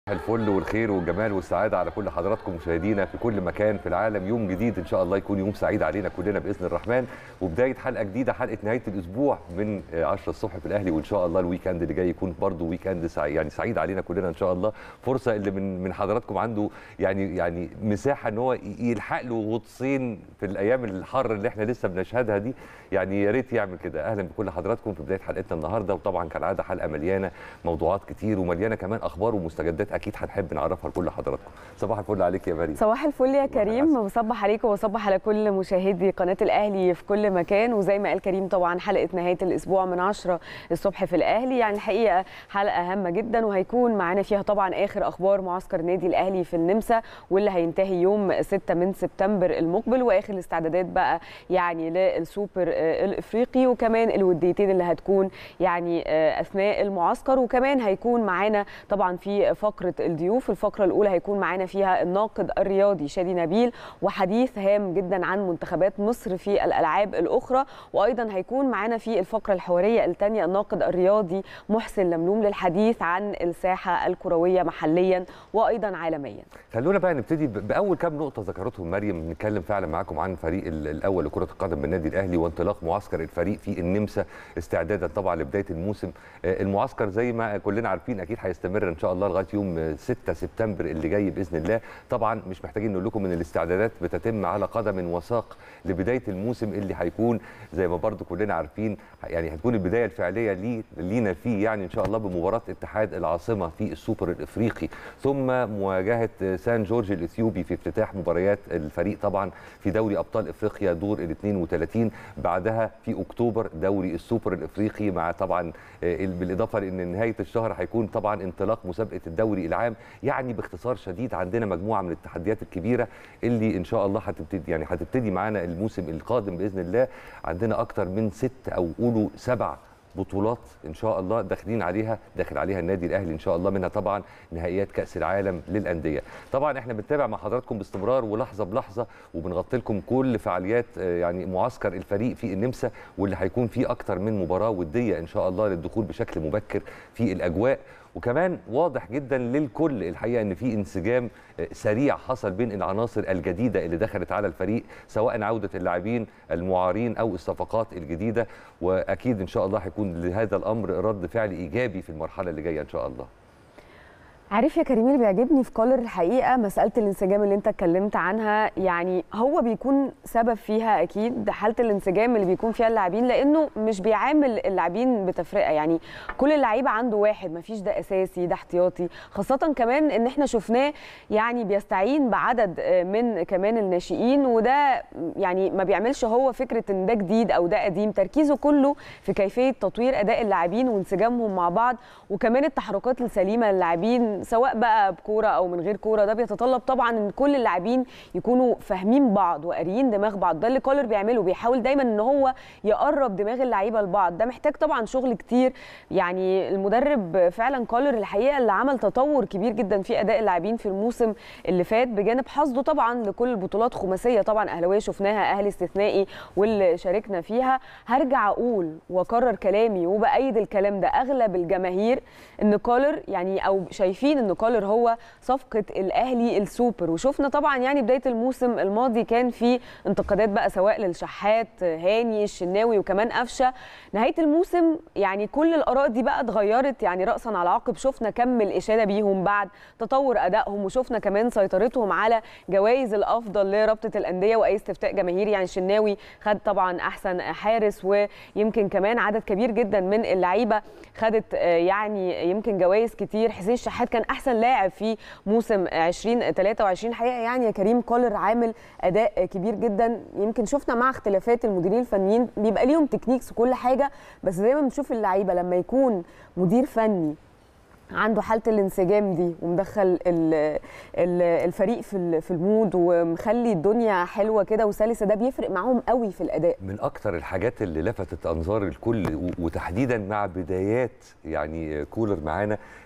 الفل والخير والجمال والسعاده على كل حضراتكم مشاهدينا في كل مكان في العالم يوم جديد ان شاء الله يكون يوم سعيد علينا كلنا باذن الرحمن وبدايه حلقه جديده حلقه نهايه الاسبوع من 10 الصبح في الاهلي وان شاء الله الويكند اللي جاي يكون برضه ويكند سعيد يعني سعيد علينا كلنا ان شاء الله فرصه اللي من من حضراتكم عنده يعني يعني مساحه ان هو يلحق له غطسين في الايام الحر اللي احنا لسه بنشهدها دي يعني يا ريت يعمل كده اهلا بكل حضراتكم في بدايه حلقتنا النهارده وطبعا كالعاده حلقه مليانه موضوعات كتير ومليانه كمان اخبار ومستجدات اكيد هنحب نعرفها لكل حضراتكم صباح الفل عليك يا مريم صباح الفل يا كريم بصبح عليك وبصبح على كل مشاهدي قناه الاهلي في كل مكان وزي ما قال كريم طبعا حلقه نهايه الاسبوع من 10 الصبح في الاهلي يعني الحقيقه حلقه هامه جدا وهيكون معانا فيها طبعا اخر اخبار معسكر نادي الاهلي في النمسا واللي هينتهي يوم 6 من سبتمبر المقبل واخر الاستعدادات بقى يعني للسوبر الافريقي وكمان الوديتين اللي هتكون يعني اثناء المعسكر وكمان هيكون معانا طبعا في فقره الضيوف الفقره الاولى هيكون معانا فيها الناقد الرياضي شادي نبيل وحديث هام جدا عن منتخبات مصر في الالعاب الاخرى وايضا هيكون معانا في الفقره الحواريه الثانيه الناقد الرياضي محسن لملوم للحديث عن الساحه الكرويه محليا وايضا عالميا خلونا بقى نبتدي باول كام نقطه ذكرتهم مريم نتكلم فعلا معاكم عن الفريق الاول لكره القدم بالنادي الاهلي وانطلاق معسكر الفريق في النمسا استعدادا طبعا لبدايه الموسم المعسكر زي ما كلنا عارفين اكيد هيستمر ان شاء الله لغايه يوم 6 سبتمبر اللي جاي باذن الله طبعا مش محتاجين نقول لكم ان الاستعدادات بتتم على قدم وساق لبدايه الموسم اللي هيكون زي ما برضو كلنا عارفين يعني هتكون البدايه الفعليه لي لينا فيه يعني ان شاء الله بمباراه اتحاد العاصمه في السوبر الافريقي ثم مواجهه سان جورج الاثيوبي في افتتاح مباريات الفريق طبعا في دوري ابطال افريقيا دور ال 32 بعدها في اكتوبر دوري السوبر الافريقي مع طبعا بالاضافه لان نهايه الشهر هيكون طبعا انطلاق مسابقه الدوري العام يعني باختصار شديد عندنا مجموعه من التحديات الكبيره اللي ان شاء الله هتبتدي يعني هتبتدي معانا الموسم القادم باذن الله عندنا اكتر من ست او قولوا سبع بطولات ان شاء الله داخلين عليها داخل عليها النادي الاهلي ان شاء الله منها طبعا نهائيات كاس العالم للانديه طبعا احنا بنتابع مع حضراتكم باستمرار ولحظه بلحظه وبنغطي لكم كل فعاليات يعني معسكر الفريق في النمسا واللي هيكون فيه اكتر من مباراه وديه ان شاء الله للدخول بشكل مبكر في الاجواء وكمان واضح جدا للكل الحقيقه ان في انسجام سريع حصل بين العناصر الجديده اللي دخلت على الفريق سواء عوده اللاعبين المعارين او الصفقات الجديده واكيد ان شاء الله هيكون لهذا الامر رد فعل ايجابي في المرحله اللي جايه ان شاء الله عارف يا كريم اللي بيعجبني في كولر الحقيقه مساله الانسجام اللي انت اتكلمت عنها يعني هو بيكون سبب فيها اكيد حاله الانسجام اللي بيكون فيها اللاعبين لانه مش بيعامل اللاعبين بتفرقه يعني كل اللعيبه عنده واحد مفيش ده اساسي ده احتياطي خاصه كمان ان احنا شفناه يعني بيستعين بعدد من كمان الناشئين وده يعني ما بيعملش هو فكره ان ده جديد او ده قديم تركيزه كله في كيفيه تطوير اداء اللاعبين وانسجامهم مع بعض وكمان التحركات السليمه للاعبين سواء بقى بكوره او من غير كوره ده بيتطلب طبعا ان كل اللاعبين يكونوا فاهمين بعض وقاريين دماغ بعض ده اللي كولر بيعمله بيحاول دايما ان هو يقرب دماغ اللعيبه لبعض ده محتاج طبعا شغل كتير يعني المدرب فعلا كولر الحقيقه اللي عمل تطور كبير جدا في اداء اللاعبين في الموسم اللي فات بجانب حصده طبعا لكل البطولات خماسيه طبعا اهلاويه شفناها اهلي استثنائي واللي شاركنا فيها هرجع اقول واكرر كلامي وبايد الكلام ده اغلب الجماهير ان كولر يعني او شايفين ان كولر هو صفقه الاهلي السوبر وشفنا طبعا يعني بدايه الموسم الماضي كان في انتقادات بقى سواء للشحات هاني الشناوي وكمان قفشه نهايه الموسم يعني كل الاراء دي بقى اتغيرت يعني راسا على عقب شفنا كم الاشاده بيهم بعد تطور ادائهم وشفنا كمان سيطرتهم على جوائز الافضل لرابطه الانديه واي استفتاء جماهيري يعني الشناوي خد طبعا احسن حارس ويمكن كمان عدد كبير جدا من اللعيبه خدت يعني يمكن جوائز كتير حسين الشحات كان احسن لاعب في موسم 2023 حقيقه يعني يا كريم كولر عامل اداء كبير جدا يمكن شفنا مع اختلافات المديرين الفنيين بيبقى ليهم تكنيكس وكل حاجه بس زي ما بنشوف اللعيبه لما يكون مدير فني عنده حاله الانسجام دي ومدخل الفريق في في المود ومخلي الدنيا حلوه كده وسلسه ده بيفرق معاهم قوي في الاداء من اكتر الحاجات اللي لفتت انظار الكل وتحديدا مع بدايات يعني كولر معانا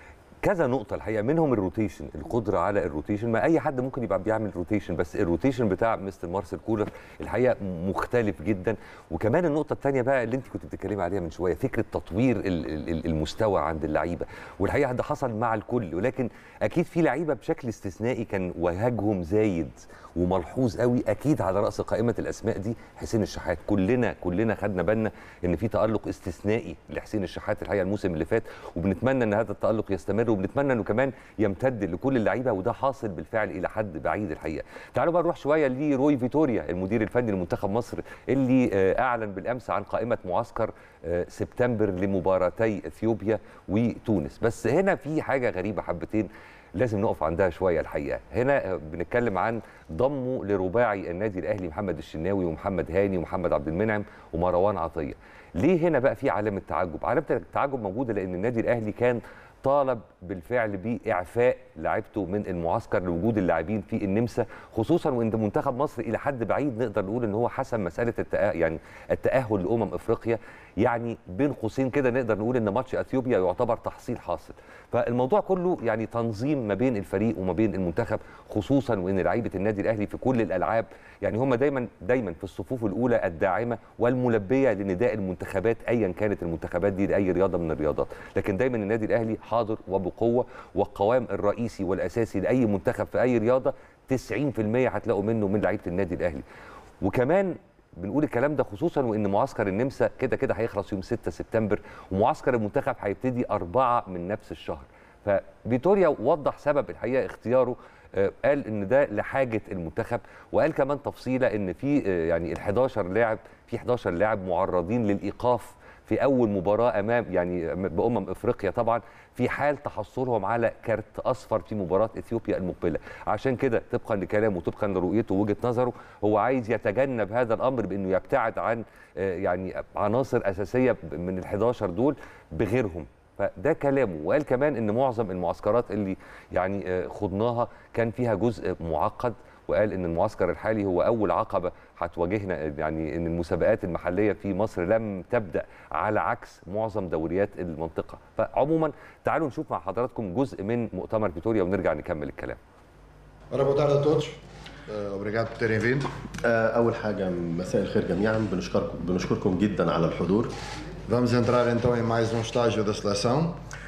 كذا نقطة الحقيقة منهم الروتيشن القدرة على الروتيشن ما أي حد ممكن يبقى بيعمل روتيشن بس الروتيشن بتاع مستر مارسيل كولر الحقيقة مختلف جدا وكمان النقطة الثانية بقى اللي أنت كنت بتتكلمي عليها من شوية فكرة تطوير المستوى عند اللعيبة والحقيقة ده حصل مع الكل ولكن أكيد في لعيبة بشكل استثنائي كان وهجهم زايد وملحوظ قوي اكيد على راس قائمه الاسماء دي حسين الشحات كلنا كلنا خدنا بالنا ان في تالق استثنائي لحسين الشحات الحقيقه الموسم اللي فات وبنتمنى ان هذا التالق يستمر وبنتمنى انه كمان يمتد لكل اللعيبه وده حاصل بالفعل الى حد بعيد الحقيقه تعالوا بقى نروح شويه لروي فيتوريا المدير الفني لمنتخب مصر اللي اعلن بالامس عن قائمه معسكر سبتمبر لمباراتي اثيوبيا وتونس بس هنا في حاجه غريبه حبتين لازم نقف عندها شويه الحقيقه هنا بنتكلم عن ضمه لرباعي النادي الاهلي محمد الشناوي ومحمد هاني ومحمد عبد المنعم ومروان عطيه ليه هنا بقى في علامه تعجب علامه التعجب موجوده لان النادي الاهلي كان طالب بالفعل باعفاء لعيبته من المعسكر لوجود اللاعبين في النمسا خصوصا وان منتخب مصر الى حد بعيد نقدر نقول ان هو حسم مساله التأهل يعني التاهل لامم افريقيا يعني بين قوسين كده نقدر نقول ان ماتش اثيوبيا يعتبر تحصيل حاصل فالموضوع كله يعني تنظيم ما بين الفريق وما بين المنتخب خصوصا وان لعيبه النادي الاهلي في كل الالعاب يعني هم دايما دايما في الصفوف الاولى الداعمه والملبيه لنداء المنتخبات ايا كانت المنتخبات دي لاي رياضه من الرياضات لكن دايما النادي الاهلي حاضر وبقوه والقوام الرئيسي والاساسي لاي منتخب في اي رياضه 90% هتلاقوا منه من لعيبه النادي الاهلي وكمان بنقول الكلام ده خصوصا وان معسكر النمسا كده كده هيخلص يوم 6 سبتمبر ومعسكر المنتخب هيبتدي أربعة من نفس الشهر ففيتوريا وضح سبب الحقيقه اختياره قال ان ده لحاجه المنتخب وقال كمان تفصيله ان في يعني ال 11 لاعب في 11 لاعب معرضين للايقاف في اول مباراه امام يعني بامم افريقيا طبعا في حال تحصلهم على كارت اصفر في مباراه اثيوبيا المقبله عشان كده طبقا لكلامه وطبقا لرؤيته ووجهه نظره هو عايز يتجنب هذا الامر بانه يبتعد عن يعني عناصر اساسيه من ال11 دول بغيرهم فده كلامه وقال كمان ان معظم المعسكرات اللي يعني خضناها كان فيها جزء معقد وقال ان المعسكر الحالي هو اول عقبه هتواجهنا يعني ان المسابقات المحليه في مصر لم تبدا على عكس معظم دوريات المنطقه فعموما تعالوا نشوف مع حضراتكم جزء من مؤتمر فيتوريا ونرجع نكمل الكلام Ora, boa tarde a todos. Uh, obrigado por terem vindo. أول حاجة مساء الخير جميعا بنشكركم بنشكركم جدا على الحضور Vamos entrar então em mais um estágio da seleção.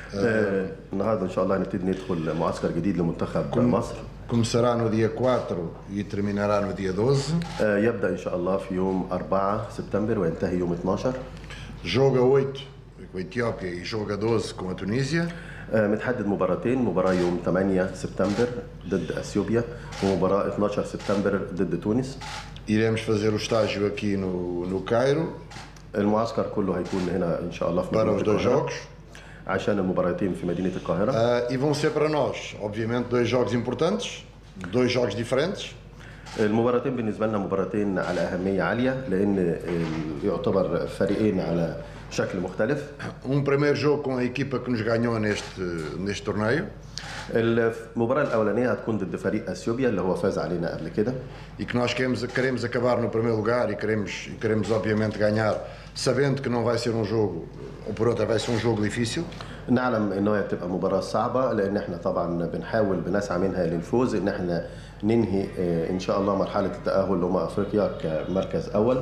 آه، النهارده إن شاء الله هنبتدي ندخل معسكر جديد لمنتخب مصر Começará no dia 4 e terminará no dia 12. آه، يبدأ إن شاء الله في يوم 4 سبتمبر وينتهي يوم 12 Jogo a 8 com a Etiópia e jogo a 12 com a Tunísia. آه، متحدد مباراتين مباراة يوم 8 سبتمبر ضد أثيوبيا ومباراة 12 سبتمبر ضد تونس Iremos fazer o estágio aqui no, no Cairo المعسكر كله هيكون هنا إن شاء الله في para مدينة os dois القاهرة jogos. عشان المباراتين في مدينة القاهرة Uh, e vão ser para nós, obviamente, dois jogos importantes, dois jogos diferentes. المباراتين بالنسبة لنا مباراتين على أهمية عالية لأن ال- يعتبر فريقين على شكل مختلف Um primeiro jogo com a equipa que nos ganhou neste, neste torneio المباراة الأولانية هتكون ضد فريق أثيوبيا اللي هو فاز علينا قبل كده e que nós queremos, queremos acabar no primeiro lugar e queremos, e queremos obviamente ganhar, sabendo que não vai ser um jogo, ou por outra vai ser um jogo difícil. نعلم ان هي تبقى مباراة صعبة لان احنا طبعا بنحاول بنسعى منها للفوز ان احنا ننهي آه، ان شاء الله مرحلة التأهل لأمم افريقيا كمركز اول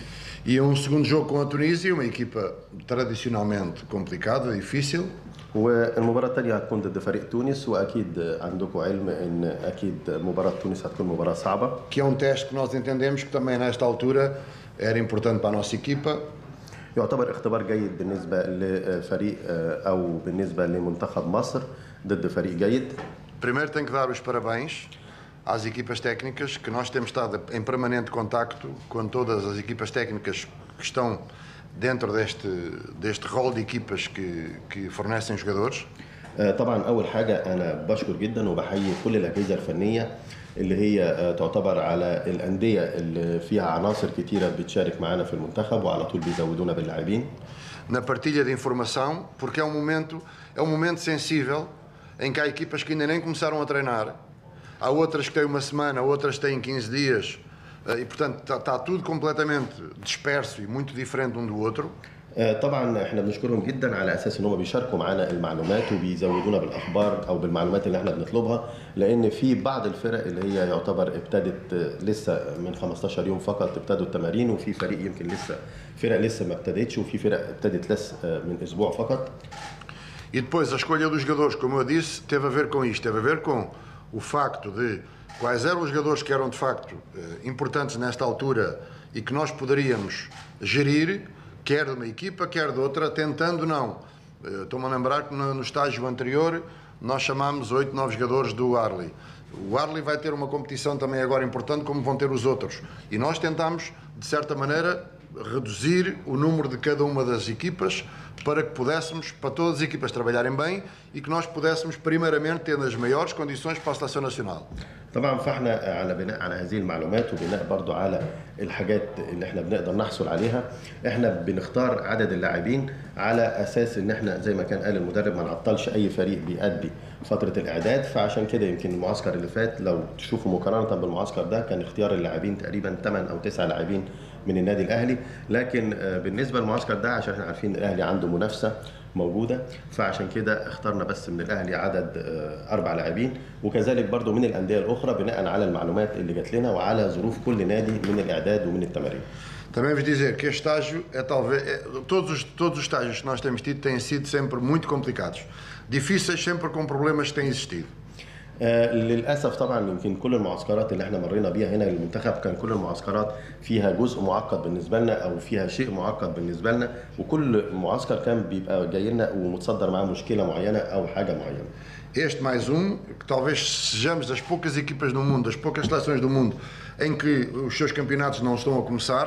E um segundo jogo com a Tunísia, uma equipa tradicionalmente complicada, difícil, والمباراة الثانية هتكون ضد فريق تونس واكيد عندكم علم ان اكيد مباراة تونس هتكون مباراة صعبة que é um teste que nós entendemos que também nesta altura era importante para a nossa equipa. يعتبر اختبار جيد بالنسبة لفريق آه، او بالنسبة لمنتخب مصر ضد فريق جيد Primeiro tenho que dar os parabéns às equipas técnicas, que nós temos estado em permanente contacto com todas as equipas técnicas que estão dentro deste, deste rol de equipas que, que fornecem jogadores. آه، طبعا اول حاجه انا بشكر جدا وبحيي كل الاجهزه الفنيه اللي هي آه، تعتبر على الانديه اللي فيها عناصر كتيره بتشارك معانا في المنتخب وعلى طول بيزودونا باللاعبين na partilha de informação, porque é um momento, é um momento sensível em que há equipas que ainda nem começaram a treinar, há outras que têm uma semana, outras têm 15 dias, eh, e portanto está, está tudo completamente disperso e muito diferente um do outro. آه، طبعا احنا بنشكرهم جدا على اساس ان هم بيشاركوا معانا المعلومات وبيزودونا بالاخبار او بالمعلومات اللي احنا بنطلبها لان في بعض الفرق اللي هي يعتبر ابتدت آه، لسه من 15 يوم فقط ابتدوا التمارين وفي فريق يمكن لسه فرق لسه ما ابتدتش وفي فرق ابتدت لسه آه، من اسبوع فقط E depois a escolha dos jogadores, como eu disse, teve a ver com isto, teve a ver com o facto de quais eram os jogadores que eram de facto eh, importantes nesta altura e que nós poderíamos gerir, quer de uma equipa, quer de outra, tentando não. Eh, Estou-me a lembrar que no, no estágio anterior nós chamámos oito, nove jogadores do Arley. O Arley vai ter uma competição também agora importante, como vão ter os outros. E nós tentámos, de certa maneira, reduzir o número de cada uma das equipas para que pudéssemos, para todas as equipas trabalharem bem e que nós pudéssemos, primeiramente, ter as maiores condições para a seleção nacional. طبعا فاحنا على بناء على هذه المعلومات وبناء برضو على الحاجات اللي احنا بنقدر نحصل عليها احنا بنختار عدد اللاعبين على اساس ان احنا زي ما كان قال المدرب ما نعطلش اي فريق بيأدي فتره الاعداد فعشان كده يمكن المعسكر اللي فات لو تشوفوا مقارنه بالمعسكر ده كان اختيار اللاعبين تقريبا 8 او 9 لاعبين من النادي الاهلي لكن آه، بالنسبه للمعسكر ده عشان احنا عارفين الاهلي عنده منافسه موجوده فعشان كده اخترنا بس من الاهلي عدد آه، اربع لاعبين وكذلك برضو من الانديه الاخرى بناء على المعلومات اللي جات لنا وعلى ظروف كل نادي من الاعداد ومن التمارين Também vos dizer que este estágio é talvez. é- todos, os, todos os estágios que nós temos tido têm sido sempre muito complicados. Difíceis sempre com problemas que têm existido. آه، للاسف طبعا يمكن كل المعسكرات اللي احنا مرينا بيها هنا للمنتخب كان كل المعسكرات فيها جزء معقد بالنسبه لنا او فيها شيء معقد بالنسبه لنا وكل معسكر كان بيبقى جاي لنا ومتصدر معاه مشكله معينه او حاجه معينه Este mais um, que talvez sejamos das poucas equipas do mundo, das poucas seleções do mundo, em que os seus campeonatos não estão a começar.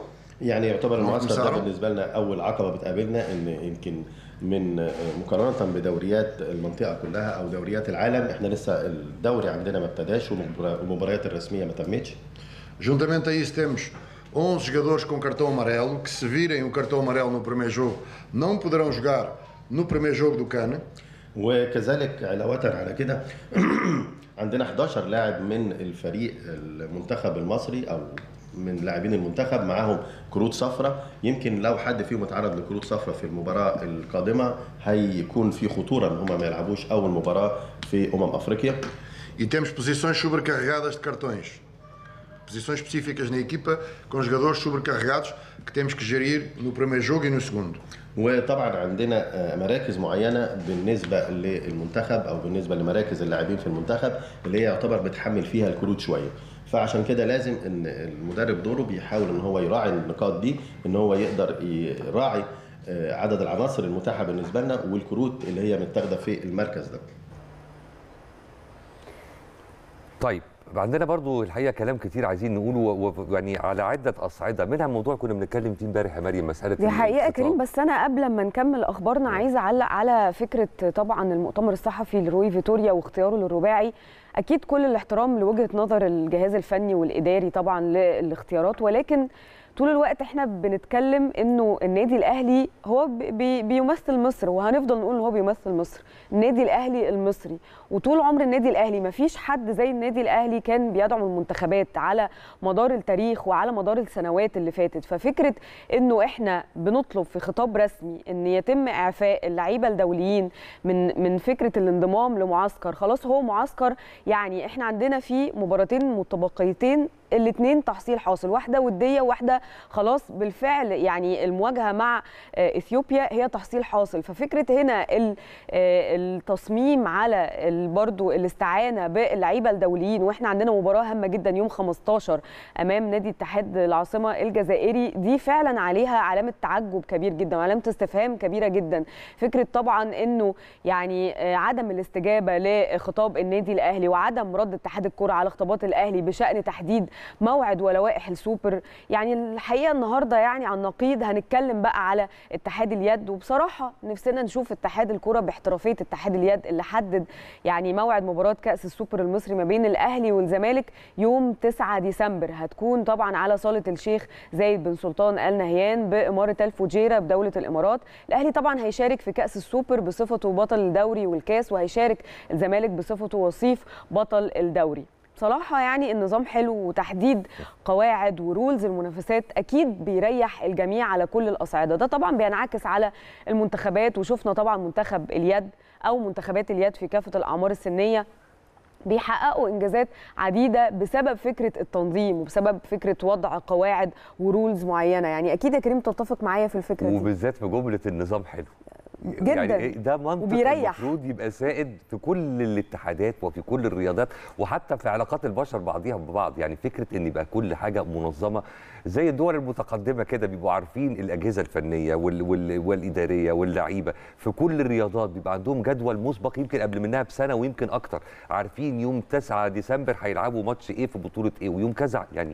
يعني يعتبر المعسكر ده مسارة. بالنسبه لنا اول عقبه بتقابلنا ان يمكن من آه، مقارنه بدوريات المنطقه كلها او دوريات العالم احنا لسه الدوري عندنا ما ابتداش والمبار- والمباريات الرسميه ما تمتش Juntamente a isso, temos 11 jogadores com cartão amarelo, que se virem o cartão amarelo no primeiro jogo, não poderão jogar no primeiro jogo do CAN. وكذلك علاوة على كده عندنا 11 لاعب من الفريق المنتخب المصري او من لاعبين المنتخب معاهم كروت صفراء يمكن لو حد فيهم اتعرض لكروت صفراء في المباراة القادمة هيكون في خطورة ان هم ما يلعبوش اول مباراة في امم افريقيا E temos posições sobrecarregadas de cartões. Posições específicas na equipa, com jogadores sobrecarregados, que temos que gerir no primeiro jogo e no segundo. وطبعا عندنا آه، مراكز معينه بالنسبه للمنتخب او بالنسبه لمراكز اللاعبين في المنتخب اللي هي يعتبر بتحمل فيها الكروت شويه فعشان كده لازم ان المدرب دوره بيحاول ان هو يراعي النقاط دي ان هو يقدر يراعي آه، عدد العناصر المتاحه بالنسبه لنا والكروت اللي هي متاخده في المركز ده طيب عندنا برضو الحقيقه كلام كتير عايزين نقوله و- و- يعني على عده اصعده منها موضوع كنا بنتكلم فيه امبارح يا مريم مساله دي حقيقه الخطاب. كريم بس انا قبل ما نكمل اخبارنا عايزه اعلق على فكره طبعا المؤتمر الصحفي لروي فيتوريا واختياره للرباعي اكيد كل الاحترام لوجهه نظر الجهاز الفني والاداري طبعا للاختيارات ولكن طول الوقت احنا بنتكلم انه النادي الاهلي هو بي بيمثل مصر وهنفضل نقول ان هو بيمثل مصر النادي الاهلي المصري وطول عمر النادي الاهلي ما فيش حد زي النادي الاهلي كان بيدعم المنتخبات على مدار التاريخ وعلى مدار السنوات اللي فاتت ففكره انه احنا بنطلب في خطاب رسمي ان يتم اعفاء اللعيبه الدوليين من من فكره الانضمام لمعسكر خلاص هو معسكر يعني احنا عندنا في مباراتين متبقيتين الاثنين تحصيل حاصل واحده وديه واحده خلاص بالفعل يعني المواجهه مع آه، اثيوبيا هي تحصيل حاصل ففكره هنا ال- آه، التصميم على ال- برضو الاستعانه باللعيبه الدوليين واحنا عندنا مباراه هامه جدا يوم 15 امام نادي اتحاد العاصمه الجزائري دي فعلا عليها علامه تعجب كبير جدا وعلامه استفهام كبيره جدا فكره طبعا انه يعني آه، عدم الاستجابه لخطاب النادي الاهلي وعدم رد اتحاد الكره على خطابات الاهلي بشان تحديد موعد ولوائح السوبر يعني الحقيقه النهارده يعني عن نقيض هنتكلم بقى على اتحاد اليد وبصراحه نفسنا نشوف اتحاد الكره باحترافيه اتحاد اليد اللي حدد يعني موعد مباراه كاس السوبر المصري ما بين الاهلي والزمالك يوم 9 ديسمبر هتكون طبعا على صاله الشيخ زايد بن سلطان ال نهيان باماره الفجيره بدوله الامارات الاهلي طبعا هيشارك في كاس السوبر بصفته بطل الدوري والكاس وهيشارك الزمالك بصفته وصيف بطل الدوري بصراحه يعني النظام حلو وتحديد قواعد ورولز المنافسات اكيد بيريح الجميع على كل الاصعده ده طبعا بينعكس على المنتخبات وشفنا طبعا منتخب اليد او منتخبات اليد في كافه الاعمار السنيه بيحققوا انجازات عديده بسبب فكره التنظيم وبسبب فكره وضع قواعد ورولز معينه يعني اكيد يا كريم تتفق معايا في الفكره دي وبالذات في جمله النظام حلو جداً. يعني إيه ده منطق وبيريح. المفروض يبقى سائد في كل الاتحادات وفي كل الرياضات وحتى في علاقات البشر بعضيها ببعض يعني فكره ان يبقى كل حاجه منظمه زي الدول المتقدمه كده بيبقوا عارفين الاجهزه الفنيه وال وال والاداريه واللعيبه في كل الرياضات بيبقى عندهم جدول مسبق يمكن قبل منها بسنه ويمكن اكتر عارفين يوم 9 ديسمبر هيلعبوا ماتش ايه في بطوله ايه ويوم كذا يعني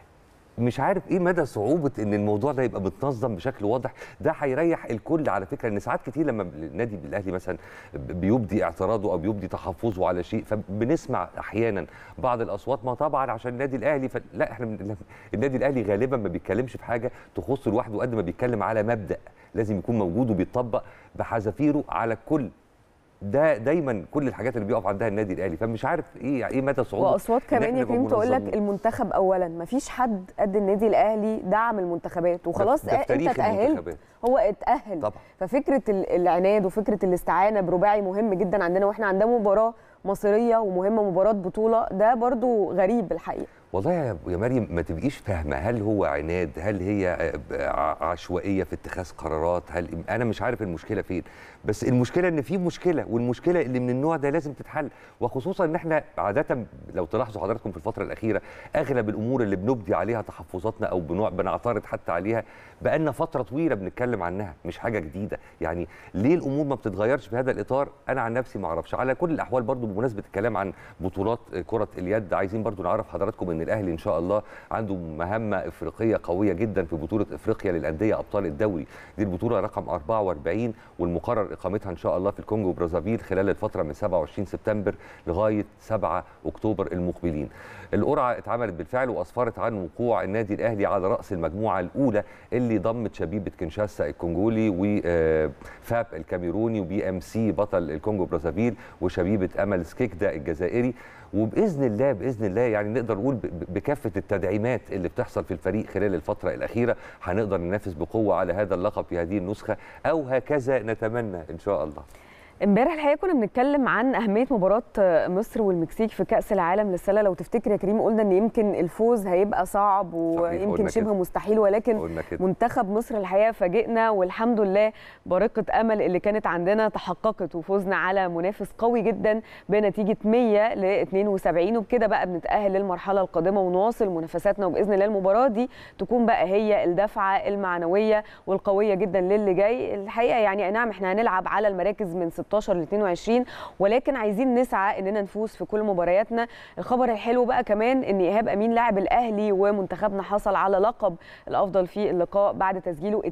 مش عارف ايه مدى صعوبه ان الموضوع ده يبقى متنظم بشكل واضح ده هيريح الكل على فكره ان ساعات كتير لما النادي الاهلي مثلا بيبدي اعتراضه او بيبدي تحفظه على شيء فبنسمع احيانا بعض الاصوات ما طبعا عشان النادي الاهلي ف... لا احنا من- النادي الاهلي غالبا ما بيتكلمش في حاجه تخصه لوحده قد ما بيتكلم على مبدا لازم يكون موجود وبيتطبق بحذافيره على الكل ده دايما كل الحاجات اللي بيقف عندها النادي الاهلي فمش عارف ايه ايه مدى صعوبه واصوات إن كمان إحنا يا نبقى كريم تقول لك منظمين. المنتخب اولا مفيش حد قد النادي الاهلي دعم المنتخبات وخلاص ده في انت تاريخ اتاهلت المنتخبات. هو اتاهل طبعا. ففكره ال- العناد وفكره الاستعانه برباعي مهم جدا عندنا واحنا عندنا مباراه مصيريه ومهمه مباراه بطوله ده برضو غريب الحقيقه والله يا يا مريم ما تبقيش فاهمه هل هو عناد هل هي آه، ع- عشوائيه في اتخاذ قرارات هل انا مش عارف المشكله فين بس المشكله ان في مشكله والمشكله اللي من النوع ده لازم تتحل وخصوصا ان احنا عاده لو تلاحظوا حضراتكم في الفتره الاخيره اغلب الامور اللي بنبدي عليها تحفظاتنا او بنوع بنعترض حتى عليها بقالنا فتره طويله بنتكلم عنها مش حاجه جديده يعني ليه الامور ما بتتغيرش في هذا الاطار انا عن نفسي ما اعرفش على كل الاحوال برضو بمناسبه الكلام عن بطولات كره اليد عايزين برضو نعرف حضراتكم ان الاهلي ان شاء الله عنده مهمه افريقيه قويه جدا في بطوله افريقيا للانديه ابطال الدوري دي البطوله رقم 44 والمقرر اقامتها ان شاء الله في الكونغو برازافيل خلال الفتره من 27 سبتمبر لغايه 7 اكتوبر المقبلين القرعه اتعملت بالفعل واسفرت عن وقوع النادي الاهلي على راس المجموعه الاولى اللي ضمت شبيبه كنشاسا الكونغولي وفاب الكاميروني وبي ام سي بطل الكونغو برازافيل وشبيبه امل سكيكدا الجزائري وباذن الله باذن الله يعني نقدر نقول ب- ب- بكافه التدعيمات اللي بتحصل في الفريق خلال الفتره الاخيره هنقدر ننافس بقوه على هذا اللقب في هذه النسخه او هكذا نتمنى ان شاء الله امبارح الحقيقه كنا بنتكلم عن اهميه مباراه مصر والمكسيك في كاس العالم للسله لو تفتكر يا كريم قلنا ان يمكن الفوز هيبقى صعب ويمكن قلنا شبه كده. مستحيل ولكن قلنا كده. منتخب مصر الحقيقه فاجئنا والحمد لله بارقه امل اللي كانت عندنا تحققت وفوزنا على منافس قوي جدا بنتيجه 100 ل 72 وبكده بقى بنتاهل للمرحله القادمه ونواصل منافساتنا وباذن الله المباراه دي تكون بقى هي الدفعه المعنويه والقويه جدا للي جاي الحقيقه يعني اي نعم احنا هنلعب على المراكز من 16 ل 22 ولكن عايزين نسعى اننا نفوز في كل مبارياتنا الخبر الحلو بقى كمان ان ايهاب امين لاعب الاهلي ومنتخبنا حصل على لقب الافضل في اللقاء بعد تسجيله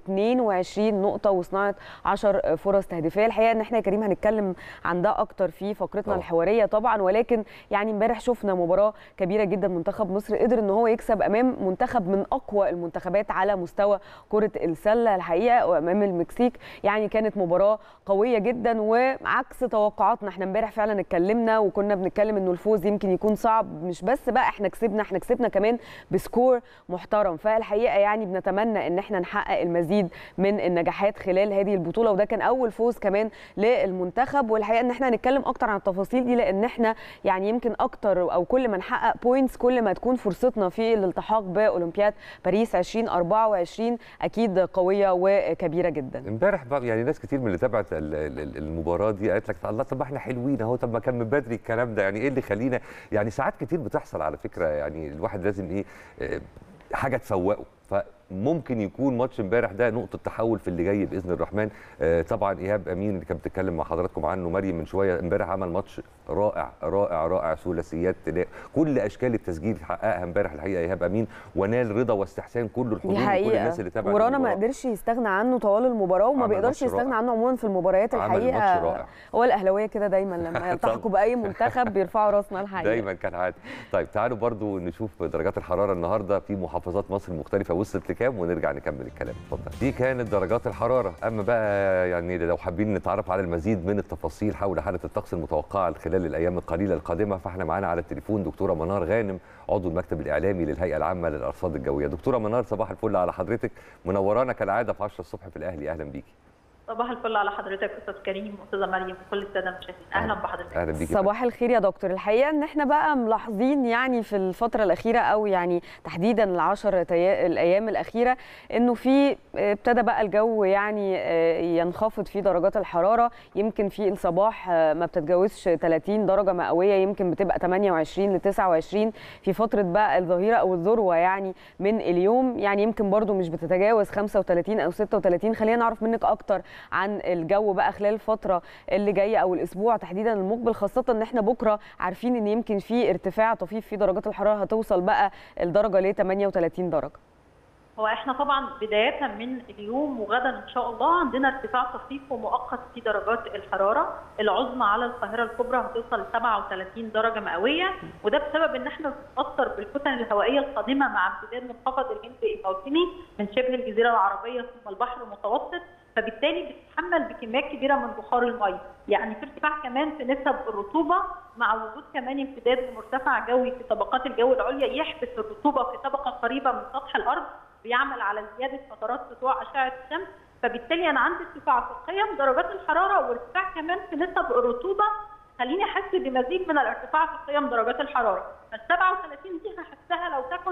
22 نقطه وصناعه 10 فرص تهديفيه الحقيقه ان احنا يا كريم هنتكلم عن ده اكتر في فقرتنا طبعا. الحواريه طبعا ولكن يعني امبارح شفنا مباراه كبيره جدا منتخب مصر قدر ان هو يكسب امام منتخب من اقوى المنتخبات على مستوى كره السله الحقيقه وامام المكسيك يعني كانت مباراه قويه جدا وعكس توقعاتنا احنا امبارح فعلا اتكلمنا وكنا بنتكلم انه الفوز يمكن يكون صعب مش بس بقى احنا كسبنا احنا كسبنا كمان بسكور محترم فالحقيقه يعني بنتمنى ان احنا نحقق المزيد من النجاحات خلال هذه البطوله وده كان اول فوز كمان للمنتخب والحقيقه ان احنا هنتكلم اكتر عن التفاصيل دي لان احنا يعني يمكن اكتر او كل ما نحقق بوينتس كل ما تكون فرصتنا في الالتحاق باولمبياد باريس 2024 اكيد قويه وكبيره جدا امبارح بقى يعني ناس كتير من اللي تابعت ال- ال- ال- المباراه دي قالت لك الله طب ما احنا حلوين اهو طب ما كان من بدري الكلام ده يعني ايه اللي خلينا يعني ساعات كتير بتحصل على فكره يعني الواحد لازم ايه آه، حاجه تفوقه فممكن يكون ماتش امبارح ده نقطه تحول في اللي جاي باذن الرحمن آه، طبعا ايهاب امين اللي كانت بتتكلم مع حضراتكم عنه مريم من شويه امبارح عمل ماتش رائع رائع رائع ثلاثيات تلا- كل اشكال التسجيل حققها امبارح الحقيقه ايهاب امين ونال رضا واستحسان كل الحضور دي وكل حقيقه الناس اللي تابعت ورانا ما المباراة. قدرش يستغنى عنه طوال المباراه وما عمل بيقدرش ماتش يستغنى رائع. عنه عموما في المباريات عمل ماتش الحقيقه رائع. هو الاهلاويه كده دايما لما يلتحقوا باي منتخب بيرفعوا راسنا الحقيقه دايما كان عادي طيب تعالوا برضو نشوف درجات الحراره النهارده في محافظات مصر المختلفه وصلت لكام كام ونرجع نكمل الكلام اتفضل دي كانت درجات الحراره اما بقى يعني لو حابين نتعرف على المزيد من التفاصيل حول حاله الطقس المتوقعه خلال الايام القليله القادمه فاحنا معانا على التليفون دكتوره منار غانم عضو المكتب الاعلامي للهيئه العامه للارصاد الجويه دكتوره منار صباح الفل على حضرتك منورانا كالعاده في 10 الصبح في الاهلي اهلا بيكي صباح الفل على حضرتك استاذ كريم واستاذه مريم وكل الساده المشاهدين اهلا بحضرتك اهلا بيكي صباح الخير يا دكتور الحقيقه ان احنا بقى ملاحظين يعني في الفتره الاخيره او يعني تحديدا العشر تي- الايام الاخيره انه في ابتدى بقى الجو يعني ينخفض فيه درجات الحراره يمكن في الصباح ما بتتجاوزش 30 درجه مئويه يمكن بتبقى 28 ل 29 في فتره بقى الظهيره او الذروه يعني من اليوم يعني يمكن برضو مش بتتجاوز 35 او 36 خلينا نعرف منك اكتر عن الجو بقى خلال الفتره اللي جايه او الاسبوع تحديدا المقبل خاصه ان احنا بكره عارفين ان يمكن في ارتفاع طفيف في درجات الحراره هتوصل بقى الدرجه ل 38 درجه هو احنا طبعا بدايه من اليوم وغدا ان شاء الله عندنا ارتفاع طفيف ومؤقت في درجات الحراره العظمى على القاهره الكبرى هتوصل ل 37 درجه مئويه وده بسبب ان احنا بنتاثر بالكتل الهوائيه القادمه مع امتداد منخفض الهند الموسمي من شبه الجزيره العربيه ثم البحر المتوسط فبالتالي بتتحمل بكميات كبيره من بخار الميه يعني في ارتفاع كمان في نسب الرطوبه مع وجود كمان امتداد مرتفع جوي في طبقات الجو العليا يحبس الرطوبه في طبقه قريبه من سطح الارض بيعمل على زياده فترات سطوع اشعه الشمس فبالتالي انا عندي ارتفاع في قيم درجات الحراره وارتفاع كمان في نسب الرطوبه خليني احس بمزيد من الارتفاع في قيم درجات الحراره ال 37 دي هحسها لو تكن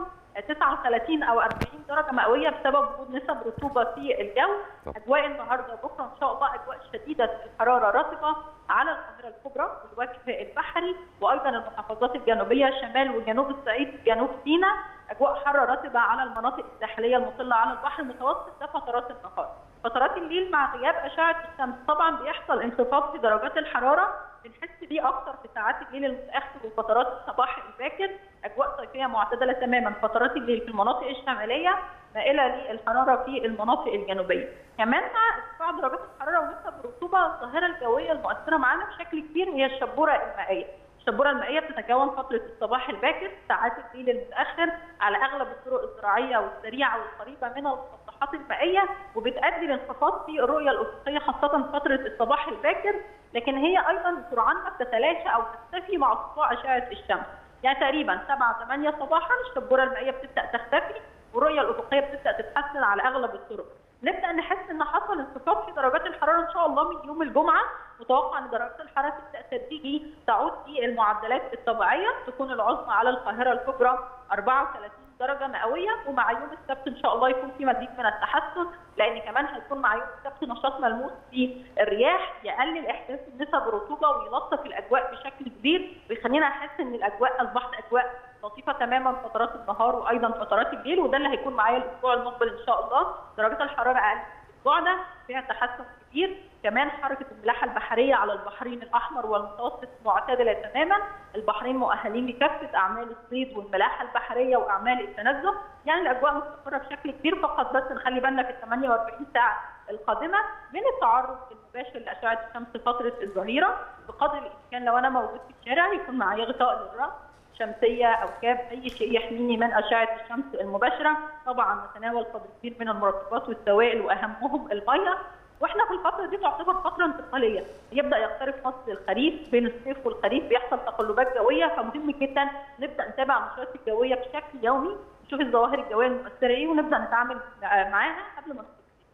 39 او 40 درجه مئويه بسبب وجود نسب رطوبه في الجو طب. اجواء النهارده بكره ان شاء الله اجواء شديده الحراره رطبه على القاهره الكبرى والوجه البحري وايضا المحافظات الجنوبيه شمال وجنوب الصعيد جنوب سيناء اجواء حاره رطبه على المناطق الساحليه المطله على البحر المتوسط ده فترات النهار فترات الليل مع غياب اشعه الشمس طبعا بيحصل انخفاض في درجات الحراره بنحس بيه اكتر في ساعات الليل المتاخر وفترات الصباح الباكر اجواء صيفيه معتدله تماما فترات الليل في المناطق الشماليه مائله للحراره في المناطق الجنوبيه كمان مع ارتفاع درجات الحراره ونسب الرطوبه الظاهره الجويه المؤثره معانا بشكل كبير هي الشبوره المائيه الشبوره المائيه بتتكون فتره الصباح الباكر ساعات الليل المتاخر على اغلب الطرق الزراعيه والسريعه والقريبه من المسطحات المائيه وبتؤدي لانخفاض في الرؤيه الافقيه خاصه فتره الصباح الباكر لكن هي ايضا سرعان ما بتتلاشى او تختفي مع سطوع اشعه الشمس يعني تقريبا 7 8 صباحا الشبوره المائيه بتبدا تختفي والرؤيه الافقيه بتبدا تتحسن على اغلب الطرق نبدا نحس ان حصل انخفاض في درجات الحراره ان شاء الله من يوم الجمعه متوقع ان درجات الحراره تبدا تدريجي تعود في المعدلات الطبيعيه تكون العظمى على القاهره الكبرى 34 درجه مئويه ومع يوم السبت ان شاء الله يكون في مزيد من التحسن لان كمان هيكون مع يوم السبت نشاط ملموس في الرياح يقلل احساس نسب الرطوبه ويلطف الاجواء بشكل كبير ويخلينا احس ان الاجواء اصبحت اجواء لطيفه تماما فترات النهار وايضا فترات الليل وده اللي هيكون معايا الاسبوع المقبل ان شاء الله درجات الحراره اقل الاسبوع ده فيها تحسن كبير كمان حركه الملاحه البحريه على البحرين الاحمر والمتوسط معتدله تماما البحرين مؤهلين لكافه اعمال الصيد والملاحه البحريه واعمال التنزه يعني الاجواء مستقره بشكل كبير فقط بس نخلي بالنا في ال 48 ساعه القادمه من التعرض المباشر لاشعه الشمس فتره الظهيره بقدر الامكان لو انا موجود في الشارع يكون معايا غطاء للراس شمسيه او كاب اي شيء يحميني من اشعه الشمس المباشره طبعا نتناول قدر كبير من المرطبات والسوائل واهمهم الميه واحنا في الفتره دي تعتبر فتره انتقاليه يبدا يقترب فصل الخريف بين الصيف والخريف بيحصل تقلبات جويه فمهم جدا نبدا نتابع النشاط الجويه بشكل يومي نشوف الظواهر الجويه المؤثره ايه ونبدا نتعامل معاها قبل ما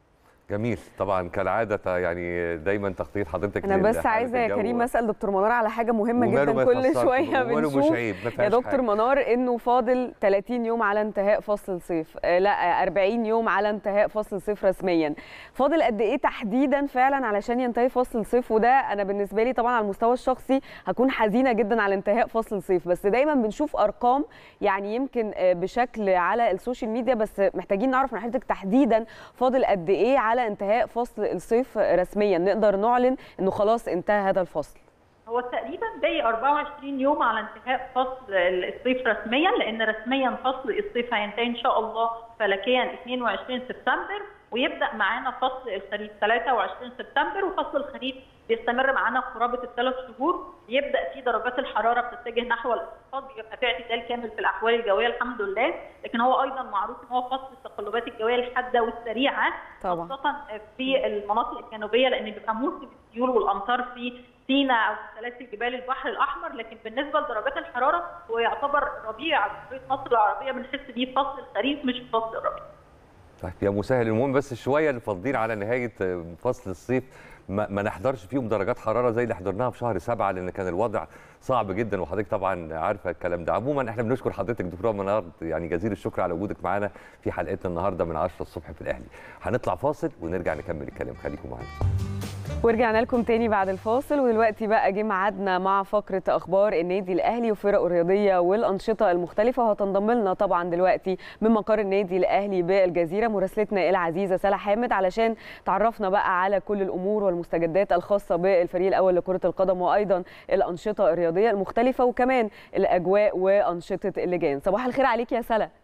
جميل طبعا كالعاده يعني دايما تغطيه حضرتك انا بس لحالة عايزه يا الجو. كريم اسال دكتور منار على حاجه مهمه وماله جدا ما كل يخسرش، شويه وماله مش بنشوف عيب، ما يا فيهاش دكتور حاجة. منار انه فاضل 30 يوم على انتهاء فصل الصيف آه، لا 40 يوم على انتهاء فصل الصيف رسميا فاضل قد ايه تحديدا فعلا علشان ينتهي فصل الصيف وده انا بالنسبه لي طبعا على المستوى الشخصي هكون حزينه جدا على انتهاء فصل الصيف بس دايما بنشوف ارقام يعني يمكن آه، بشكل على السوشيال ميديا بس محتاجين نعرف من حضرتك تحديدا فاضل قد ايه على انتهاء فصل الصيف رسميا نقدر نعلن انه خلاص انتهى هذا الفصل هو تقريبا باقي 24 يوم على انتهاء فصل الصيف رسميا لان رسميا فصل الصيف هينتهي ان شاء الله فلكيا 22 سبتمبر ويبدا معانا فصل الخريف 23 سبتمبر وفصل الخريف بيستمر معانا قرابه الثلاث شهور يبدا في درجات الحراره بتتجه نحو الانخفاض بيبقى في اعتدال كامل في الاحوال الجويه الحمد لله لكن هو ايضا معروف ان هو فصل التقلبات الجويه الحاده والسريعه طبعا. خاصه في المناطق الجنوبيه لان بيبقى موسم السيول والامطار في سيناء او سلاسل جبال البحر الاحمر لكن بالنسبه لدرجات الحراره هو يعتبر ربيع في مصر العربيه بنحس بيه فصل الخريف مش فصل الربيع طيب يا مسهل المهم بس شويه اللي فاضلين على نهايه فصل الصيف ما, ما نحضرش فيهم درجات حراره زي اللي حضرناها في شهر سبعة لان كان الوضع صعب جدا وحضرتك طبعا عارفه الكلام ده عموما احنا بنشكر حضرتك دكتوره منار يعني جزيل الشكر على وجودك معانا في حلقتنا النهارده من 10 الصبح في الاهلي هنطلع فاصل ونرجع نكمل الكلام خليكم معانا ورجعنا لكم تاني بعد الفاصل ودلوقتي بقى جه ميعادنا مع فقره اخبار النادي الاهلي وفرقه الرياضيه والانشطه المختلفه وهتنضم لنا طبعا دلوقتي من مقر النادي الاهلي بالجزيره مراسلتنا العزيزه سلا حامد علشان تعرفنا بقى على كل الامور والمستجدات الخاصه بالفريق الاول لكره القدم وايضا الانشطه الرياضيه المختلفه وكمان الاجواء وانشطه اللجان صباح الخير عليك يا سلا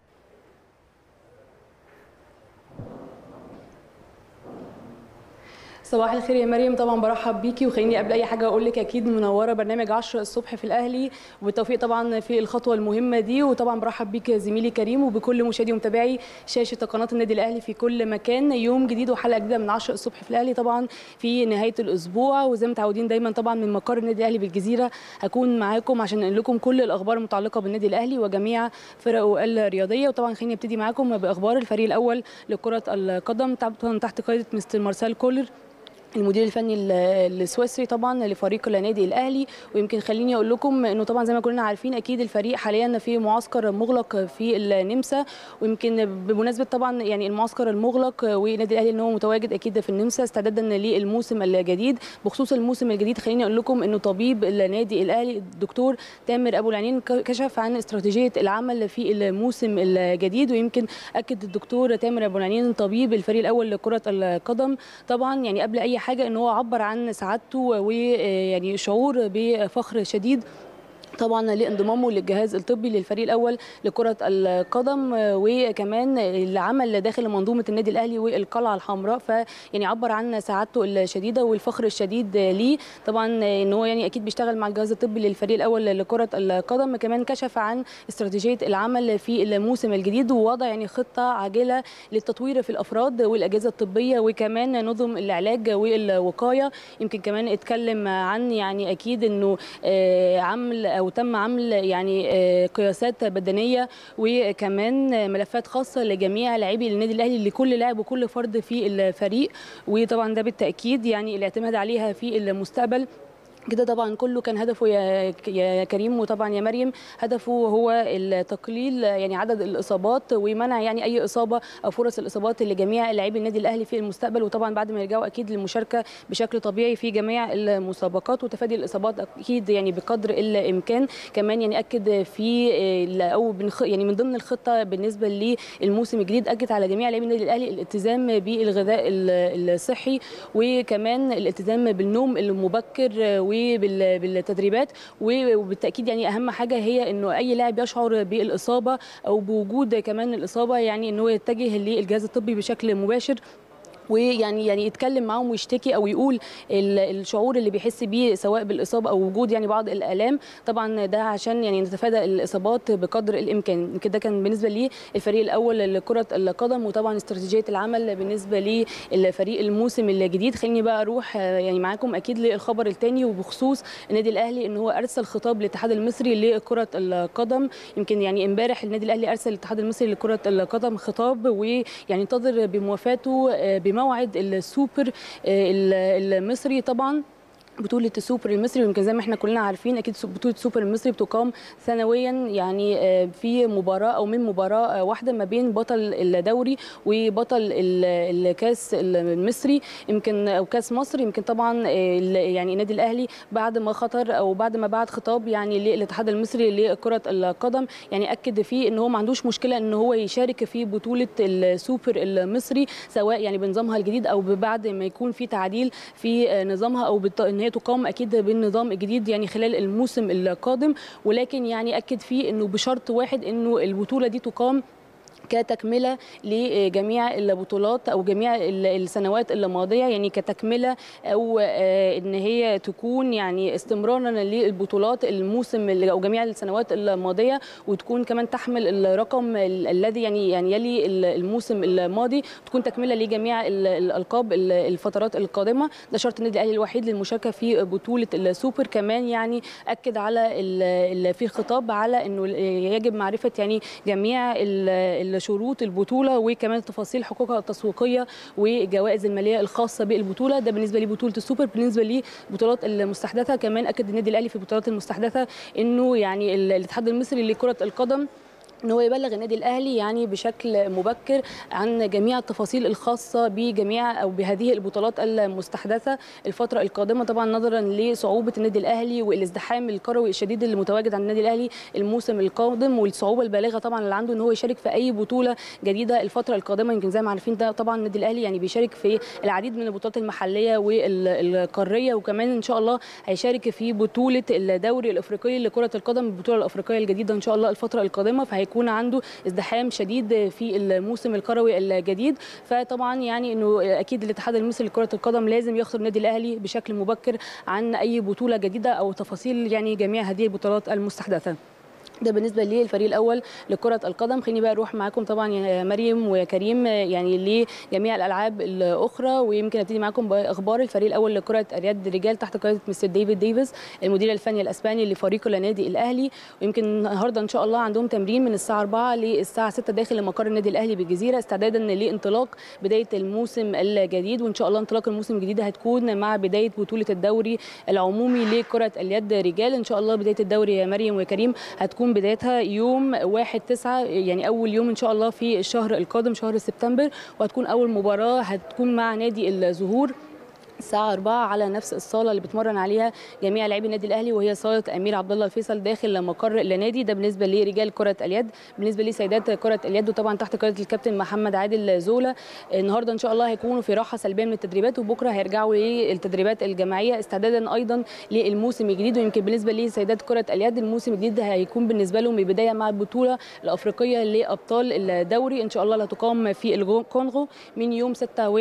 صباح الخير يا مريم طبعا برحب بيكي وخليني قبل اي حاجه اقول لك اكيد منوره برنامج 10 الصبح في الاهلي وبالتوفيق طبعا في الخطوه المهمه دي وطبعا برحب بيك زميلي كريم وبكل مشاهدي ومتابعي شاشه قناه النادي الاهلي في كل مكان يوم جديد وحلقه جديده من 10 الصبح في الاهلي طبعا في نهايه الاسبوع وزي ما متعودين دايما طبعا من مقر النادي الاهلي بالجزيره هكون معاكم عشان انقل لكم كل الاخبار المتعلقه بالنادي الاهلي وجميع فرقه الرياضيه وطبعا خليني ابتدي معاكم باخبار الفريق الاول لكره القدم طبعا تحت قياده مستر مارسيل كولر المدير الفني السويسري طبعا لفريق النادي الاهلي ويمكن خليني اقول لكم انه طبعا زي ما كلنا عارفين اكيد الفريق حاليا في معسكر مغلق في النمسا ويمكن بمناسبه طبعا يعني المعسكر المغلق والنادي الاهلي ان هو متواجد اكيد في النمسا استعدادا للموسم الجديد بخصوص الموسم الجديد خليني اقول لكم انه طبيب النادي الاهلي الدكتور تامر ابو العنين كشف عن استراتيجيه العمل في الموسم الجديد ويمكن اكد الدكتور تامر ابو العنين طبيب الفريق الاول لكره القدم طبعا يعني قبل اي حاجه ان هو عبر عن سعادته ويعني شعور بفخر شديد طبعا لانضمامه للجهاز الطبي للفريق الاول لكره القدم وكمان العمل داخل منظومه النادي الاهلي والقلعه الحمراء فيعني عبر عن سعادته الشديده والفخر الشديد ليه طبعا ان هو يعني اكيد بيشتغل مع الجهاز الطبي للفريق الاول لكره القدم كمان كشف عن استراتيجيه العمل في الموسم الجديد ووضع يعني خطه عاجله للتطوير في الافراد والاجهزه الطبيه وكمان نظم العلاج والوقايه يمكن كمان اتكلم عن يعني اكيد انه عمل او تم عمل يعني قياسات بدنيه وكمان ملفات خاصه لجميع لاعبي النادي الاهلي لكل لاعب وكل فرد في الفريق وطبعا ده بالتاكيد يعني الاعتماد عليها في المستقبل كده طبعا كله كان هدفه يا يا كريم وطبعا يا مريم هدفه هو التقليل يعني عدد الاصابات ومنع يعني اي اصابه او فرص الاصابات لجميع لاعبي النادي الاهلي في المستقبل وطبعا بعد ما يرجعوا اكيد للمشاركه بشكل طبيعي في جميع المسابقات وتفادي الاصابات اكيد يعني بقدر الامكان كمان يعني اكد في او يعني من ضمن الخطه بالنسبه للموسم الجديد اكد على جميع لاعبي النادي الاهلي الالتزام بالغذاء الصحي وكمان الالتزام بالنوم المبكر وبالتدريبات وبالتاكيد يعني اهم حاجه هي انه اي لاعب يشعر بالاصابه او بوجود كمان الاصابه يعني انه يتجه للجهاز الطبي بشكل مباشر ويعني يعني يتكلم معاهم ويشتكي او يقول الشعور اللي بيحس بيه سواء بالاصابه او وجود يعني بعض الالام طبعا ده عشان يعني نتفادى الاصابات بقدر الامكان كده كان بالنسبه لي الفريق الاول لكره القدم وطبعا استراتيجيه العمل بالنسبه للفريق الموسم الجديد خليني بقى اروح يعني معاكم اكيد للخبر الثاني وبخصوص النادي الاهلي ان هو ارسل خطاب للاتحاد المصري لكره القدم يمكن يعني امبارح النادي الاهلي ارسل للاتحاد المصري لكره القدم خطاب ويعني انتظر بموافاته موعد السوبر المصري طبعا بطولة السوبر المصري ويمكن زي ما احنا كلنا عارفين اكيد بطولة السوبر المصري بتقام سنويا يعني في مباراة او من مباراة واحدة ما بين بطل الدوري وبطل الكاس المصري يمكن او كاس مصر يمكن طبعا يعني النادي الاهلي بعد ما خطر او بعد ما بعت خطاب يعني للاتحاد المصري لكرة القدم يعني اكد فيه ان هو ما عندوش مشكلة ان هو يشارك في بطولة السوبر المصري سواء يعني بنظامها الجديد او بعد ما يكون في تعديل في نظامها او ان هي تقام اكيد بالنظام الجديد يعني خلال الموسم القادم ولكن يعني اكد فيه انه بشرط واحد انه البطوله دي تقام كتكمله لجميع البطولات او جميع ال- السنوات الماضيه يعني كتكمله او آه، ان هي تكون يعني استمرارا للبطولات الموسم ال- او جميع السنوات الماضيه وتكون كمان تحمل الرقم ال- الذي يعني يعني يلي ال- الموسم الماضي تكون تكمله لجميع ال- الالقاب ال- الفترات القادمه ده شرط النادي الاهلي الوحيد للمشاركه في بطوله السوبر كمان يعني اكد على ال- ال- في خطاب على انه يجب معرفه يعني جميع ال- الشروط البطوله وكمان تفاصيل حقوقها التسويقيه والجوائز الماليه الخاصه بالبطوله ده بالنسبه لبطوله السوبر بالنسبه لبطولات المستحدثه كمان اكد النادي الاهلي في البطولات المستحدثه انه يعني ال- الاتحاد المصري لكره القدم ان هو يبلغ النادي الاهلي يعني بشكل مبكر عن جميع التفاصيل الخاصه بجميع او بهذه البطولات المستحدثه الفتره القادمه طبعا نظرا لصعوبه النادي الاهلي والازدحام الكروي الشديد اللي متواجد عند النادي الاهلي الموسم القادم والصعوبه البالغه طبعا اللي عنده ان هو يشارك في اي بطوله جديده الفتره القادمه يمكن زي ما عارفين ده طبعا النادي الاهلي يعني بيشارك في العديد من البطولات المحليه والقاريه وكمان ان شاء الله هيشارك في بطوله الدوري الافريقي لكره القدم البطوله الافريقيه الجديده ان شاء الله الفتره القادمه فهيكون عنده ازدحام شديد في الموسم الكروي الجديد فطبعا يعني انه اكيد الاتحاد المصري لكره القدم لازم يخسر النادي الاهلي بشكل مبكر عن اي بطوله جديده او تفاصيل يعني جميع هذه البطولات المستحدثه ده بالنسبه للفريق الاول لكره القدم خليني بقى اروح معاكم طبعا يا مريم وكريم يعني لجميع الالعاب الاخرى ويمكن ابتدي معاكم باخبار الفريق الاول لكره اليد الرجال تحت قياده مستر ديفيد ديفيس المدير الفني الاسباني لفريق النادي الاهلي ويمكن النهارده ان شاء الله عندهم تمرين من الساعه 4 للساعه 6 داخل مقر النادي الاهلي بالجزيره استعدادا لانطلاق بدايه الموسم الجديد وان شاء الله انطلاق الموسم الجديد هتكون مع بدايه بطوله الدوري العمومي لكره اليد رجال ان شاء الله بدايه الدوري يا مريم وكريم هتكون بدايتها يوم 1 9 يعني اول يوم ان شاء الله في الشهر القادم شهر سبتمبر وهتكون اول مباراه هتكون مع نادي الزهور الساعة 4 على نفس الصالة اللي بتمرن عليها جميع لاعبي النادي الأهلي وهي صالة أمير عبد الله الفيصل داخل مقر النادي ده بالنسبة لرجال كرة اليد بالنسبة لسيدات كرة اليد وطبعا تحت قيادة الكابتن محمد عادل زولا النهارده إن شاء الله هيكونوا في راحة سلبية من التدريبات وبكرة هيرجعوا للتدريبات الجماعية استعدادا أيضا للموسم الجديد ويمكن بالنسبة لسيدات كرة اليد الموسم الجديد هيكون بالنسبة لهم بداية مع البطولة الأفريقية لأبطال الدوري إن شاء الله اللي هتقام في الكونغو من يوم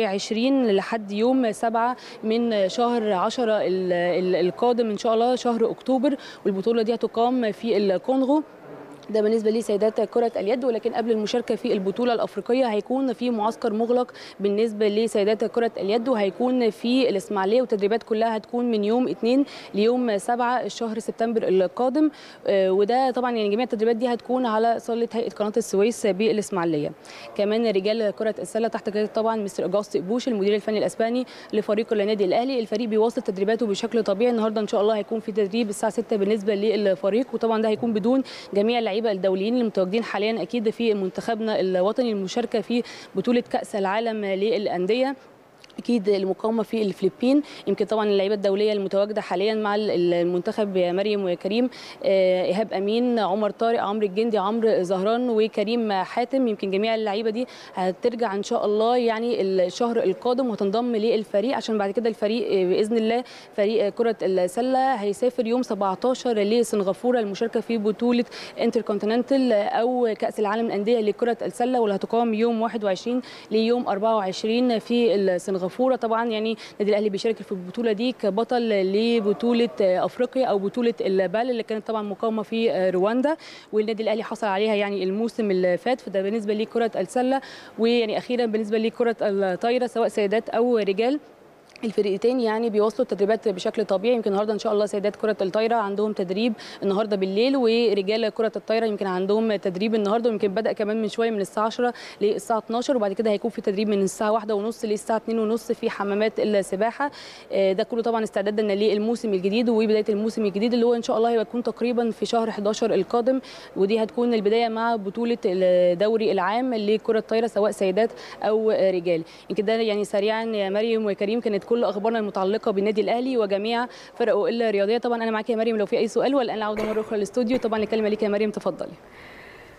26 لحد يوم 7 من شهر 10 ال- ال- القادم ان شاء الله شهر اكتوبر والبطوله دي هتقام في الكونغو ده بالنسبه لسيدات كره اليد ولكن قبل المشاركه في البطوله الافريقيه هيكون في معسكر مغلق بالنسبه لسيدات كره اليد وهيكون في الاسماعيليه والتدريبات كلها هتكون من يوم 2 ليوم 7 شهر سبتمبر القادم آه، وده طبعا يعني جميع التدريبات دي هتكون على صاله هيئه قناه السويس بالاسماعيليه كمان رجال كره السله تحت قياده طبعا مستر اجاست بوش المدير الفني الاسباني لفريق النادي الاهلي الفريق بيواصل تدريباته بشكل طبيعي النهارده ان شاء الله هيكون في تدريب الساعه 6 بالنسبه للفريق وطبعا ده هيكون بدون جميع اللعيبه الدوليين المتواجدين حاليا اكيد في منتخبنا الوطني المشاركه في بطوله كاس العالم للانديه اكيد المقاومه في الفلبين يمكن طبعا اللعيبه الدوليه المتواجده حاليا مع ال- المنتخب يا مريم وكريم آه، ايهاب امين عمر طارق عمرو الجندي عمرو زهران وكريم حاتم يمكن جميع اللعيبه دي هترجع ان شاء الله يعني الشهر القادم وتنضم للفريق عشان بعد كده الفريق آه، باذن الله فريق آه، كره السله هيسافر يوم 17 لسنغافوره المشاركه في بطوله انتر كونتيننتال او كاس العالم للانديه لكره السله واللي هتقام يوم 21 ليوم 24 في سنغافوره طبعا يعني النادي الاهلي بيشارك في البطوله دي كبطل لبطوله افريقيا او بطوله البال اللي كانت طبعا مقامه في رواندا والنادي الاهلي حصل عليها يعني الموسم اللي فات فده بالنسبه لكره السله ويعني اخيرا بالنسبه لكره الطايره سواء سيدات او رجال الفريقين يعني بيواصلوا التدريبات بشكل طبيعي يمكن النهارده ان شاء الله سيدات كره الطايره عندهم تدريب النهارده بالليل ورجال كره الطايره يمكن عندهم تدريب النهارده ويمكن بدا كمان من شويه من الساعه 10 للساعه 12 وبعد كده هيكون في تدريب من الساعه 1 ونص للساعه 2 ونص في حمامات السباحه آه، ده كله طبعا استعدادا للموسم الجديد وبدايه الموسم الجديد اللي هو ان شاء الله هيكون تقريبا في شهر 11 القادم ودي هتكون البدايه مع بطوله الدوري العام لكره الطايره سواء سيدات او رجال يمكن ده يعني سريعا يا مريم وكريم كانت كل اخبارنا المتعلقه بالنادي الاهلي وجميع فرقه الرياضيه طبعا انا معاك يا مريم لو في اي سؤال والان العوده مره اخرى للاستوديو طبعا الكلمه ليك يا مريم تفضلي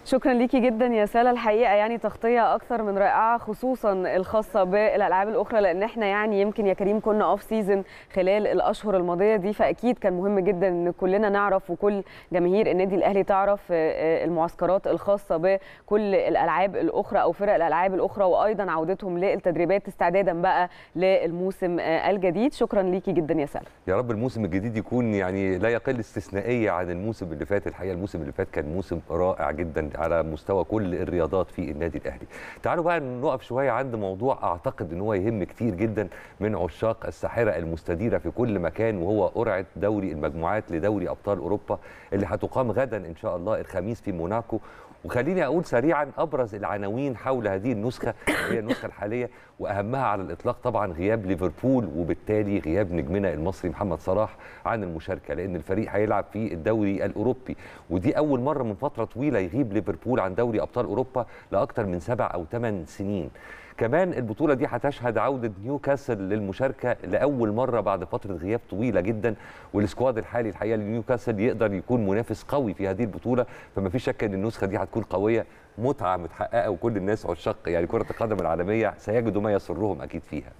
شكرا ليكي جدا يا ساله الحقيقه يعني تغطيه اكثر من رائعه خصوصا الخاصه بالالعاب الاخرى لان احنا يعني يمكن يا كريم كنا اوف سيزون خلال الاشهر الماضيه دي فاكيد كان مهم جدا ان كلنا نعرف وكل جماهير النادي الاهلي تعرف المعسكرات الخاصه بكل الالعاب الاخرى او فرق الالعاب الاخرى وايضا عودتهم للتدريبات استعدادا بقى للموسم الجديد شكرا ليكي جدا يا ساله يا رب الموسم الجديد يكون يعني لا يقل استثنائيه عن الموسم اللي فات الحقيقه الموسم اللي فات كان موسم رائع جدا على مستوى كل الرياضات في النادي الاهلي تعالوا بقى نقف شويه عند موضوع اعتقد ان هو يهم كتير جدا من عشاق الساحره المستديره في كل مكان وهو قرعه دوري المجموعات لدوري ابطال اوروبا اللي هتقام غدا ان شاء الله الخميس في موناكو وخليني اقول سريعا ابرز العناوين حول هذه النسخه هي النسخه الحاليه واهمها على الاطلاق طبعا غياب ليفربول وبالتالي غياب نجمنا المصري محمد صلاح عن المشاركه لان الفريق هيلعب في الدوري الاوروبي ودي اول مره من فتره طويله يغيب ليفربول عن دوري ابطال اوروبا لاكثر من سبع او ثمان سنين كمان البطوله دي هتشهد عوده نيوكاسل للمشاركه لاول مره بعد فتره غياب طويله جدا والسكواد الحالي الحقيقه لنيوكاسل يقدر يكون منافس قوي في هذه البطوله فما فيش شك ان النسخه دي هتكون قويه متعه متحققه وكل الناس عشاق يعني كره القدم العالميه سيجدوا ما يسرهم اكيد فيها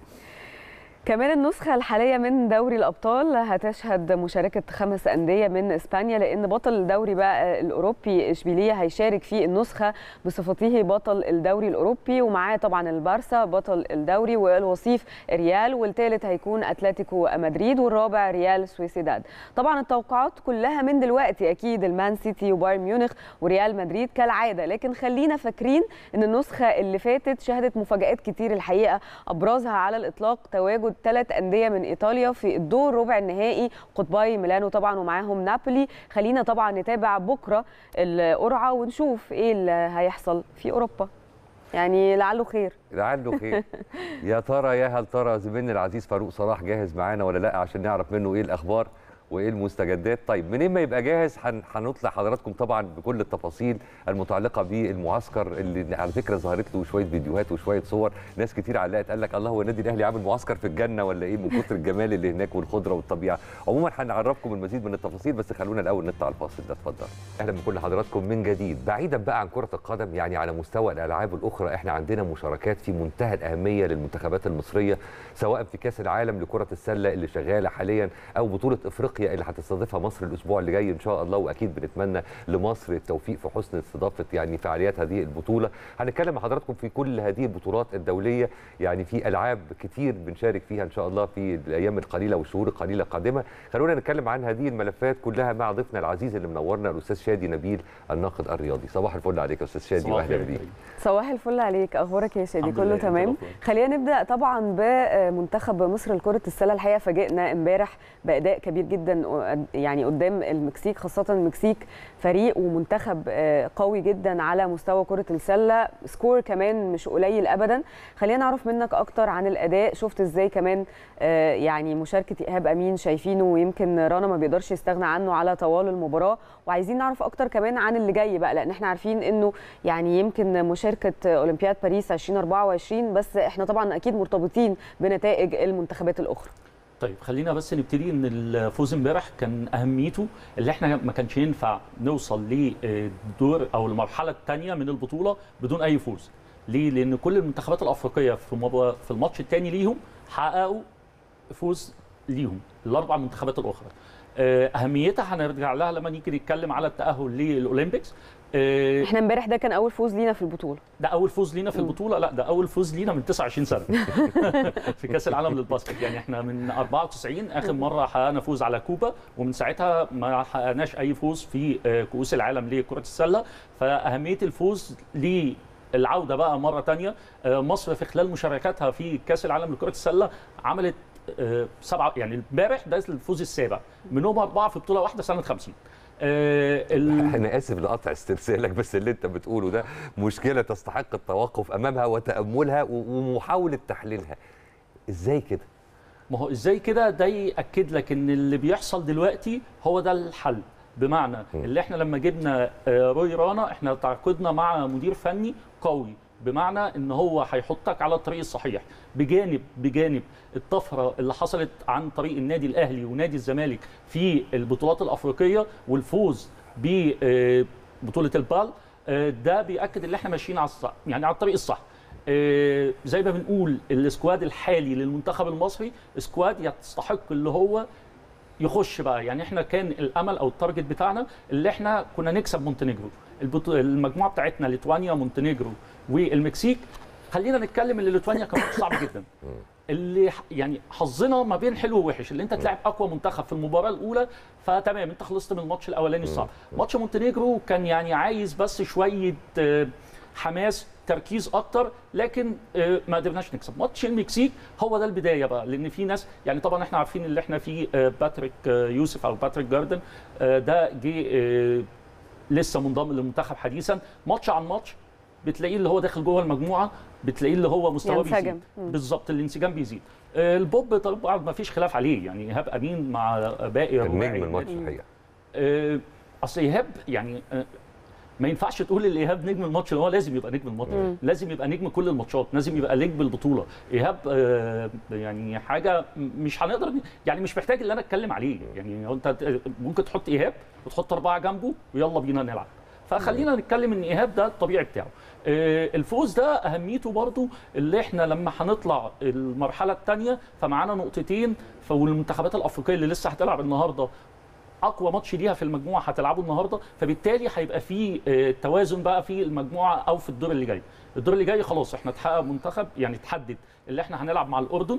كمان النسخة الحالية من دوري الأبطال هتشهد مشاركة خمس أندية من إسبانيا لأن بطل الدوري بقى الأوروبي إشبيلية هيشارك في النسخة بصفته بطل الدوري الأوروبي ومعاه طبعا البارسا بطل الدوري والوصيف ريال والثالث هيكون أتلتيكو مدريد والرابع ريال سويسيداد طبعا التوقعات كلها من دلوقتي أكيد المان سيتي وبايرن ميونخ وريال مدريد كالعادة لكن خلينا فاكرين أن النسخة اللي فاتت شهدت مفاجآت كتير الحقيقة أبرزها على الإطلاق تواجد ثلاث أندية من إيطاليا في الدور ربع النهائي قطبي ميلانو طبعا ومعاهم نابولي خلينا طبعا نتابع بكرة القرعة ونشوف إيه اللي هيحصل في أوروبا يعني لعله خير لعله خير يا ترى يا هل ترى زميلنا العزيز فاروق صلاح جاهز معانا ولا لا عشان نعرف منه ايه الاخبار وايه المستجدات طيب منين ما يبقى جاهز هنطلع حضراتكم طبعا بكل التفاصيل المتعلقه بالمعسكر اللي على فكره ظهرت له شويه فيديوهات وشويه صور ناس كتير علقت قال لك الله هو النادي الاهلي عامل معسكر في الجنه ولا ايه من كتر الجمال اللي هناك والخضره والطبيعه عموما هنعرفكم المزيد من التفاصيل بس خلونا الاول نطلع الفاصل ده اتفضل اهلا بكل حضراتكم من جديد بعيدا بقى عن كره القدم يعني على مستوى الالعاب الاخرى احنا عندنا مشاركات في منتهى الاهميه للمنتخبات المصريه سواء في كاس العالم لكره السله اللي شغاله حاليا او بطوله افريقيا اللي هتستضيفها مصر الاسبوع اللي جاي ان شاء الله واكيد بنتمنى لمصر التوفيق في حسن استضافه يعني فعاليات هذه البطوله هنتكلم مع حضراتكم في كل هذه البطولات الدوليه يعني في العاب كتير بنشارك فيها ان شاء الله في الايام القليله والشهور القليله القادمه خلونا نتكلم عن هذه الملفات كلها مع ضيفنا العزيز اللي منورنا الاستاذ شادي نبيل الناقد الرياضي صباح الفل عليك يا استاذ شادي واهلا بيك صباح الفل عليك اخبارك يا شادي كله تمام خلينا نبدا طبعا بمنتخب مصر لكره السله الحقيقه فاجئنا امبارح باداء كبير جدا يعني قدام المكسيك خاصه المكسيك فريق ومنتخب قوي جدا على مستوى كره السله سكور كمان مش قليل ابدا خلينا نعرف منك اكتر عن الاداء شفت ازاي كمان يعني مشاركه ايهاب امين شايفينه ويمكن رنا ما بيقدرش يستغنى عنه على طوال المباراه وعايزين نعرف اكتر كمان عن اللي جاي بقى لان احنا عارفين انه يعني يمكن مشاركه اولمبياد باريس 2024 بس احنا طبعا اكيد مرتبطين بنتائج المنتخبات الاخرى طيب خلينا بس نبتدي ان الفوز امبارح كان اهميته اللي احنا ما كانش ينفع نوصل للدور او المرحله الثانيه من البطوله بدون اي فوز ليه لان كل المنتخبات الافريقيه في في الماتش الثاني ليهم حققوا فوز ليهم الاربع منتخبات الاخرى اهميتها هنرجع لها لما نيجي نتكلم على التاهل للاولمبيكس احنا امبارح ده كان اول فوز لينا في البطوله ده اول فوز لينا في البطوله لا ده اول فوز لينا من 29 سنه في كاس العالم للباسكت يعني احنا من 94 اخر مره حققنا فوز على كوبا ومن ساعتها ما حققناش اي فوز في كؤوس العالم لكره السله فاهميه الفوز ليه العوده بقى مره ثانيه مصر في خلال مشاركاتها في كاس العالم لكره السله عملت سبعه يعني امبارح ده الفوز السابع منهم اربعه في بطوله واحده سنه 50 آه انا اسف لقطع استرسالك بس اللي انت بتقوله ده مشكله تستحق التوقف امامها وتاملها ومحاوله تحليلها ازاي كده ما هو ازاي كده ده ياكد لك ان اللي بيحصل دلوقتي هو ده الحل بمعنى اللي احنا لما جبنا روي رانا احنا تعاقدنا مع مدير فني قوي بمعنى ان هو هيحطك على الطريق الصحيح بجانب بجانب الطفره اللي حصلت عن طريق النادي الاهلي ونادي الزمالك في البطولات الافريقيه والفوز ببطوله البال آه، ده بياكد ان احنا ماشيين على الصح يعني على الطريق الصح آه، زي ما بنقول السكواد الحالي للمنتخب المصري سكواد يستحق اللي هو يخش بقى يعني احنا كان الامل او التارجت بتاعنا اللي احنا كنا نكسب مونتينيجرو البطو- المجموعه بتاعتنا ليتوانيا مونتينيجرو والمكسيك خلينا نتكلم ان ليتوانيا كان ماتش صعب جدا اللي ح- يعني حظنا ما بين حلو ووحش اللي انت تلعب اقوى منتخب في المباراه الاولى فتمام انت خلصت من الماتش الاولاني الصعب ماتش مونتينيجرو كان يعني عايز بس شويه آه، حماس تركيز اكتر لكن آه، ما قدرناش نكسب ماتش المكسيك هو ده البدايه بقى لان في ناس يعني طبعا احنا عارفين اللي احنا فيه آه، باتريك آه، يوسف او باتريك جاردن آه، ده جه آه، لسه منضم للمنتخب حديثا ماتش عن ماتش بتلاقيه اللي هو داخل جوه المجموعه بتلاقيه اللي هو مستواه ينسجم. بيزيد بالظبط الانسجام بيزيد آه، البوب طبعا ما فيش خلاف عليه يعني ايهاب امين مع باقي كان رباعي نجم الماتش النادي. الحقيقه آه، اصل ايهاب يعني آه، ما ينفعش تقول ان ايهاب نجم الماتش اللي هو لازم يبقى نجم الماتش لازم يبقى نجم كل الماتشات لازم يبقى نجم البطوله ايهاب آه، يعني حاجه م- مش هنقدر يعني مش محتاج ان انا اتكلم عليه يعني هو انت ت- ممكن تحط ايهاب وتحط اربعه جنبه ويلا بينا نلعب فخلينا نتكلم ان ايهاب ده الطبيعي بتاعه آه، الفوز ده اهميته برضو اللي احنا لما هنطلع المرحله الثانيه فمعانا نقطتين والمنتخبات الافريقيه اللي لسه هتلعب النهارده اقوى ماتش ليها في المجموعه هتلعبه النهارده فبالتالي هيبقى في آه، توازن بقى في المجموعه او في الدور اللي جاي الدور اللي جاي خلاص احنا اتحقق منتخب يعني تحدد اللي احنا هنلعب مع الاردن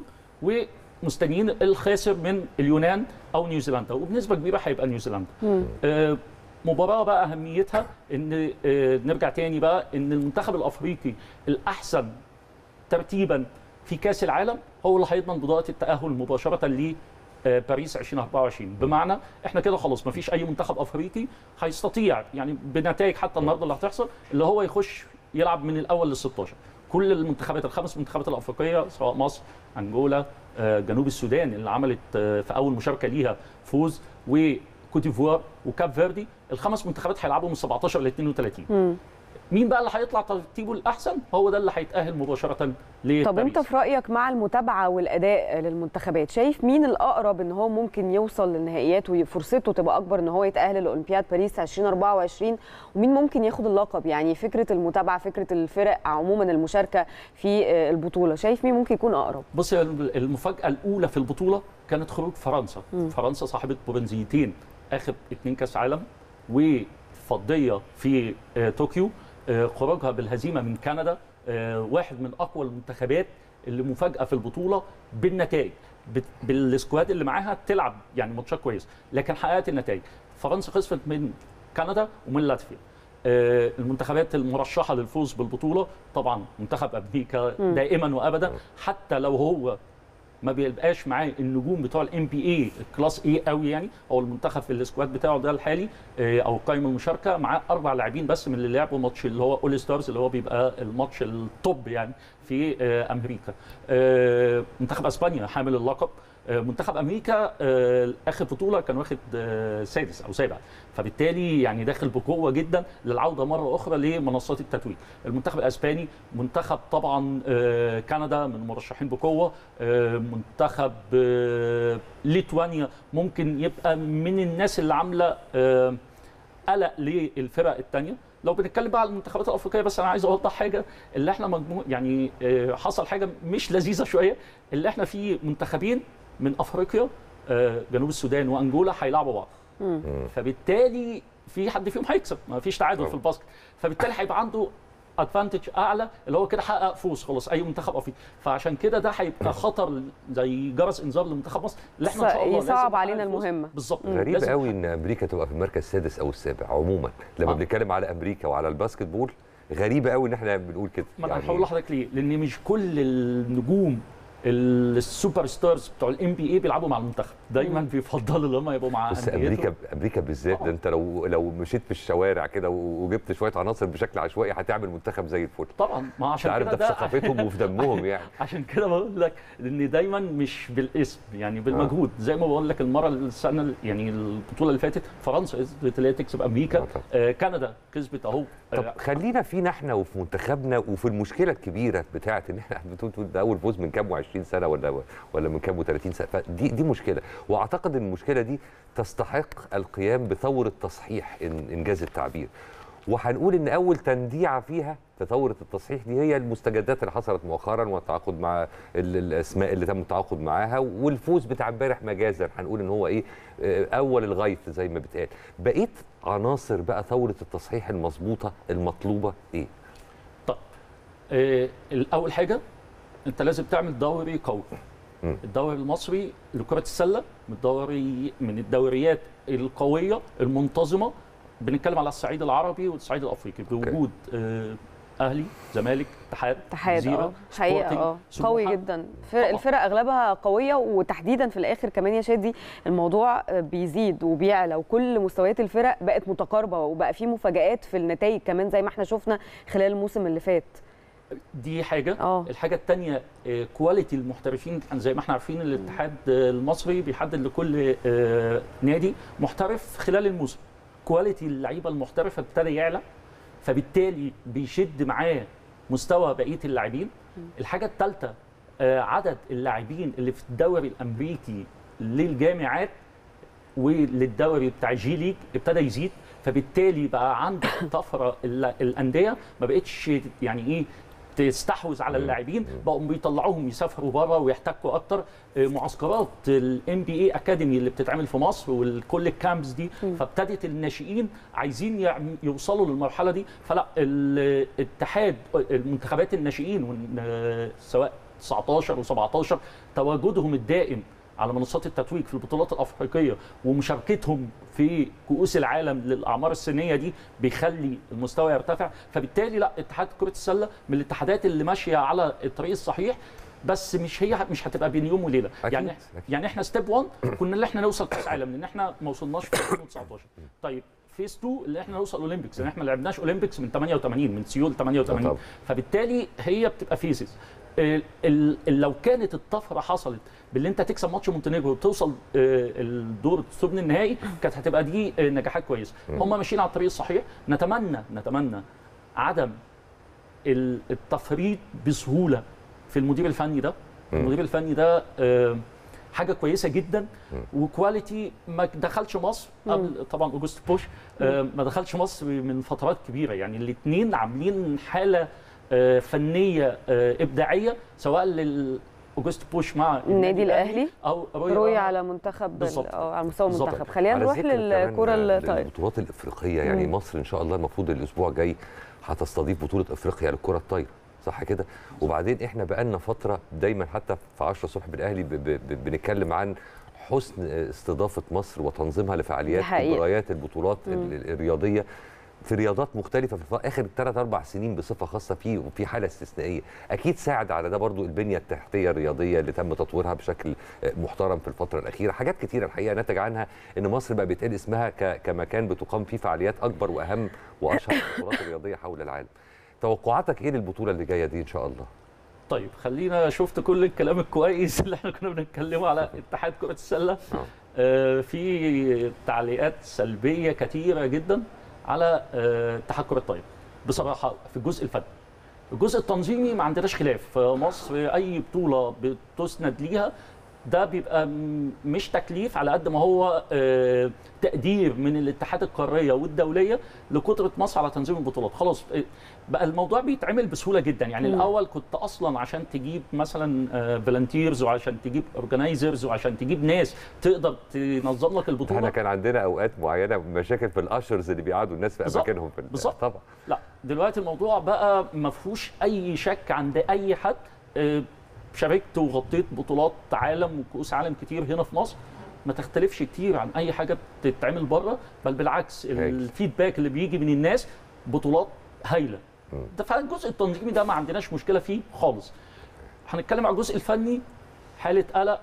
ومستنيين الخاسر من اليونان او نيوزيلندا وبنسبه كبيره هيبقى نيوزيلندا آه، مباراه بقى اهميتها ان آه، نرجع تاني بقى ان المنتخب الافريقي الاحسن ترتيبا في كاس العالم هو اللي هيضمن بطاقه التاهل مباشره ل آه، باريس 2024 بمعنى احنا كده خلاص ما فيش اي منتخب افريقي هيستطيع يعني بنتائج حتى النهارده اللي هتحصل اللي هو يخش يلعب من الاول لل 16 كل المنتخبات الخمس منتخبات الافريقيه سواء مصر انجولا آه، جنوب السودان اللي عملت آه، في اول مشاركه ليها فوز وكوت ديفوار وكاب فيردي الخمس منتخبات هيلعبوا من 17 ل 32 مين بقى اللي هيطلع ترتيبه الاحسن هو ده اللي هيتاهل مباشره لباريس طب انت في رايك مع المتابعه والاداء للمنتخبات شايف مين الاقرب ان هو ممكن يوصل للنهائيات وفرصته تبقى اكبر ان هو يتاهل لاولمبياد باريس 2024 ومين ممكن ياخد اللقب يعني فكره المتابعه فكره الفرق عموما المشاركه في آه، البطوله شايف مين ممكن يكون اقرب بص يا المفاجاه الاولى في البطوله كانت خروج فرنسا فرنسا صاحبه برونزيتين اخر اتنين كاس عالم وفضيه في آه، طوكيو آه، خروجها بالهزيمه من كندا آه، واحد من اقوى المنتخبات اللي مفاجاه في البطوله بالنتائج بت- بالسكواد اللي معاها تلعب يعني ماتشات كويس لكن حققت النتائج فرنسا خسرت من كندا ومن لاتفيا آه، المنتخبات المرشحه للفوز بالبطوله طبعا منتخب امريكا دائما وابدا حتى لو هو ما بيبقاش معاه النجوم بتوع الام بي اي كلاس اي قوي يعني هو المنتخب في السكواد بتاعه ده الحالي آه، او قائمه المشاركه معاه اربع لاعبين بس من اللي لعبوا ماتش اللي هو اول ستارز اللي هو بيبقى الماتش التوب يعني في آه، امريكا آه، منتخب اسبانيا حامل اللقب آه، منتخب امريكا آه، اخر بطوله كان واخد آه، سادس او سابع فبالتالي يعني داخل بقوه جدا للعوده مره اخرى لمنصات التتويج المنتخب الاسباني منتخب طبعا آه، كندا من المرشحين بقوه آه، منتخب آه، ليتوانيا ممكن يبقى من الناس اللي عامله آه، قلق للفرق الثانيه لو بنتكلم بقى على المنتخبات الافريقيه بس انا عايز اوضح حاجه اللي احنا مجموع يعني آه، حصل حاجه مش لذيذه شويه اللي احنا في منتخبين من افريقيا آه، جنوب السودان وانجولا هيلعبوا بعض فبالتالي في حد فيهم هيكسب ما فيش تعادل في الباسكت فبالتالي هيبقى عنده ادفانتج اعلى اللي هو كده حقق فوز خلاص اي منتخب افريقي فعشان كده ده هيبقى خطر زي جرس انذار لمنتخب مصر اللي احنا ان شاء الله لازم يصعب نحقق علينا الفوز. المهمة. بالظبط غريب لازم قوي ان امريكا تبقى في المركز السادس او السابع عموما لما آه. بنتكلم على امريكا وعلى الباسكت بول غريبه قوي ان احنا بنقول كده ما انا هقول لحضرتك ليه؟ لان مش كل النجوم السوبر ستارز بتوع الام بي اي بيلعبوا مع المنتخب، دايما بيفضلوا ان هم يبقوا مع بس أنديتهم. امريكا امريكا بالذات طبعاً. ده انت لو لو مشيت في الشوارع كده وجبت شويه عناصر بشكل عشوائي هتعمل منتخب زي الفل طبعا ما انت عشان عارف كده ده في ده ثقافتهم وفي دمهم يعني عشان كده بقول لك ان دايما مش بالاسم يعني بالمجهود زي ما بقول لك المره السنه يعني البطوله اللي فاتت فرنسا قدرت اللي هي تكسب امريكا آه طبعاً. آه كندا كسبت اهو طب آه، خلينا فينا احنا وفي منتخبنا وفي المشكله الكبيره بتاعت ان احنا بتقول تقول ده اول فوز من كام و20 سنه ولا ولا من كام و30 سنه فدي دي مشكله واعتقد ان المشكله دي تستحق القيام بثوره تصحيح ان انجاز التعبير وهنقول ان اول تنديعه فيها في ثوره التصحيح دي هي المستجدات اللي حصلت مؤخرا والتعاقد مع ال- الاسماء اللي تم التعاقد معاها والفوز بتاع امبارح مجازا هنقول ان هو ايه آه، اول الغيث زي ما بتقال بقيت عناصر بقى ثوره التصحيح المظبوطه المطلوبه ايه طب آه، اول حاجه انت لازم تعمل دوري قوي مم. الدوري المصري لكره السله من الدوري من الدوريات القويه المنتظمه بنتكلم على الصعيد العربي والصعيد الافريقي بوجود آه، اهلي زمالك اتحاد اتحاد جزيرة، اه حقيقه سبورتنج، اه سموحة. قوي جدا فرق طبعاً. الفرق اغلبها قويه وتحديدا في الاخر كمان يا شادي الموضوع بيزيد وبيعلى وكل مستويات الفرق بقت متقاربه وبقى في مفاجات في النتائج كمان زي ما احنا شفنا خلال الموسم اللي فات دي حاجه اه. الحاجه الثانيه كواليتي المحترفين زي ما احنا عارفين الاتحاد آه، المصري بيحدد لكل آه، نادي محترف خلال الموسم كواليتي اللعيبه المحترفه ابتدى يعلى فبالتالي بيشد معاه مستوى بقيه اللاعبين الحاجه الثالثه عدد اللاعبين اللي في الدوري الامريكي للجامعات وللدوري بتاع جي ليج ابتدى يزيد فبالتالي بقى عندك طفره ال- الانديه ما بقتش يعني ايه تستحوذ على اللاعبين بقوا بيطلعوهم يسافروا بره ويحتكوا اكتر آه، معسكرات الام بي اي اكاديمي اللي بتتعمل في مصر وكل الكامبس دي فابتدت الناشئين عايزين يعم- يوصلوا للمرحله دي فلا الاتحاد المنتخبات الناشئين وال- آه، سواء 19 و17 تواجدهم الدائم على منصات التتويج في البطولات الافريقيه ومشاركتهم في كؤوس العالم للاعمار السنيه دي بيخلي المستوى يرتفع فبالتالي لا اتحاد كره السله من الاتحادات اللي ماشيه على الطريق الصحيح بس مش هي مش هتبقى بين يوم وليله أكيد، يعني أكيد. يعني احنا ستيب 1 كنا اللي احنا نوصل كاس عالم لان احنا ما وصلناش في 2019 طيب فيز 2 اللي احنا نوصل اولمبيكس لان احنا ما لعبناش اولمبيكس من 88 من سيول 88 طبعا. فبالتالي هي بتبقى فيزز ال- ال- لو كانت الطفره حصلت باللي انت تكسب ماتش مونتينيجرو وتوصل آه، الدور الثمن النهائي كانت هتبقى دي آه، نجاحات كويسه هم ماشيين على الطريق الصحيح نتمنى نتمنى عدم ال- التفريط بسهوله في المدير الفني ده المدير الفني ده آه، حاجه كويسه جدا وكواليتي ما دخلش مصر قبل طبعا اوجست بوش آه، ما دخلش مصر من فترات كبيره يعني الاثنين عاملين حاله آه، فنيه آه، ابداعيه سواء لل اوجست بوش مع النادي الأهلي او روي على منتخب بالظبط. اه على مستوى بالظبط. المنتخب خلينا على نروح ذكر كمان للكره الطايره البطولات الافريقيه يعني مم. مصر ان شاء الله المفروض الاسبوع الجاي هتستضيف بطوله افريقيا للكره الطايره صح كده وبعدين احنا بقالنا فتره دايما حتى في 10 الصبح بالاهلي ب- ب- ب- بنتكلم عن حسن استضافه مصر وتنظيمها لفعاليات دي حقيقة. مباريات البطولات ال- ال- الرياضيه في رياضات مختلفه في اخر ثلاث اربع سنين بصفه خاصه فيه وفي حاله استثنائيه اكيد ساعد على ده برضو البنيه التحتيه الرياضيه اللي تم تطويرها بشكل محترم في الفتره الاخيره حاجات كتيره الحقيقه نتج عنها ان مصر بقى بيتقال اسمها ك- كمكان بتقام فيه فعاليات اكبر واهم واشهر البطولات الرياضيه حول العالم توقعاتك ايه للبطوله اللي جايه دي ان شاء الله طيب خلينا شفت كل الكلام الكويس اللي احنا كنا بنتكلمه على اتحاد كره السله آه، في تعليقات سلبيه كثيره جدا على آه، اتحاد كره الطايره بصراحه في الجزء الفني الجزء التنظيمي ما عندناش خلاف في مصر اي بطوله بتسند ليها ده بيبقى م- مش تكليف على قد ما هو آه، تقدير من الاتحاد القاريه والدوليه لقدره مصر على تنظيم البطولات خلاص آه، بقى الموضوع بيتعمل بسهوله جدا يعني مم. الاول كنت اصلا عشان تجيب مثلا فولنتيرز وعشان تجيب اورجنايزرز وعشان تجيب ناس تقدر تنظم لك احنا البطوله كان عندنا اوقات معينه مشاكل في الاشرز اللي بيقعدوا الناس في بالظبط. اماكنهم في ال- بالظبط. طبعا لا دلوقتي الموضوع بقى ما فيهوش اي شك عند اي حد آه، شاركت وغطيت بطولات عالم وكؤوس عالم كتير هنا في مصر ما تختلفش كتير عن اي حاجه بتتعمل بره بل بالعكس هايل. الفيدباك اللي بيجي من الناس بطولات هايله ده فالجزء التنظيمي ده ما عندناش مشكله فيه خالص هنتكلم على الجزء الفني حاله قلق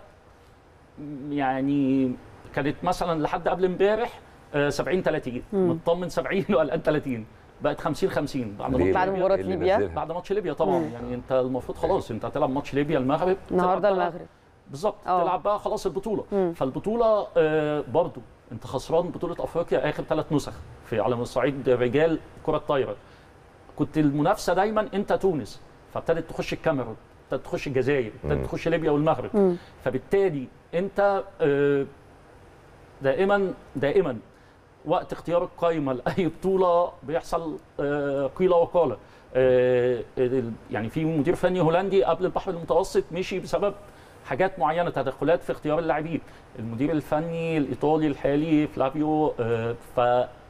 م- يعني كانت مثلا لحد قبل امبارح آه، 70 30 مطمن 70 وقلقان 30 بقت 50 50 بعد ليه؟ ماتش بعد ليبيا- مباراة اللي ليبيا. نزلها. بعد ماتش ليبيا طبعا مم. يعني انت المفروض خلاص انت هتلعب ماتش ليبيا المغرب النهارده تلعب بقى- المغرب بالظبط اه. تلعب بقى خلاص البطوله مم. فالبطوله آه، برضو انت خسران بطوله افريقيا اخر ثلاث نسخ في على صعيد رجال كره الطايره كنت المنافسه دايما انت تونس فابتدت تخش الكاميرون ابتدت تخش الجزائر ابتدت تخش ليبيا والمغرب مم. فبالتالي انت آه، دائما دائما وقت اختيار القائمه لاي بطوله بيحصل آه، قيل وقال آه، ال- يعني في مدير فني هولندي قبل البحر المتوسط مشي بسبب حاجات معينه تدخلات في اختيار اللاعبين المدير الفني الايطالي الحالي فلافيو آه، ف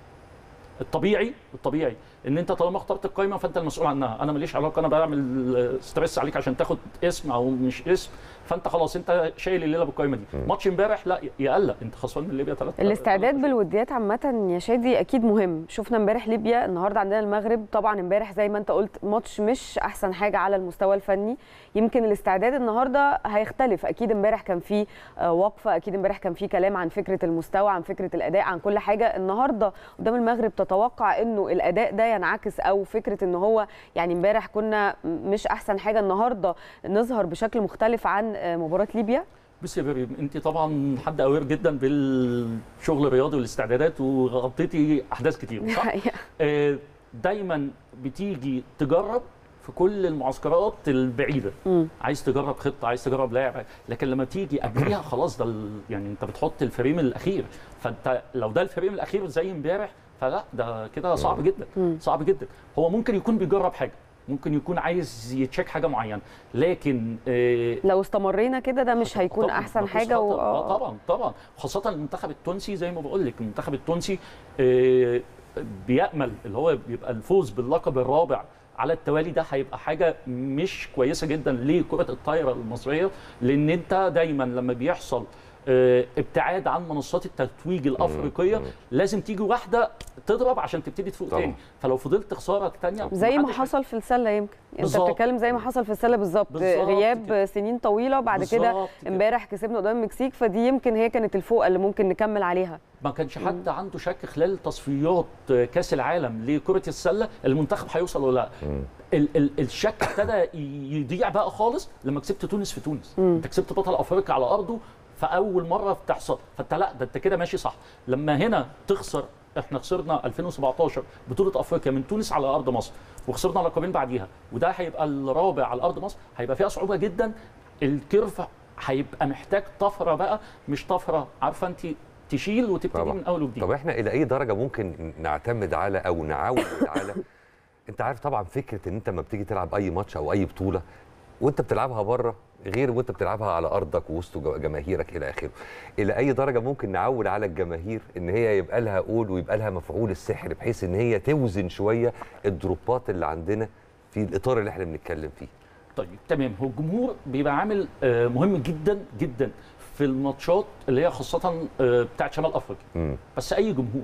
الطبيعي الطبيعي ان انت طالما اخترت القائمه فانت المسؤول عنها انا ماليش علاقه انا بعمل ستريس عليك عشان تاخد اسم او مش اسم فانت خلاص انت شايل الليله بالقائمه دي ماتش امبارح لا يقلق انت خسران من ليبيا 3 الاستعداد بالوديات عامة يا شادي أكيد مهم، شفنا امبارح ليبيا، النهارده عندنا المغرب، طبعا امبارح زي ما أنت قلت ماتش مش أحسن حاجة على المستوى الفني، يمكن الاستعداد النهارده هيختلف، أكيد امبارح كان في آه، وقفة، أكيد امبارح كان في كلام عن فكرة المستوى، عن فكرة الأداء، عن كل حاجة، النهارده قدام المغرب تتوقع إنه الأداء ده ينعكس أو فكرة إن هو يعني امبارح كنا مش أحسن حاجة، النهارده نظهر بشكل مختلف عن آه، مباراة ليبيا؟ بص يا بيبي انت طبعا حد اوير جدا بالشغل الرياضي والاستعدادات وغطيتي احداث كتير صح؟ الحقيقة. آه، دايما بتيجي تجرب في كل المعسكرات البعيده مم. عايز تجرب خطه عايز تجرب لاعب لكن لما تيجي قبليها خلاص ده ال- يعني انت بتحط الفريم الاخير فانت لو ده الفريم الاخير زي امبارح فلا ده كده صعب جدا صعب جدا هو ممكن يكون بيجرب حاجه ممكن يكون عايز يتشيك حاجه معينه لكن آه، لو استمرينا كده ده مش هيكون طبعاً، احسن مفيش حاجه خطر. و... آه طبعا طبعا خاصه المنتخب التونسي زي ما بقول لك المنتخب التونسي آه، بيامل اللي هو بيبقى الفوز باللقب الرابع على التوالي ده هيبقى حاجه مش كويسه جدا لكره الطايره المصريه لان انت دايما لما بيحصل آه، ابتعاد عن منصات التتويج الافريقيه لازم تيجي واحده تضرب عشان تبتدي تفوق طبعاً. تاني فلو فضلت خساره تانية زي ما محدش- حصل في السله يمكن انت بالظبط. بتتكلم زي ما حصل في السله بالظبط بالظبط غياب كده. سنين طويله بعد كده بالظبط كده. امبارح كسبنا قدام المكسيك فدي يمكن هي كانت الفوقه اللي ممكن نكمل عليها ما كانش حد عنده شك خلال تصفيات كاس العالم لكره السله المنتخب هيوصل ولا لا ال ال الشك ابتدى يضيع بقى خالص لما كسبت تونس في تونس انت كسبت بطل افريقيا على ارضه فاول مره بتحصل فانت لا ده انت كده ماشي صح لما هنا تخسر احنا خسرنا 2017 بطوله افريقيا من تونس على ارض مصر وخسرنا لقبين بعديها وده هيبقى الرابع على ارض مصر هيبقى فيها صعوبه جدا الكيرف هيبقى محتاج طفره بقى مش طفره عارفه انت تشيل وتبتدي طبعا من اول وجديد طب احنا الى اي درجه ممكن نعتمد على او نعود على انت عارف طبعا فكره ان انت لما بتيجي تلعب اي ماتش او اي بطوله وانت بتلعبها بره غير وانت بتلعبها على ارضك ووسط جو- جماهيرك الى اخره الى اي درجه ممكن نعود على الجماهير ان هي يبقى لها قول ويبقى لها مفعول السحر بحيث ان هي توزن شويه الدروبات اللي عندنا في الاطار اللي احنا بنتكلم فيه طيب تمام هو الجمهور بيبقى عامل آه، مهم جدا جدا في الماتشات اللي هي خاصه آه، بتاعت شمال افريقيا مم. بس اي جمهور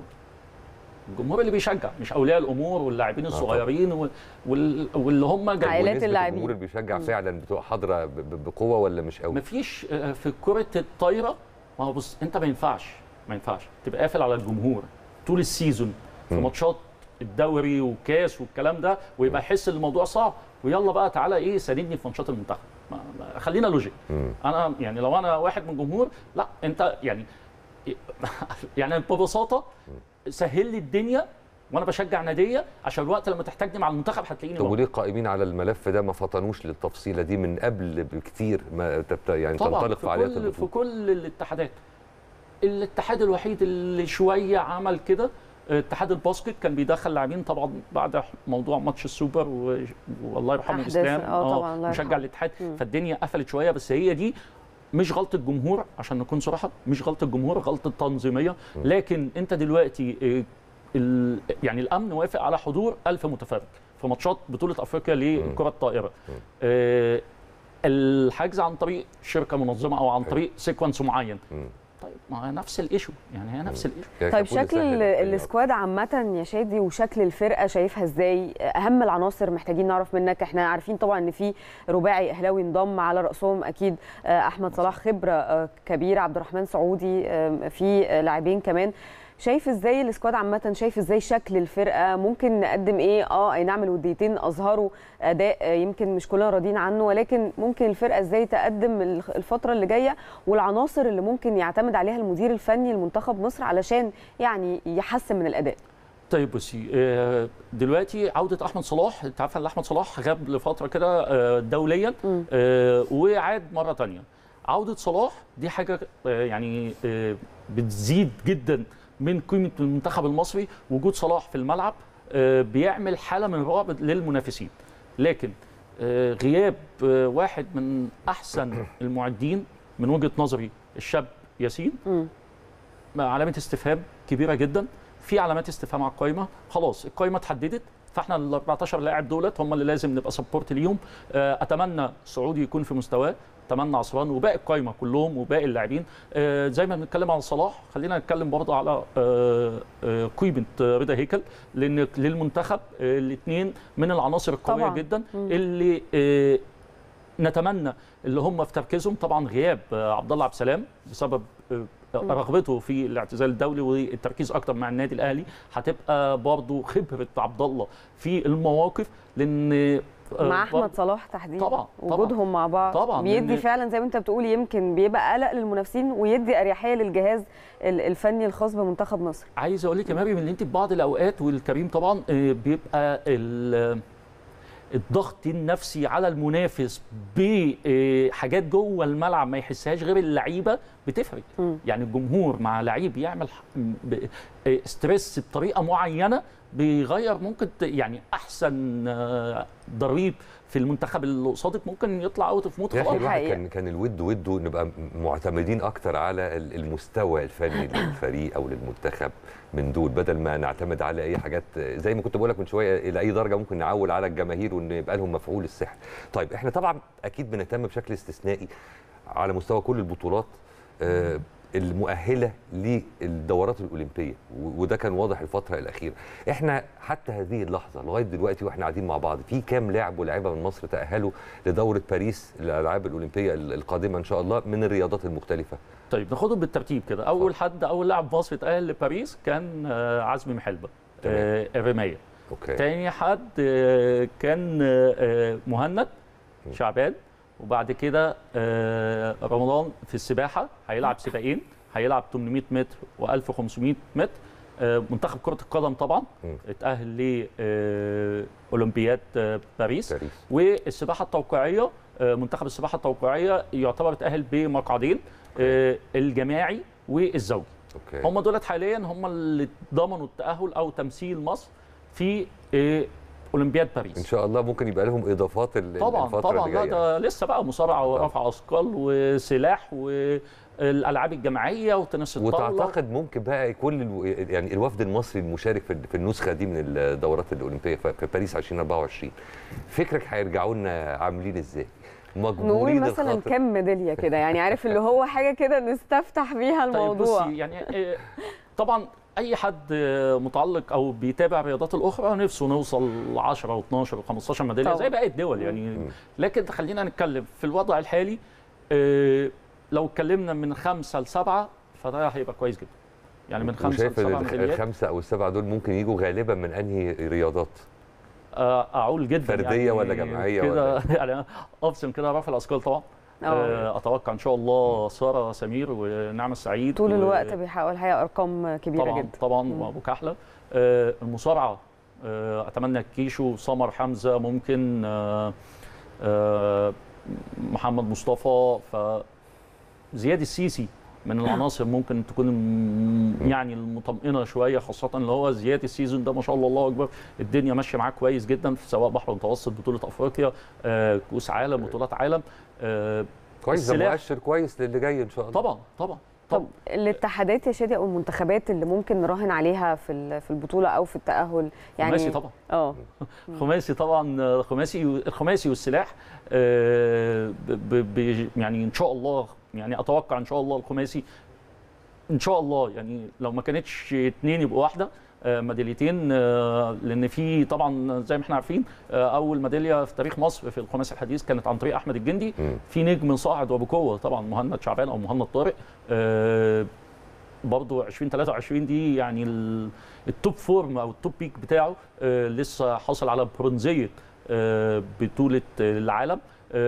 الجمهور اللي بيشجع مش اولياء الامور واللاعبين الصغيرين وال- وال- واللي هم جايين عائلات ونسبة اللاعبين. الجمهور اللي بيشجع فعلا بتبقى حاضره ب- ب- بقوه ولا مش قوي مفيش آه، في كره الطايره ما هو بص انت ما ينفعش ما ينفعش تبقى قافل على الجمهور طول السيزون في ماتشات الدوري وكاس والكلام ده ويبقى يحس ان الموضوع صعب ويلا بقى تعالى ايه ساندني في ماتشات المنتخب ما- ما- خلينا لوجيك انا يعني لو انا واحد من الجمهور لا انت يعني يعني ببساطه سهل لي الدنيا وانا بشجع ناديه عشان الوقت لما تحتاجني مع المنتخب هتلاقيني طب موجود. وليه قائمين على الملف ده ما فطنوش للتفصيله دي من قبل بكتير ما تبت يعني طبعا تنطلق في فعاليات كل في البطوله كل الاتحادات الاتحاد الوحيد اللي شويه عمل كده اتحاد الباسكت كان بيدخل لاعبين طبعا بعد موضوع ماتش السوبر و- والله يرحمه أحداث، اسلام آه طبعاً، الله مشجع يرحمه. الاتحاد فالدنيا قفلت شويه بس هي دي مش غلطه جمهور عشان نكون صراحه مش غلطه جمهور غلطه تنظيميه لكن انت دلوقتي اه، ال- يعني الامن وافق على حضور ألف متفرج في ماتشات بطوله افريقيا للكره الطائره اه، الحجز عن طريق شركه منظمه او عن طريق سيكونس معين طيب ما هي نفس الايشو يعني هي نفس الايشو يعني طيب كان كل شكل سهل ال- الدنيا السكواد عامة يا شادي وشكل الفرقة شايفها ازاي؟ أهم العناصر محتاجين نعرف منك، احنا عارفين طبعا إن في رباعي أهلاوي انضم على رأسهم أكيد آه، أحمد صلاح خبرة آه، كبيرة، عبد الرحمن سعودي آه، في آه، لاعبين كمان. شايف ازاي السكواد عامة شايف ازاي شكل الفرقة ممكن نقدم ايه اه اي نعم الوديتين اظهروا اداء آه، يمكن مش كلنا راضيين عنه ولكن ممكن الفرقة ازاي تقدم الخ- الفترة اللي جاية والعناصر اللي ممكن يعتمد عليها المدير الفني لمنتخب مصر علشان يعني يحسن من الاداء طيب بصي آه، دلوقتي عوده احمد صلاح انت عارفه ان احمد صلاح غاب لفتره كده آه، دوليا آه، وعاد مره تانية عوده صلاح دي حاجه آه، يعني آه، بتزيد جدا من قيمه المنتخب المصري وجود صلاح في الملعب آه، بيعمل حاله من الرعب للمنافسين لكن آه، غياب آه، واحد من احسن المعدين من وجهه نظري الشاب ياسين علامه استفهام كبيره جدا في علامات استفهام على القائمه خلاص القائمه اتحددت فاحنا ال 14 لاعب دولت هم اللي لازم نبقى سبورت ليهم آه، اتمنى سعودي يكون في مستواه اتمنى عصران وباقي القائمه كلهم وباقي اللاعبين آه، زي ما بنتكلم على صلاح خلينا نتكلم برضه على آه، آه، قيمه آه، رضا هيكل لان للمنتخب الاثنين من العناصر القويه طبعاً. جدا اللي آه، نتمنى اللي هم في تركيزهم طبعا غياب آه، عبد الله عبد السلام بسبب آه، رغبته في الاعتزال الدولي والتركيز اكتر مع النادي الاهلي هتبقى برضه خبره عبد الله في المواقف لان آه، مع برضه- احمد صلاح تحديدا طبعاً، طبعاً. وجودهم مع بعض طبعاً، بيدي لأن- فعلا زي ما انت بتقول يمكن بيبقى قلق للمنافسين ويدي اريحيه للجهاز ال- الفني الخاص بمنتخب مصر عايز اقول لك يا مريم ان انت في بعض الاوقات والكريم طبعا آه، بيبقى ال- الضغط النفسي على المنافس بحاجات جوه الملعب ما يحسهاش غير اللعيبه بتفرق يعني الجمهور مع لعيب يعمل ح- ب- آه، ستريس بطريقه معينه بيغير ممكن ت- يعني احسن آه، ضريب في المنتخب اللي قصادك ممكن يطلع اوت اوف مود يا اخي خلاص الواحد حقيقة. كان كان الود وده نبقى معتمدين اكتر على ال- المستوى الفني للفريق او للمنتخب من دول بدل ما نعتمد على اي حاجات زي ما كنت بقول لك من شويه الى اي درجه ممكن نعول على الجماهير وان يبقى لهم مفعول السحر. طيب احنا طبعا اكيد بنهتم بشكل استثنائي على مستوى كل البطولات آه، المؤهله للدورات الاولمبيه و- وده كان واضح الفتره الاخيره احنا حتى هذه اللحظه لغايه دلوقتي واحنا قاعدين مع بعض في كام لاعب ولاعيبه من مصر تاهلوا لدوره باريس الالعاب الاولمبيه ال- القادمه ان شاء الله من الرياضات المختلفه طيب ناخدهم بالترتيب كده اول حد اول لاعب مصري اتاهل لباريس كان آه، عزمي محلبه تمام. آه، الرمايه اوكي تاني حد آه، كان آه، آه، مهند شعبان وبعد كده آه، رمضان في السباحه هيلعب سباقين هيلعب 800 متر و1500 متر آه، منتخب كره القدم طبعا مم. اتاهل لاولمبياد باريس باريس والسباحه التوقيعيه آه، منتخب السباحه التوقيعيه يعتبر اتاهل بمقعدين آه، الجماعي والزوجي اوكي هم دولت حاليا هم اللي ضمنوا التاهل او تمثيل مصر في آه، اولمبياد ان باريس شاء الله ممكن يبقى لهم اضافات ال- طبعا الفتره طبعا اللي لا جايه ده لسه بقى مصارعه ورفع اثقال وسلاح والالعاب الجماعيه وتنس الطاوله وتعتقد ممكن بقى كل الو... يعني الوفد المصري المشارك في في النسخه دي من الدورات الاولمبيه في في باريس 2024 فكرك هيرجعوا لنا عاملين ازاي؟ نقول مجبورين مثلا الخاطر كام ميداليه كده يعني عارف اللي هو حاجه كده نستفتح بيها طيب الموضوع بصي يعني آه، طبعا اي حد آه، متعلق او بيتابع الرياضات الاخرى نفسه نوصل ل 10 و12 و15 ميداليه طبعاً. زي باقي الدول يعني لكن خلينا نتكلم في الوضع الحالي آه، لو اتكلمنا من خمسه لسبعه فده هيبقى كويس جدا يعني من خمسه وشايف لسبعه ان ميداليات الخمسه او السبعه دول ممكن يجوا غالبا من انهي رياضات؟ آه، اعول جدا فردية يعني ولا جماعية كده يعني ابصم كده رفع الاثقال طبعا اه آه، اتوقع ان شاء الله ساره سمير ونعمه السعيد طول و- الوقت بيحققوا الحقيقه ارقام كبيره طبعا جدا طبعا وابو كحله آه، المصارعه آه، اتمنى كيشو سمر حمزه ممكن آه، آه، محمد مصطفى ف زياد السيسي من العناصر ممكن تكون م- يعني المطمئنه شويه خاصه اللي هو زياد السيزون ده ما شاء الله الله اكبر الدنيا ماشيه معاه كويس جدا في سواء بحر المتوسط بطوله افريقيا آه، كؤوس عالم بطولات عالم آه، كويس ده السلاح. مؤشر كويس للي جاي ان شاء الله طبعا طبعا طب الاتحادات يا شادي او المنتخبات اللي ممكن نراهن عليها في ال- في البطوله او في التاهل يعني خماسي طبعا اه خماسي طبعا الخماسي الخماسي والسلاح آه، ب- ب- يعني ان شاء الله يعني اتوقع ان شاء الله الخماسي ان شاء الله يعني لو ما كانتش اتنين يبقوا واحده آه، ميداليتين آه، لان في طبعا زي ما احنا عارفين آه، اول ميداليه في تاريخ مصر في الخماسي الحديث كانت عن طريق احمد الجندي مم. في نجم صاعد وبقوه طبعا مهند شعبان او مهند طارق آه، برضو 2023 دي يعني ال- التوب فورم او التوب بيك بتاعه آه، لسه حاصل على برونزيه آه، بطوله العالم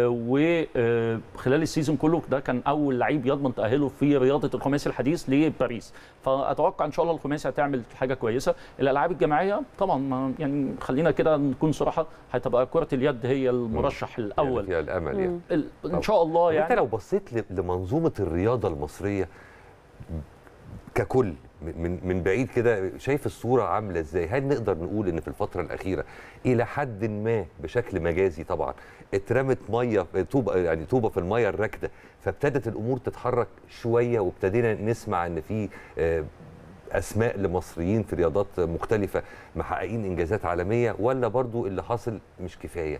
وخلال السيزون كله ده كان اول لعيب يضمن تاهله في رياضه الخماسي الحديث لباريس فاتوقع ان شاء الله الخماسي هتعمل حاجه كويسه الالعاب الجماعيه طبعا ما- يعني خلينا كده نكون صراحه هتبقى كره اليد هي المرشح يعني الاول فيها الامل يعني ال- ان شاء الله يعني انت يعني لو بصيت ل- لمنظومه الرياضه المصريه ككل من من بعيد كده شايف الصوره عامله ازاي هل نقدر نقول ان في الفتره الاخيره الى حد ما بشكل مجازي طبعا اترمت ميه طوبه يعني طوبه في الميه الراكده فابتدت الامور تتحرك شويه وابتدينا نسمع ان في آه، اسماء لمصريين في رياضات مختلفه محققين انجازات عالميه ولا برضو اللي حاصل مش كفايه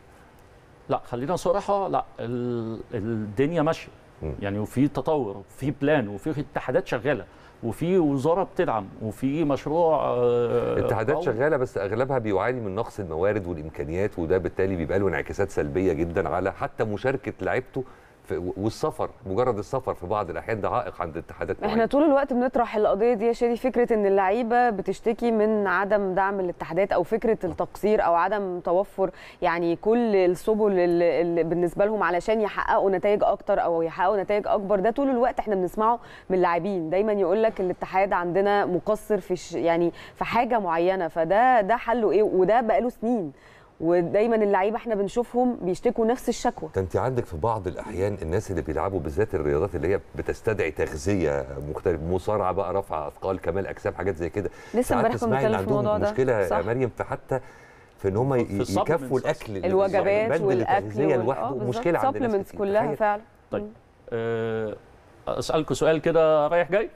لا خلينا صراحه لا ال- الدنيا ماشيه مم. يعني وفي تطور وفي بلان وفي اتحادات شغاله وفي وزاره بتدعم وفي مشروع آه، الاتحادات قوي. شغاله بس اغلبها بيعاني من نقص الموارد والامكانيات وده بالتالي بيبقى له انعكاسات سلبيه جدا على حتى مشاركه لعيبته في- والسفر مجرد السفر في بعض الاحيان ده عائق عند اتحادات احنا معينة. طول الوقت بنطرح القضيه دي يا شادي فكره ان اللعيبه بتشتكي من عدم دعم الاتحادات او فكره التقصير او عدم توفر يعني كل السبل اللي اللي بالنسبه لهم علشان يحققوا نتائج اكتر او يحققوا نتائج اكبر ده طول الوقت احنا بنسمعه من اللاعبين دايما يقول لك الاتحاد عندنا مقصر في ش- يعني في حاجه معينه فده ده حله ايه وده بقاله سنين ودايما اللعيبه احنا بنشوفهم بيشتكوا نفس الشكوى ده انت عندك في بعض الاحيان الناس اللي بيلعبوا بالذات الرياضات اللي هي بتستدعي تغذيه مختلفه مصارعه بقى رفع اثقال كمال اجسام حاجات زي كده لسه ساعات امبارح كنا تسمعي إن بنتكلم في عندهم الموضوع ده مشكله يا صح. مريم في حتى في ان هم في الsupplements يكفوا أصلاً. الاكل اللي- الوجبات بند والاكل التغذيه وال- لوحده آه بالظبط. مشكله عند ناس supplements كتير. كلها تخيل. فعلا طيب آه، اسالكم سؤال كده رايح جاي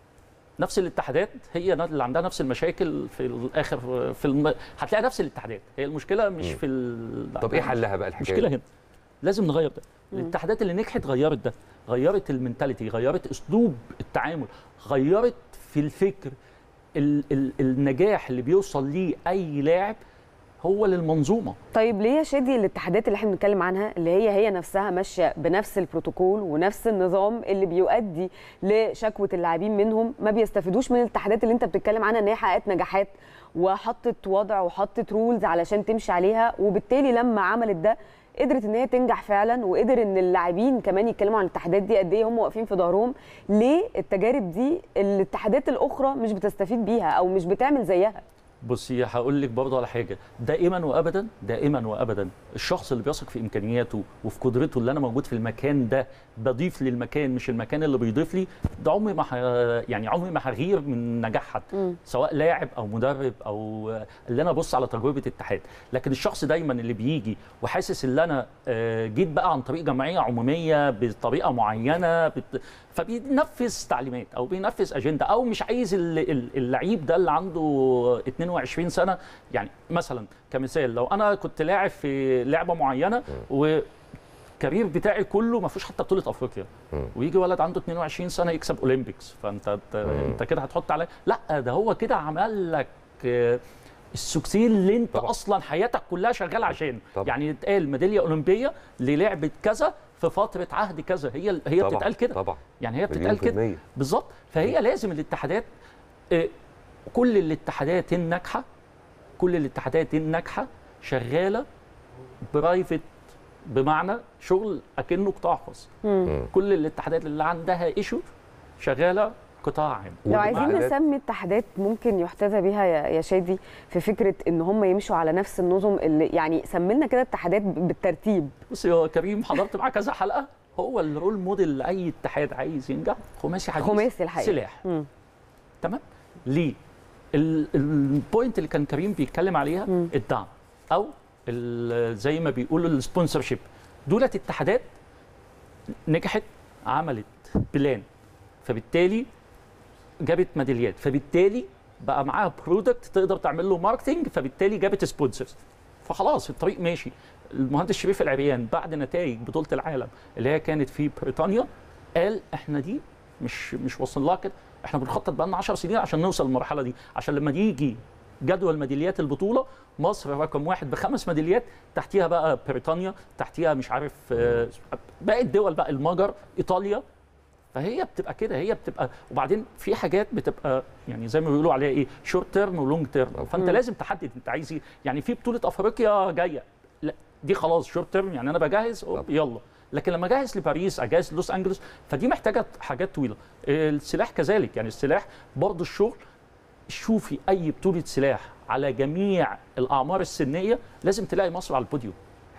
نفس الاتحادات هي اللي عندها نفس المشاكل في الاخر في الم... هتلاقي نفس الاتحادات هي المشكله مش مم. في ال... طب ايه حلها بقى الحكايه المشكله دي؟ هنا لازم نغير ده الاتحادات اللي نجحت غيرت ده غيرت المنتاليتي غيرت اسلوب التعامل غيرت في الفكر ال... ال... النجاح اللي بيوصل ليه اي لاعب هو للمنظومه طيب ليه يا شادي الاتحادات اللي احنا بنتكلم عنها اللي هي هي نفسها ماشيه بنفس البروتوكول ونفس النظام اللي بيؤدي لشكوى اللاعبين منهم ما بيستفيدوش من الاتحادات اللي انت بتتكلم عنها ان هي حققت نجاحات وحطت وضع وحطت رولز علشان تمشي عليها وبالتالي لما عملت ده قدرت ان هي تنجح فعلا وقدر ان اللاعبين كمان يتكلموا عن الاتحادات دي قد ايه هم واقفين في ظهرهم ليه التجارب دي الاتحادات الاخرى مش بتستفيد بيها او مش بتعمل زيها بصي هقول لك برضه على حاجه دائما وابدا دائما وابدا الشخص اللي بيثق في امكانياته وفي قدرته اللي انا موجود في المكان ده بضيف للمكان مش المكان اللي بيضيف لي ده عمري ما ح... يعني عمري ما هغير من نجاح حد مم. سواء لاعب او مدرب او اللي انا ابص على تجربه اتحاد لكن الشخص دايما اللي بيجي وحاسس ان انا آه، جيت بقى عن طريق جمعيه عموميه بطريقه معينه بت... فبينفذ تعليمات او بينفذ اجنده او مش عايز ال- ال- اللعيب ده اللي عنده 22 سنه يعني مثلا كمثال لو انا كنت لاعب في لعبه معينه والكارير بتاعي كله ما فيهوش حتى بطوله افريقيا مم. ويجي ولد عنده 22 سنه يكسب اولمبيكس فانت انت, انت كده هتحط عليه لا ده هو كده عمل لك آه، السكسين اللي انت طبعا. طبعا. اصلا حياتك كلها شغال عشانه طبعا. يعني يتقال ميداليه اولمبيه للعبه كذا في فتره عهد كذا هي هي طبعا بتتقال كده طبعا يعني هي مليون بتتقال في كده المية. بالظبط فهي لازم الاتحادات آه، كل الاتحادات الناجحه كل الاتحادات الناجحه شغاله برايفت بمعنى شغل اكنه قطاع خاص مم. كل الاتحادات اللي عندها ايشو شغاله قطاع عام لو عايزين والاتحادات- نسمي اتحادات ممكن يحتذى بيها يا يا شادي في فكره ان هم يمشوا على نفس النظم اللي يعني سمينا كده اتحادات بالترتيب بص يا كريم حضرت معاه كذا حلقه هو الرول موديل لاي اتحاد عايز ينجح خماسي حديث خماسي الحقيقة. سلاح مم. تمام ليه ال- البوينت اللي كان كريم بيتكلم عليها مم. الدعم او ال- زي ما بيقولوا السبونسر شيب دولت اتحادات نجحت عملت بلان فبالتالي جابت ميداليات فبالتالي بقى معاها برودكت تقدر تعمل له ماركتنج فبالتالي جابت سبونسرز فخلاص الطريق ماشي المهندس شريف العريان بعد نتائج بطوله العالم اللي هي كانت في بريطانيا قال احنا دي مش مش واصل لها كده احنا بنخطط بقى لنا 10 سنين عشان نوصل للمرحله دي عشان لما يجي جدول ميداليات البطوله مصر رقم واحد بخمس ميداليات تحتيها بقى بريطانيا تحتيها مش عارف آه، باقي الدول بقى المجر ايطاليا فهي بتبقى كده هي بتبقى وبعدين في حاجات بتبقى يعني زي ما بيقولوا عليها ايه شورت تيرم ولونج تيرم فانت لازم تحدد انت عايز ايه يعني في بطوله افريقيا جايه لا دي خلاص شورت تيرم يعني انا بجهز أوب، يلا لكن لما اجهز لباريس اجهز لوس انجلوس فدي محتاجه حاجات طويله السلاح كذلك يعني السلاح برضه الشغل شوفي اي بطوله سلاح على جميع الاعمار السنيه لازم تلاقي مصر على البوديوم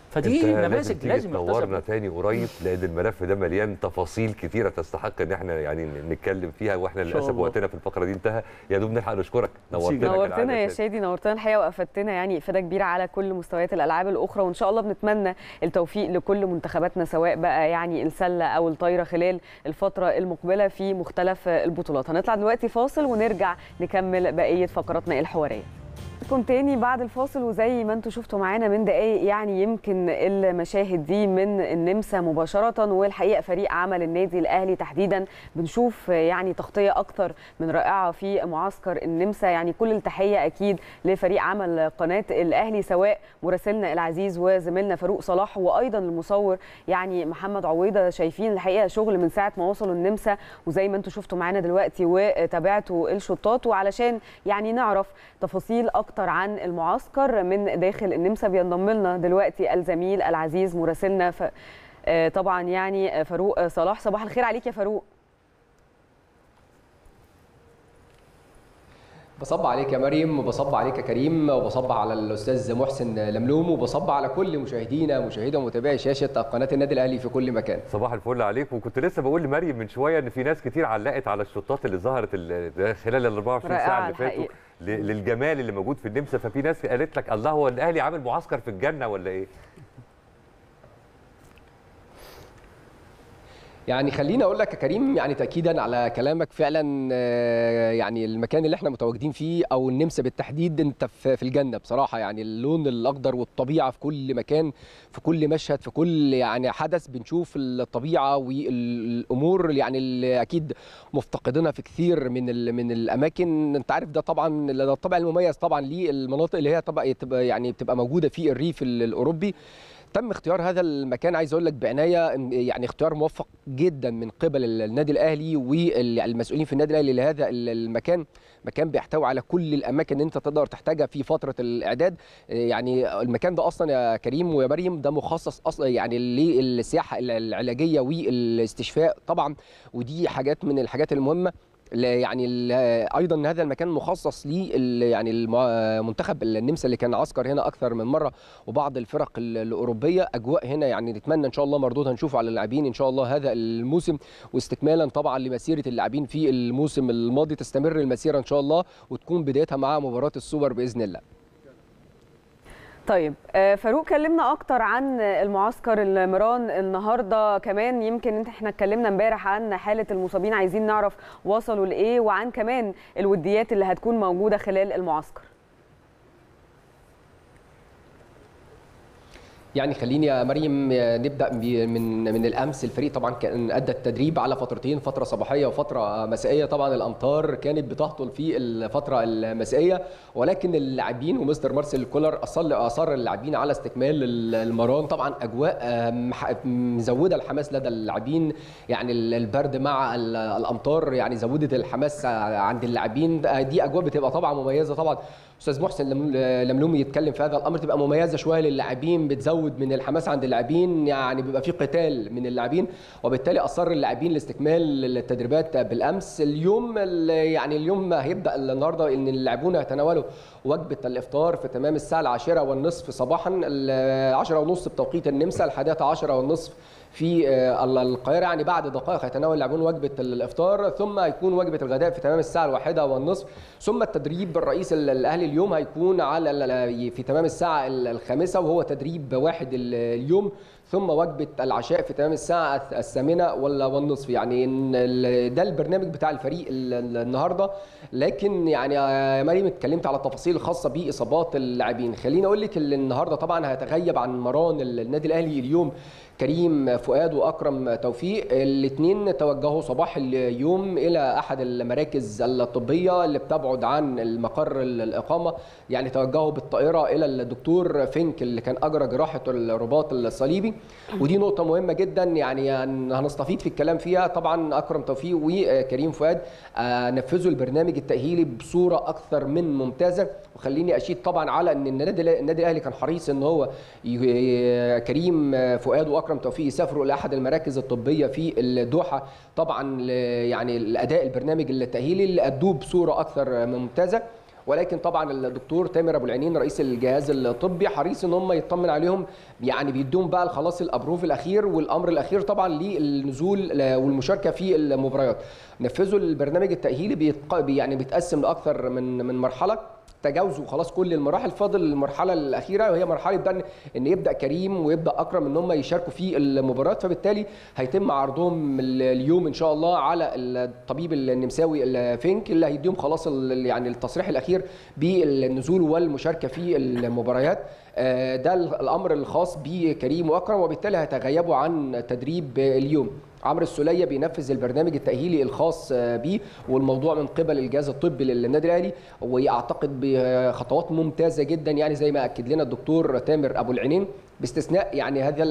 فدي انت نماذج تيجي لازم تنورنا يحتسب تاني قريب لان الملف ده مليان تفاصيل كتيره تستحق ان احنا يعني نتكلم فيها واحنا شاء للاسف الله. وقتنا في الفقره دي انتهى يا دوب نلحق نشكرك نورتنا نورتنا كالعادة نورتنا يا شادي. شادي نورتنا الحقيقه وافدتنا يعني افاده كبيره على كل مستويات الالعاب الاخرى وان شاء الله بنتمنى التوفيق لكل منتخباتنا سواء بقى يعني السله او الطايره خلال الفتره المقبله في مختلف البطولات هنطلع دلوقتي فاصل ونرجع نكمل بقيه فقراتنا الحواريه كنت تاني بعد الفاصل وزي ما انتم شفتوا معانا من دقايق يعني يمكن المشاهد دي من النمسا مباشرة والحقيقة فريق عمل النادي الأهلي تحديدا بنشوف يعني تغطية أكتر من رائعة في معسكر النمسا يعني كل التحية أكيد لفريق عمل قناة الأهلي سواء مراسلنا العزيز وزميلنا فاروق صلاح وأيضا المصور يعني محمد عويضة شايفين الحقيقة شغل من ساعة ما وصلوا النمسا وزي ما انتم شفتوا معانا دلوقتي وتابعتوا الشطات وعلشان يعني نعرف تفاصيل أكتر عن المعسكر من داخل النمسا بينضم لنا دلوقتي الزميل العزيز مراسلنا ف... آه، طبعا يعني فاروق صلاح صباح الخير عليك يا فاروق بصب عليك يا مريم وبصب عليك يا كريم وبصب على الاستاذ محسن لملوم وبصب على كل مشاهدينا مشاهدي ومتابعي شاشه قناه النادي الاهلي في كل مكان صباح الفل عليك وكنت لسه بقول لمريم من شويه ان في ناس كتير علقت على الشطات اللي ظهرت ال- خلال ال 24 رائعة ساعه اللي فاتوا الحقيقة. ل- للجمال اللي موجود في النمسا ففي ناس قالت لك الله هو الاهلي عامل معسكر في الجنه ولا ايه؟ يعني خليني اقول لك يا كريم يعني تاكيدا على كلامك فعلا آه، يعني المكان اللي احنا متواجدين فيه او النمسا بالتحديد انت في في الجنه بصراحه يعني اللون الاخضر والطبيعه في كل مكان في كل مشهد في كل يعني حدث بنشوف الطبيعه والامور يعني اللي اكيد مفتقدينها في كثير من ال- من الاماكن انت عارف ده طبعا ده الطبع المميز طبعا للمناطق اللي هي طبعا تبقى يعني بتبقى موجوده في الريف ال- الاوروبي تم اختيار هذا المكان عايز اقول لك بعنايه إن- يعني اختيار موفق جدا من قبل ال- النادي الاهلي والمسؤولين في النادي الاهلي لهذا ال- المكان مكان بيحتوي على كل الاماكن اللي انت تقدر تحتاجها في فتره الاعداد يعني المكان ده اصلا يا كريم ويا مريم ده مخصص اصلا يعني للسياحه العلاجيه والاستشفاء طبعا ودي حاجات من الحاجات المهمه ل- يعني ال- ايضا هذا المكان مخصص لي يعني المع- منتخب النمسا اللي كان عسكر هنا اكثر من مره وبعض الفرق ال- الاوروبيه اجواء هنا يعني نتمنى ان شاء الله مردود هنشوفه على اللاعبين ان شاء الله هذا الموسم واستكمالا طبعا لمسيره اللاعبين في الموسم الماضي تستمر المسيره ان شاء الله وتكون بدايتها مع مباراه السوبر باذن الله طيب آه، فاروق كلمنا اكتر عن المعسكر المران النهارده كمان يمكن انت احنا اتكلمنا امبارح عن حاله المصابين عايزين نعرف وصلوا لايه وعن كمان الوديات اللي هتكون موجوده خلال المعسكر يعني خليني يا مريم نبدا ب- من من الامس الفريق طبعا كان ادى التدريب على فترتين فتره صباحيه وفتره مسائيه طبعا الامطار كانت بتهطل في الفتره المسائيه ولكن اللاعبين ومستر مارسيل كولر اصر اصر اللاعبين على استكمال المران طبعا اجواء آه، مح- مزوده الحماس لدى اللاعبين يعني ال- البرد مع ال- الامطار يعني زودت الحماس عند اللاعبين دي اجواء بتبقى طبعا مميزه طبعا استاذ محسن لم- لملومي يتكلم في هذا الامر تبقى مميزه شويه للاعبين بتزود من الحماس عند اللاعبين يعني بيبقى في قتال من اللاعبين وبالتالي اصر اللاعبين لاستكمال التدريبات بالامس اليوم ال- يعني اليوم هيبدا النهارده ان اللاعبون يتناولوا وجبه الافطار في تمام الساعه العاشره والنصف صباحا العاشره ونص بتوقيت النمسا الحادية عشرة والنصف في آه، ال- القاهره يعني بعد دقائق هيتناول اللاعبون وجبه الافطار ثم هيكون وجبه الغداء في تمام الساعه الواحدة والنصف ثم التدريب الرئيس ال- الاهلي اليوم هيكون على ال- ال- في تمام الساعه ال- الخامسه وهو تدريب واحد ال- اليوم ثم وجبه العشاء في تمام الساعه الثامنه ولا والنصف يعني إن ال- ده البرنامج بتاع الفريق ال- ال- النهارده لكن يعني يا مريم اتكلمت على التفاصيل الخاصه باصابات اللاعبين خليني اقول لك اللي النهارده طبعا هيتغيب عن مران ال- النادي الاهلي اليوم كريم فؤاد واكرم توفيق الاثنين توجهوا صباح اليوم الى احد المراكز الطبيه اللي بتبعد عن المقر الاقامه يعني توجهوا بالطائره الى الدكتور فينك اللي كان اجرى جراحه الرباط الصليبي ودي نقطه مهمه جدا يعني هنستفيد في الكلام فيها طبعا اكرم توفيق وكريم فؤاد آه، نفذوا البرنامج التاهيلي بصوره اكثر من ممتازه وخليني اشيد طبعا على ان النادي النادي الاهلي كان حريص ان هو ي- كريم فؤاد واكرم توفيق يسافروا لاحد المراكز الطبيه في الدوحه طبعا ل- يعني الاداء البرنامج التاهيلي اللي ادوه بصوره اكثر من ممتازه ولكن طبعا الدكتور تامر ابو العينين رئيس الجهاز الطبي حريص ان هم يطمن عليهم يعني بيدوهم بقى خلاص الابروف الاخير والامر الاخير طبعا للنزول والمشاركه في المباريات نفذوا البرنامج التاهيلي بيتق... يعني بيتقسم لاكثر من من مرحله تجاوزوا خلاص كل المراحل فاضل المرحله الاخيره وهي مرحله بقى ان يبدا كريم ويبدا اكرم ان هم يشاركوا في المباريات فبالتالي هيتم عرضهم اليوم ان شاء الله على الطبيب النمساوي الفينك اللي هيديهم خلاص يعني التصريح الاخير بالنزول والمشاركه في المباريات ده الامر الخاص بكريم واكرم وبالتالي هيتغيبوا عن تدريب اليوم عمرو السوليه بينفذ البرنامج التاهيلي الخاص بيه والموضوع من قبل الجهاز الطبي للنادي الاهلي واعتقد بخطوات ممتازه جدا يعني زي ما اكد لنا الدكتور تامر ابو العينين باستثناء يعني هذا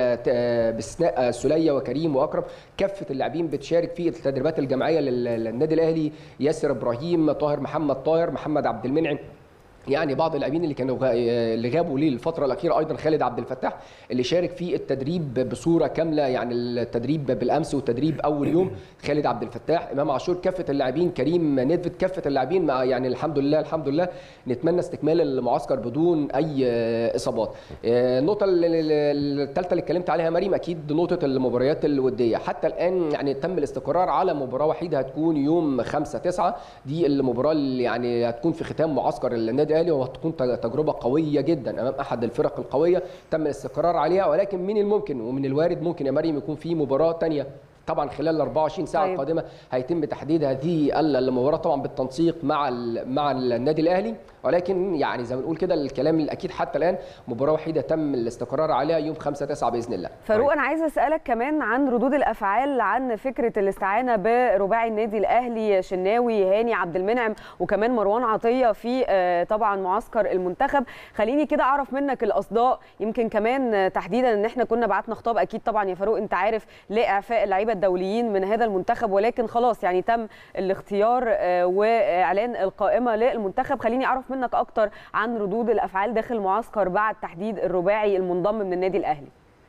باستثناء سوليه وكريم واكرم كافه اللاعبين بتشارك في التدريبات الجماعيه للنادي الاهلي ياسر ابراهيم طاهر محمد طاهر محمد عبد المنعم يعني بعض اللاعبين اللي كانوا اللي غابوا ليه الفتره الاخيره ايضا خالد عبد الفتاح اللي شارك في التدريب بصوره كامله يعني التدريب بالامس والتدريب اول يوم خالد عبد الفتاح امام عاشور كافه اللاعبين كريم نيدفيد كافه اللاعبين مع يعني الحمد لله الحمد لله نتمنى استكمال المعسكر بدون اي اصابات النقطه الثالثه اللي اتكلمت عليها مريم اكيد نقطه المباريات الوديه حتى الان يعني تم الاستقرار على مباراه وحيده هتكون يوم 5 9 دي المباراه اللي يعني هتكون في ختام معسكر النادي الاهلي وهتكون تجربه قويه جدا امام احد الفرق القويه تم الاستقرار عليها ولكن من الممكن ومن الوارد ممكن يا مريم يكون في مباراه ثانيه طبعا خلال ال 24 ساعه طيب. القادمه هيتم تحديد هذه المباراه طبعا بالتنسيق مع مع النادي الاهلي ولكن يعني زي ما بنقول كده الكلام الاكيد حتى الان مباراه وحيده تم الاستقرار عليها يوم 5 9 باذن الله فاروق انا عايزه اسالك كمان عن ردود الافعال عن فكره الاستعانه برباعي النادي الاهلي شناوي هاني عبد المنعم وكمان مروان عطيه في طبعا معسكر المنتخب خليني كده اعرف منك الاصداء يمكن كمان تحديدا ان احنا كنا بعتنا خطاب اكيد طبعا يا فاروق انت عارف لاعفاء اللعيبه الدوليين من هذا المنتخب ولكن خلاص يعني تم الاختيار واعلان القائمه للمنتخب خليني اعرف منك اكتر عن ردود الافعال داخل المعسكر بعد تحديد الرباعي المنضم من النادي الاهلي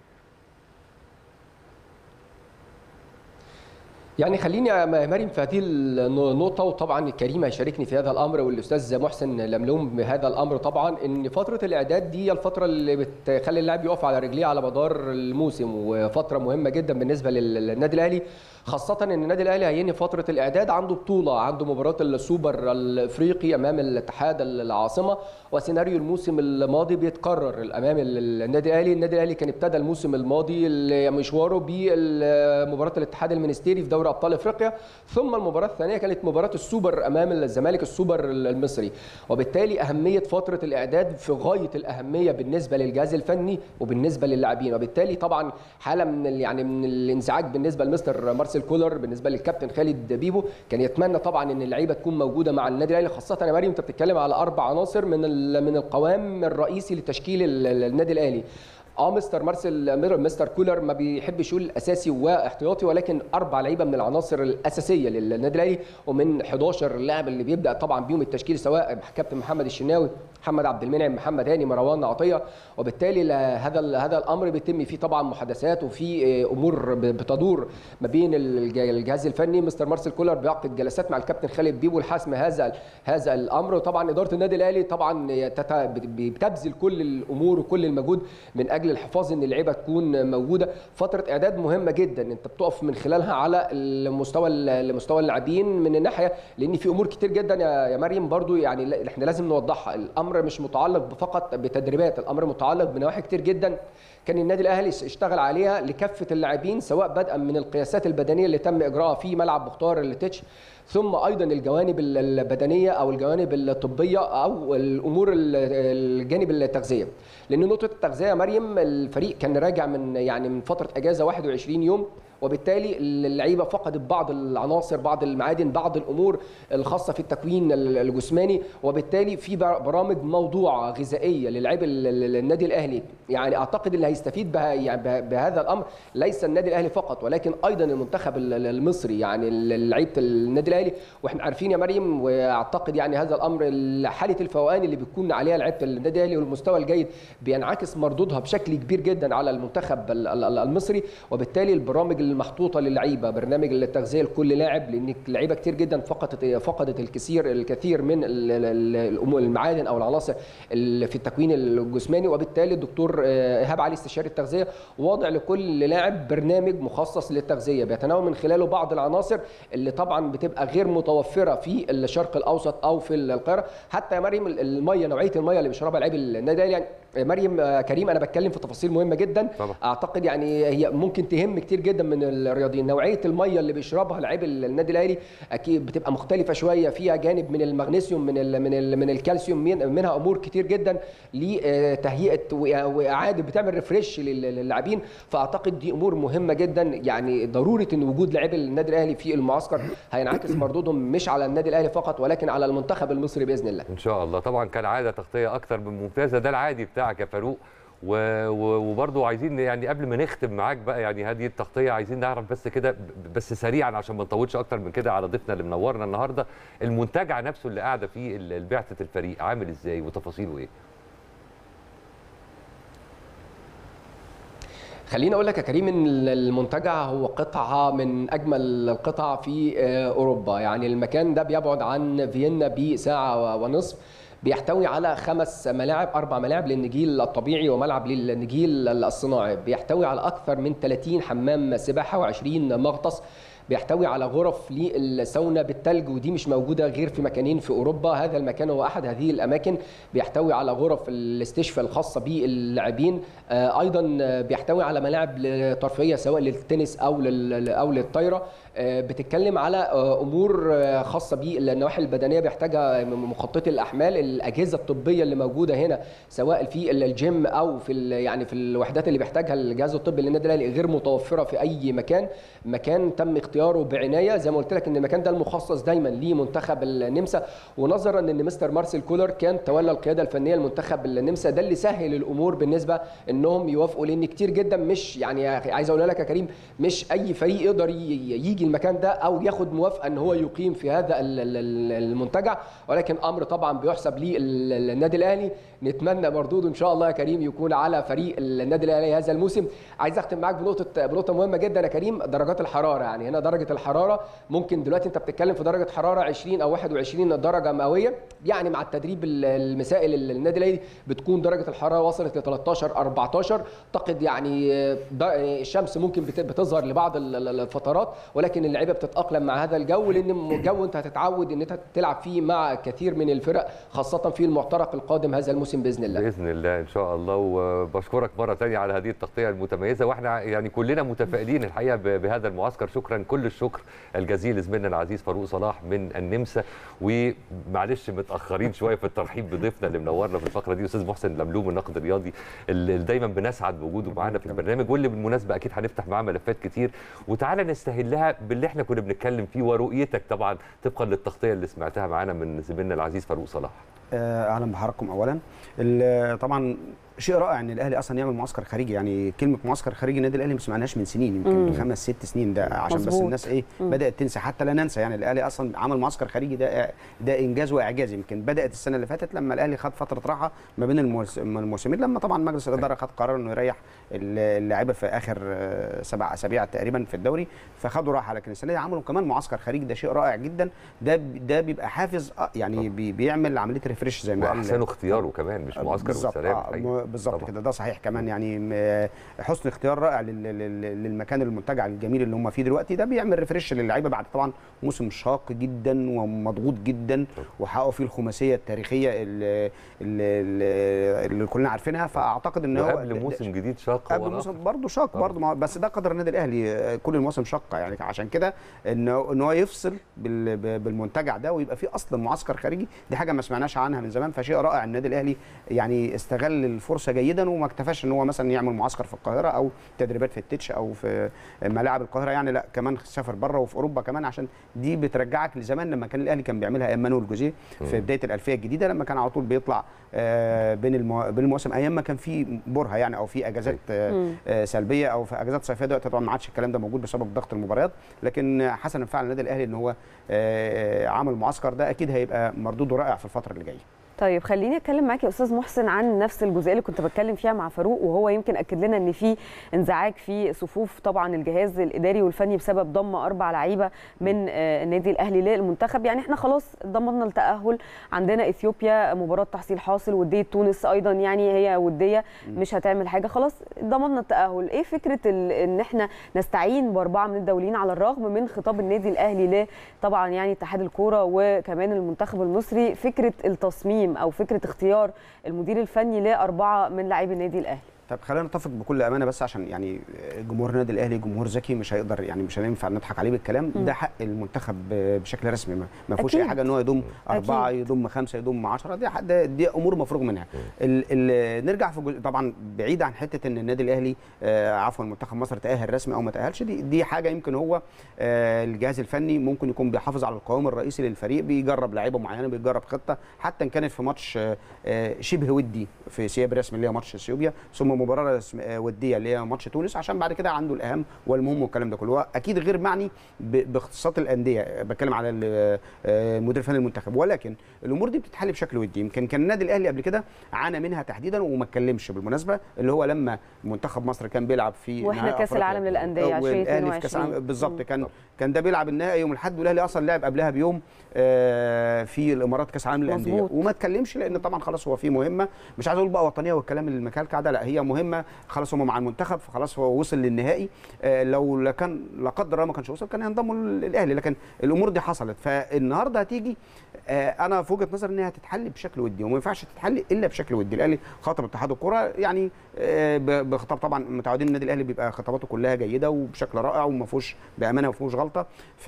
يعني خليني يا مريم في هذه النقطة وطبعا كريم هيشاركني في هذا الأمر والأستاذ محسن لملوم بهذا الأمر طبعا إن فترة الإعداد دي الفترة اللي بتخلي اللاعب يقف على رجليه على مدار الموسم وفترة مهمة جدا بالنسبة للنادي الأهلي خاصة ان النادي الاهلي هينهي فترة الاعداد عنده بطولة عنده مباراة السوبر الافريقي امام الاتحاد العاصمة وسيناريو الموسم الماضي بيتكرر امام النادي الاهلي، النادي الاهلي كان ابتدى الموسم الماضي مشواره بمباراة الاتحاد المنستيري في دوري ابطال افريقيا ثم المباراة الثانية كانت مباراة السوبر امام الزمالك السوبر المصري وبالتالي اهمية فترة الاعداد في غاية الاهمية بالنسبة للجهاز الفني وبالنسبة للاعبين وبالتالي طبعا حالة من يعني من الانزعاج بالنسبة لمستر مارسيل كولر بالنسبه للكابتن خالد بيبو كان يتمنى طبعا ان اللعيبه تكون موجوده مع النادي الاهلي خاصه يا مريم انت بتتكلم على اربع عناصر من من القوام الرئيسي لتشكيل النادي الاهلي اه مستر مارسيل مستر كولر ما بيحبش يقول اساسي واحتياطي ولكن اربع لعيبه من العناصر الاساسيه للنادي الاهلي ومن 11 لاعب اللي بيبدا طبعا بيهم التشكيل سواء كابتن محمد الشناوي محمد عبد المنعم محمد هاني مروان عطيه وبالتالي هذا هذا الامر بيتم فيه طبعا محادثات وفي امور بتدور ما بين الجهاز الفني مستر مارسيل كولر بيعقد جلسات مع الكابتن خالد بيبو لحسم هذا هذا الامر وطبعا اداره النادي الاهلي طبعا بتبذل كل الامور وكل المجهود من اجل الحفاظ ان اللعيبه تكون موجوده فتره اعداد مهمه جدا انت بتقف من خلالها على المستوى المستوى اللاعبين من الناحيه لان في امور كتير جدا يا مريم برضو يعني احنا لازم نوضحها الامر مش متعلق فقط بتدريبات الامر متعلق بنواحي كتير جدا كان النادي الاهلي اشتغل عليها لكافه اللاعبين سواء بدءا من القياسات البدنيه اللي تم اجراءها في ملعب مختار التتش ثم ايضا الجوانب البدنيه او الجوانب الطبيه او الامور الجانب التغذيه لان نقطه التغذيه يا مريم الفريق كان راجع من يعني من فتره اجازه 21 يوم وبالتالي اللعيبه فقدت بعض العناصر بعض المعادن بعض الامور الخاصه في التكوين الجسماني وبالتالي في برامج موضوعه غذائيه للاعيبه النادي الاهلي يعني اعتقد اللي هيستفيد بها يعني بهذا الامر ليس النادي الاهلي فقط ولكن ايضا المنتخب المصري يعني لعيبه النادي الاهلي واحنا عارفين يا مريم واعتقد يعني هذا الامر حاله الفوقان اللي بتكون عليها لعيبه النادي الاهلي والمستوى الجيد بينعكس مردودها بشكل كبير جدا على المنتخب المصري وبالتالي البرامج المحطوطه للعيبه برنامج التغذيه لكل لاعب لان اللعيبه كتير جدا فقدت فقدت الكثير الكثير من ال- ال- ال- المعادن او العناصر اللي في التكوين الجسماني وبالتالي الدكتور آه، ايهاب علي استشاري التغذيه واضع لكل لاعب برنامج مخصص للتغذيه بيتناول من خلاله بعض العناصر اللي طبعا بتبقى غير متوفره في الشرق الاوسط او في القاهره حتى يا مريم الميه نوعيه الميه اللي بيشربها لعيب النادي الأهلي يعني مريم آه، كريم انا بتكلم في تفاصيل مهمه جدا طبعا. اعتقد يعني هي ممكن تهم كتير جدا من الرياضيين نوعيه الميه اللي بيشربها لعيب النادي الاهلي اكيد بتبقى مختلفه شويه فيها جانب من المغنيسيوم من ال من ال من الكالسيوم من منها امور كتير جدا لتهيئه وإع- واعاده بتعمل ريفريش للاعبين فاعتقد دي امور مهمه جدا يعني ضروره ان وجود لاعبي النادي الاهلي في المعسكر هينعكس مردودهم مش على النادي الاهلي فقط ولكن على المنتخب المصري باذن الله ان شاء الله طبعا كالعاده تغطيه اكتر من ممتازه ده العادي بتاعك يا فاروق و- و- وبرضه عايزين يعني قبل ما نختم معاك بقى يعني هذه التغطيه عايزين نعرف بس كده ب- بس سريعا عشان ما نطولش اكتر من كده على ضيفنا اللي منورنا النهارده المنتجع نفسه اللي قاعده فيه ال- بعثه الفريق عامل ازاي وتفاصيله ايه؟ خليني اقول لك يا كريم ان المنتجع هو قطعه من اجمل القطع في آه، اوروبا يعني المكان ده بيبعد عن فيينا بساعه ونصف بيحتوي على خمس ملاعب اربع ملاعب للنجيل الطبيعي وملعب للنجيل الصناعي بيحتوي على اكثر من 30 حمام سباحه و20 مغطس بيحتوي على غرف للساونا بالثلج ودي مش موجوده غير في مكانين في اوروبا هذا المكان هو احد هذه الاماكن بيحتوي على غرف الاستشفاء الخاصه باللاعبين آه، ايضا آه، بيحتوي على ملاعب ترفيهيه سواء للتنس او لل- او للطايره آه، بتتكلم على آه، امور آه، خاصه بالنواحي البدنيه بيحتاجها مخططي الاحمال الاجهزه الطبيه اللي موجوده هنا سواء في الجيم او في ال- يعني في الوحدات اللي بيحتاجها الجهاز الطبي للنادي الاهلي غير متوفره في اي مكان مكان تم اختياره بعنايه زي ما قلت لك ان المكان ده المخصص دايما لمنتخب النمسا ونظرا ان مستر مارسيل كولر كان تولى القياده الفنيه لمنتخب النمسا ده اللي سهل الامور بالنسبه انهم يوافقوا لان كتير جدا مش يعني عايز اقول لك يا كريم مش اي فريق يقدر ي- يجي المكان ده او ياخد موافقه ان هو يقيم في هذا ال- ال- ال- المنتجع ولكن امر طبعا بيحسب للنادي الاهلي نتمنى مردود ان شاء الله يا كريم يكون على فريق النادي الاهلي هذا الموسم عايز اختم معاك بنقطه بنقطه مهمه جدا يا كريم درجات الحراره يعني هنا درجه الحراره ممكن دلوقتي انت بتتكلم في درجه حراره 20 او 21 درجه مئويه يعني مع التدريب ال- المسائي للنادي الاهلي بتكون درجه الحراره وصلت ل 13 14 اعتقد يعني د- الشمس ممكن بت- بتظهر لبعض ال- ال- الفترات ولكن اللعيبه بتتاقلم مع هذا الجو لان الجو انت هتتعود ان انت تلعب فيه مع كثير من الفرق خاصه في المعترك القادم هذا الموسم باذن الله باذن الله ان شاء الله وبشكرك مره ثانيه على هذه التغطيه المتميزه واحنا يعني كلنا متفائلين الحقيقه ب- بهذا المعسكر شكرا كل الشكر الجزيل لزميلنا العزيز فاروق صلاح من النمسا ومعلش متاخرين شويه في الترحيب بضيفنا اللي منورنا في الفقره دي استاذ محسن لملوم الناقد الرياضي اللي دايما بنسعد بوجوده معانا في البرنامج واللي بالمناسبه اكيد هنفتح معاه ملفات كتير وتعالى نستهلها باللي احنا كنا بنتكلم فيه ورؤيتك طبعا طبقا للتغطيه اللي سمعتها معانا من زميلنا العزيز فاروق صلاح آه، اهلا بحضراتكم اولا ال- طبعا شيء رائع ان الاهلي اصلا يعمل معسكر خارجي يعني كلمه معسكر خارجي النادي الاهلي ما سمعناش من سنين يمكن من خمس ست سنين ده عشان بس مظبوط. الناس ايه بدات تنسى حتى لا ننسى يعني الاهلي اصلا عمل معسكر خارجي ده ده انجاز واعجاز يمكن بدات السنه اللي فاتت لما الاهلي خد فتره راحه ما بين الموس- الموسمين لما طبعا مجلس الاداره خد قرار انه يريح اللاعيبه في اخر آه، سبع اسابيع تقريبا في الدوري فخدوا راحه لكن السنه دي عملوا كمان معسكر خارجي ده شيء رائع جدا ده ده بيبقى حافز آه، يعني بي- بيعمل عمليه ريفريش زي ما قال واحسنوا اختياره كمان مش معسكر بالظبط والسلام آه الحقيقة. م- بالظبط طبعاً. كده ده صحيح كمان يعني م- حسن اختيار رائع لل- لل- للمكان المنتجع الجميل اللي هم فيه دلوقتي ده بيعمل ريفريش للعيبه بعد طبعا موسم شاق جدا ومضغوط جدا وحققوا فيه الخماسيه التاريخيه اللي, اللي, اللي كلنا عارفينها فاعتقد ان هو وقبل ده- موسم جديد شاق قبل وراه. الموسم برضه شاق طبعاً. برضه ما- بس ده قدر النادي الاهلي آه، كل المواسم شاقه يعني عشان كده ان ان هو يفصل بال- ب- بالمنتجع ده ويبقى فيه اصلا معسكر خارجي دي حاجه ما سمعناش عنها من زمان فشيء رائع النادي الاهلي يعني استغل الفرصه جيدا وما اكتفاش ان هو مثلا يعمل معسكر في القاهره او تدريبات في التتش او في ملاعب القاهره يعني لا كمان سافر بره وفي اوروبا كمان عشان دي بترجعك لزمان لما كان الاهلي كان بيعملها ايام مانويل جوزيه في بدايه الالفيه الجديده لما كان على طول بيطلع آه، بين المو... بين المواسم ايام ما كان في برهه يعني او في اجازات آه، آه، سلبيه او في اجازات صيفيه دلوقتي طبعا ما عادش الكلام ده موجود بسبب ضغط المباريات لكن حسنا فعل النادي الاهلي ان هو آه، عمل معسكر ده اكيد هيبقى مردوده رائع في الفتره اللي جايه طيب خليني اتكلم معاك يا استاذ محسن عن نفس الجزئيه اللي كنت بتكلم فيها مع فاروق وهو يمكن اكد لنا ان في انزعاج في صفوف طبعا الجهاز الاداري والفني بسبب ضم اربع لعيبه من آه، النادي الاهلي للمنتخب يعني احنا خلاص ضمننا التاهل عندنا اثيوبيا مباراه تحصيل حاصل وديه تونس ايضا يعني هي وديه مش هتعمل حاجه خلاص ضمننا التاهل ايه فكره ال- ان احنا نستعين باربعه من الدوليين على الرغم من خطاب النادي الاهلي ل طبعا يعني اتحاد الكوره وكمان المنتخب المصري فكره التصميم او فكره اختيار المدير الفني لاربعه من لاعبي النادي الاهلي طب خلينا نتفق بكل امانه بس عشان يعني جمهور النادي الاهلي جمهور ذكي مش هيقدر يعني مش هينفع نضحك عليه بالكلام ده حق المنتخب بشكل رسمي ما- ما فيهوش اي أكيد. حاجه ان هو يضم اربعه أكيد. يضم خمسه يضم 10 دي حق- ده دي امور مفروغ منها ال ال نرجع في جزء طبعا بعيد عن حته ان النادي الاهلي آه عفوا منتخب مصر تاهل رسمي او ما تاهلش دي دي حاجه يمكن هو آه الجهاز الفني ممكن يكون بيحافظ على القوام الرئيسي للفريق بيجرب لعيبه معينه بيجرب خطه حتى ان كانت في ماتش آه آه شبه ودي في سياب رسمي اللي هي ماتش اثيوبيا ثم مباراه رسم- آه وديه اللي هي ماتش تونس عشان بعد كده عنده الاهم والمهم والكلام ده كله هو اكيد غير معني ب- باختصاصات الانديه بتكلم على ال- آه، مدير فني المنتخب ولكن الامور دي بتتحل بشكل ودي يمكن كان النادي الاهلي قبل كده عانى منها تحديدا وما اتكلمش بالمناسبه اللي هو لما منتخب مصر كان بيلعب في واحنا نهائي كاس أفريقيا. العالم للانديه والاهلي في 2022 كاس العالم بالظبط مم. كان كان ده بيلعب النهائي يوم الاحد والاهلي اصلا لعب قبلها بيوم آه، في الامارات كاس العالم للانديه مظبوط. وما اتكلمش لان طبعا خلاص هو في مهمه مش عايز اقول بقى وطنيه والكلام اللي المكالكع ده لا هي مهمه خلاص هم مع المنتخب فخلاص هو وصل للنهائي آه، لو لا كان لا قدر الله ما كانش وصل كان هينضموا للاهلي لكن الامور دي حصلت فالنهارده هتيجي آه، انا في وجهه نظري انها هتتحل بشكل ودي وما ينفعش تتحل الا بشكل ودي الاهلي خاطب اتحاد الكره يعني آه، ب- بخطاب طبعا متعودين النادي الاهلي بيبقى خطاباته كلها جيده وبشكل رائع وما فيهوش بامانه وما فيهوش غلطه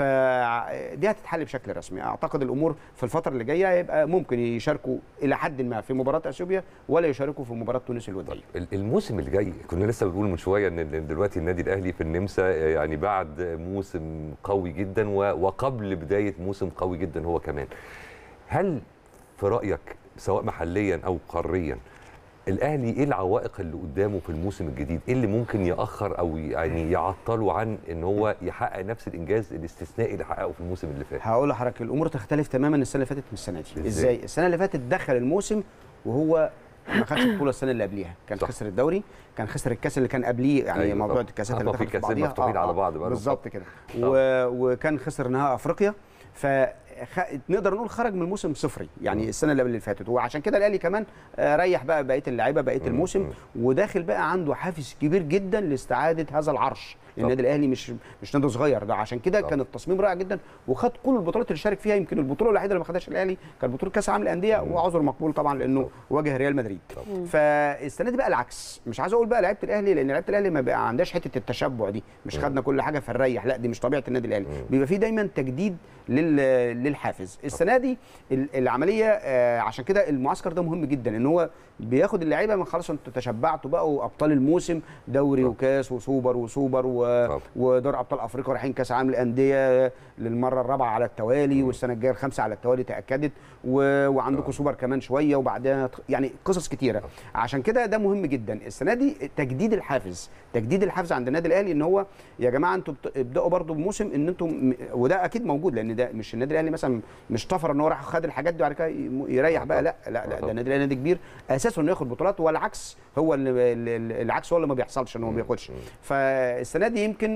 فدي هتتحل بشكل رسمي اعتقد الامور في الفتره اللي جايه هيبقى ممكن يشاركوا الى حد ما في مباراه اثيوبيا ولا يشاركوا في مباراه تونس الوديه ال- الموسم اللي جاي كنا لسه بنقول من شويه ان إن دلوقتي النادي الاهلي في النمسا يعني بعد موسم قوي جدا و- وقبل بدايه موسم قوي جدا هو كمان هل في رايك سواء محليا او قاريا الاهلي ايه العوائق اللي قدامه في الموسم الجديد ايه اللي ممكن ياخر او يعني يعطله عن ان هو يحقق نفس الانجاز الاستثنائي اللي حققه في الموسم اللي فات هقول لحضرتك الامور تختلف تماما السنه اللي فاتت من السنه دي إزاي؟ ازاي السنه اللي فاتت دخل الموسم وهو ما خدش البطوله السنه اللي قبليها كان صح. خسر الدوري كان خسر الكاس اللي كان قبليه يعني أيوة موضوع طبعا. الكاسات آه، اللي في دخلت في كاسين بعضيها مفتوحين على بعض بقالهم بالظبط فترة. كده طبعا. و... وكان خسر نهائي افريقيا ف خ... نقدر نقول خرج من الموسم صفري يعني السنه اللي قبل اللي فاتت وعشان كده الاهلي كمان آه، ريح بقى بقيه اللعيبه بقيه الموسم وداخل بقى عنده حافز كبير جدا لاستعاده هذا العرش النادي الاهلي مش مش نادي صغير ده عشان كده طبعا. كان التصميم رائع جدا وخد كل البطولات اللي شارك فيها يمكن البطوله الوحيده اللي ما خدهاش الاهلي كانت بطوله كاس العالم للانديه وعذر مقبول طبعا لانه واجه ريال مدريد فالسنه دي بقى العكس مش عايز اقول بقى لعيبه الاهلي لان لعيبه الاهلي ما بقى عندهاش حته التشبع دي مش خدنا كل حاجه فنريح لا دي مش طبيعه النادي الاهلي بيبقى فيه دايما تجديد لل... للحافز السنه دي ال- العمليه آه، عشان كده المعسكر ده مهم جدا ان هو بياخد اللعيبه من خلاص انتوا تشبعتوا بقوا ابطال الموسم دوري وكاس وسوبر وسوبر و... طبعا. ودور ابطال افريقيا رايحين كاس عالم الانديه للمره الرابعه على التوالي والسنه الجايه الخامسه على التوالي تاكدت و... وعندكم سوبر كمان شويه وبعدها يعني قصص كتيره عشان كده ده مهم جدا السنه دي تجديد الحافز تجديد الحافز عند النادي الاهلي ان هو يا جماعه انتوا بت- ابداوا برضو بموسم ان انتم م- وده اكيد موجود لان ده مش النادي الاهلي مثلا مش طفر ان هو راح خد الحاجات دي وبعد كده ي- يريح بقى لا لا لا ده النادي الاهلي نادي كبير اساسه انه ياخد بطولات والعكس هو اللي اللي- العكس هو اللي ما بيحصلش ان هو ما بياخدش فالسنه دي يمكن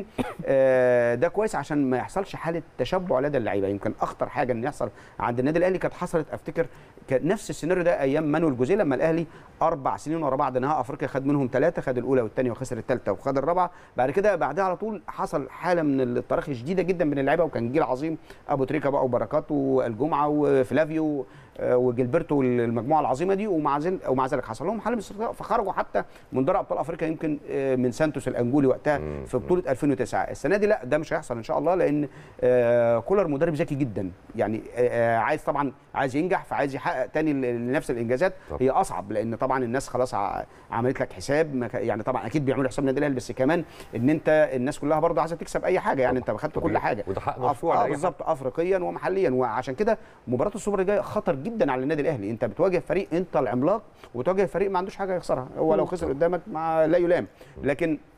آه، ده كويس عشان ما يحصلش حاله تشبع لدى اللعيبه يمكن اخطر حاجه ان يحصل عند النادي الاهلي كانت حصلت افتكر كان نفس السيناريو ده ايام مانويل جوزيه لما الاهلي اربع سنين ورا بعض نهائي افريقيا خد منهم ثلاثه خد الاولى والثانيه وخسر الثالثه وخد الرابعه بعد كده بعدها على طول حصل حاله من التراخي شديده جدا بين اللعيبه وكان جيل عظيم ابو تريكه بقى وبركات والجمعه وفلافيو آه، وجilberto والمجموعه العظيمه دي ومع ذلك ومع ذلك حصل لهم حاله من الاسترخاء فخرجوا حتى من دوري ابطال افريقيا يمكن آه، من سانتوس الانجولي وقتها في بطوله 2009 السنه دي لا ده مش هيحصل ان شاء الله لان آه، كولر مدرب ذكي جدا يعني آه، عايز طبعا عايز ينجح فعايز يحقق تاني ل- لنفس الانجازات طبعا. هي اصعب لان طبعا الناس خلاص ع- عملت لك حساب ما ك- يعني طبعا اكيد بيعملوا حساب النادي الاهلي بس كمان ان انت الناس كلها برضه عايزه تكسب اي حاجه يعني انت خدت كل طبيعي. حاجه وده حق أف- مشروع آه لأي حد. بالظبط افريقيا ومحليا وعشان كده مباراه السوبر الجايه خطر جدا على النادي الاهلي انت بتواجه فريق انت العملاق وتواجه فريق ما عندوش حاجه يخسرها هو لو خسر قدامك ما لا يلام لكن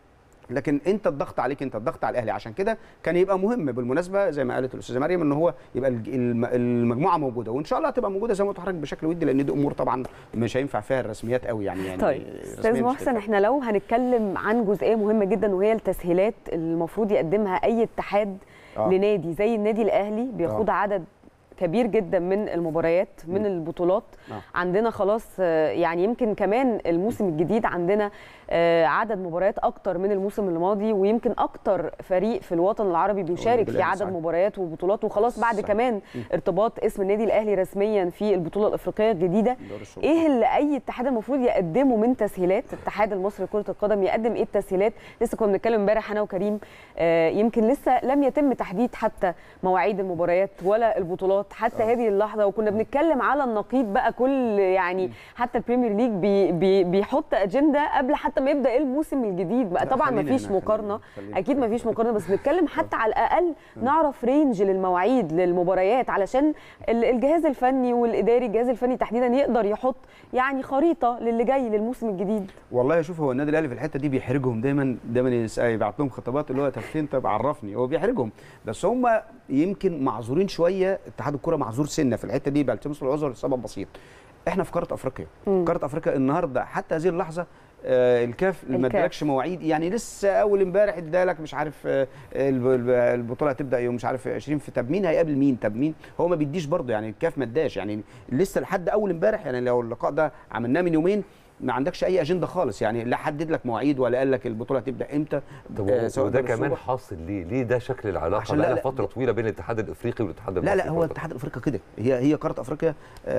لكن انت الضغط عليك انت الضغط على الاهلي عشان كده كان يبقى مهم بالمناسبه زي ما قالت الاستاذه مريم ان هو يبقى الج- الم- المجموعه موجوده وان شاء الله هتبقى موجوده زي ما قلت لحضرتك بشكل ودي لان دي امور طبعا مش هينفع فيها الرسميات قوي يعني يعني طيب رسمياً استاذ مش محسن هتنفع. احنا لو هنتكلم عن جزئيه مهمه جدا وهي التسهيلات اللي المفروض يقدمها اي اتحاد آه. لنادي زي النادي الاهلي بيخوض عدد كبير جدا من المباريات من البطولات آه. عندنا خلاص آه، يعني يمكن كمان الموسم الجديد عندنا آه، عدد مباريات اكتر من الموسم الماضي ويمكن اكتر فريق في الوطن العربي بيشارك في الأهلي عدد صحيح. مباريات وبطولات وخلاص بعد صحيح. كمان ارتباط اسم النادي الاهلي رسميا في البطوله الافريقيه الجديده دوري السلطان. ايه اللي اي اتحاد المفروض يقدمه من تسهيلات الاتحاد المصري لكره القدم يقدم ايه التسهيلات لسه كنا بنتكلم امبارح انا وكريم آه يمكن لسه لم يتم تحديد حتى مواعيد المباريات ولا البطولات حتى هذه اللحظه وكنا بنتكلم على النقيض بقى كل يعني حتى البريمير ليج بي بي بيحط اجنده قبل حتى ما يبدا الموسم الجديد بقى لا، طبعا ما خلينا فيش هنا، مقارنه خلينا- خلينا. اكيد ما فيش مقارنه بس بنتكلم حتى على الاقل نعرف رينج للمواعيد للمباريات علشان ال- الجهاز الفني والاداري الجهاز الفني تحديدا يقدر يحط يعني خريطه للي جاي للموسم الجديد والله شوف هو النادي الاهلي في الحته دي بيحرجهم دايما دايما يس- يبعت لهم خطابات اللي هو طب فين طب عرفني هو بيحرجهم بس هم يمكن معذورين شويه اتحاد الكره معذور سنه في الحته دي بيلتمسوا العذر لسبب بسيط احنا في قاره افريقيا قاره افريقيا النهارده حتى هذه اللحظه آه، الكاف ما الكاف. ادالكش مواعيد يعني لسه اول امبارح ادالك مش عارف آه، الب- الب- البطوله هتبدا يوم مش عارف 20 في طب مين هيقابل مين طب مين هو ما بيديش برضه يعني الكاف ما اداش يعني لسه لحد اول امبارح يعني لو اللقاء ده عملناه من يومين ما عندكش اي اجنده خالص يعني لا حدد لك مواعيد ولا قال لك البطوله هتبدا امتى طب آه، سواء وده دوري كمان السوبر. حاصل ليه؟ ليه ده شكل العلاقه عشان بقى لا- لها لا، فتره طويله بين الاتحاد الافريقي والاتحاد لا المصري لا هو لكرة الاتحاد الافريقي كده هي هي قاره افريقيا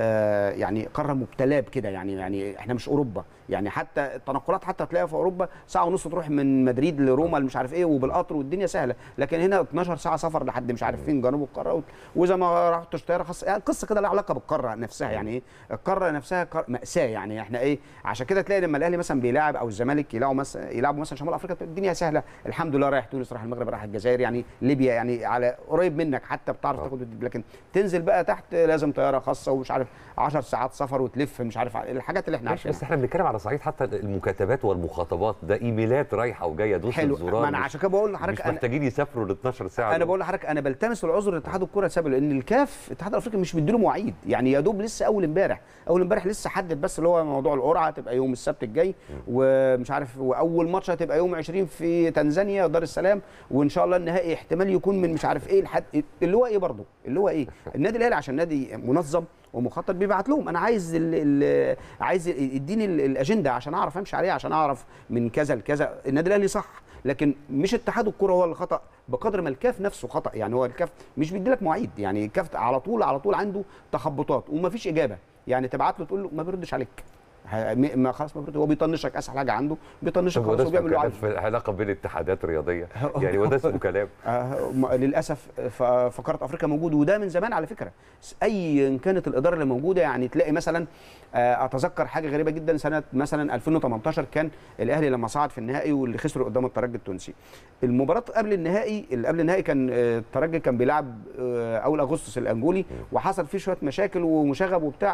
آه يعني قاره مبتلاه بكده يعني يعني احنا مش اوروبا يعني حتى التنقلات حتى تلاقيها في اوروبا ساعه ونص تروح من مدريد لروما مش عارف ايه وبالقطر والدنيا سهله لكن هنا 12 ساعه سفر لحد مش عارف فين جنوب القاره و- واذا ما رحتش طياره خاصه يعني قصه كده لها علاقه بالقاره نفسها يعني ايه القاره نفسها قار- ماساه يعني احنا ايه عشان كده تلاقي لما الاهلي مثلا بيلاعب او الزمالك يلاعبوا مثلا يلعبوا مثلا شمال افريقيا الدنيا سهله الحمد لله رايح تونس رايح المغرب رايح الجزائر يعني ليبيا يعني على قريب منك حتى بتعرف تاخد وتدي. لكن تنزل بقى تحت لازم طياره خاصه ومش عارف 10 ساعات سفر وتلف مش عارف الحاجات اللي احنا ماشي عارفينها بس احنا بنتكلم على صعيد حتى المكاتبات والمخاطبات ده ايميلات رايحه وجايه دوس حلو الزرار ما انا مش- عشان كده بقول مش لحضرتك انا محتاجين يسافروا ل 12 ساعه انا دول. بقول لحضرتك انا بلتمس العذر لاتحاد الكره لسبب لان الكاف الاتحاد الافريقي مش مديله مواعيد يعني يا دوب لسه اول امبارح اول امبارح لسه حدد بس اللي هو موضوع القرعه هتبقى يوم السبت الجاي ومش عارف واول ماتش هتبقى يوم 20 في تنزانيا دار السلام وان شاء الله النهائي احتمال يكون من مش عارف ايه لحد اللي هو ايه برضه اللي هو ايه النادي الاهلي عشان نادي منظم ومخطط بيبعت لهم انا عايز ال ال عايز اديني ال- الاجنده عشان اعرف امشي عليها عشان اعرف من كذا لكذا النادي الاهلي صح لكن مش اتحاد الكره هو اللي خطا بقدر ما الكاف نفسه خطا يعني هو الكاف مش بيدي لك مواعيد يعني الكاف على طول على طول عنده تخبطات ومفيش اجابه يعني تبعت له تقول له ما بيردش عليك ه- م- ما خلاص ما بيرد هو بيطنشك اسهل حاجه عنده بيطنشك طب هو خلاص ده وبيعمل اسمه اللي كلام عايزه في علاقه بين اتحادات رياضيه يعني وده اسمه كلام آه، م- للاسف ف- في قاره افريقيا موجود وده من زمان على فكره س- ايا كانت الاداره اللي موجوده يعني تلاقي مثلا آه، اتذكر حاجه غريبه جدا سنه مثلا 2018 كان الاهلي لما صعد في النهائي واللي خسروا قدام الترجي التونسي المباراه قبل النهائي اللي قبل النهائي كان آه، الترجي كان بيلعب آه، اول اغسطس الانجولي وحصل فيه شويه مشاكل ومشاغب وبتاع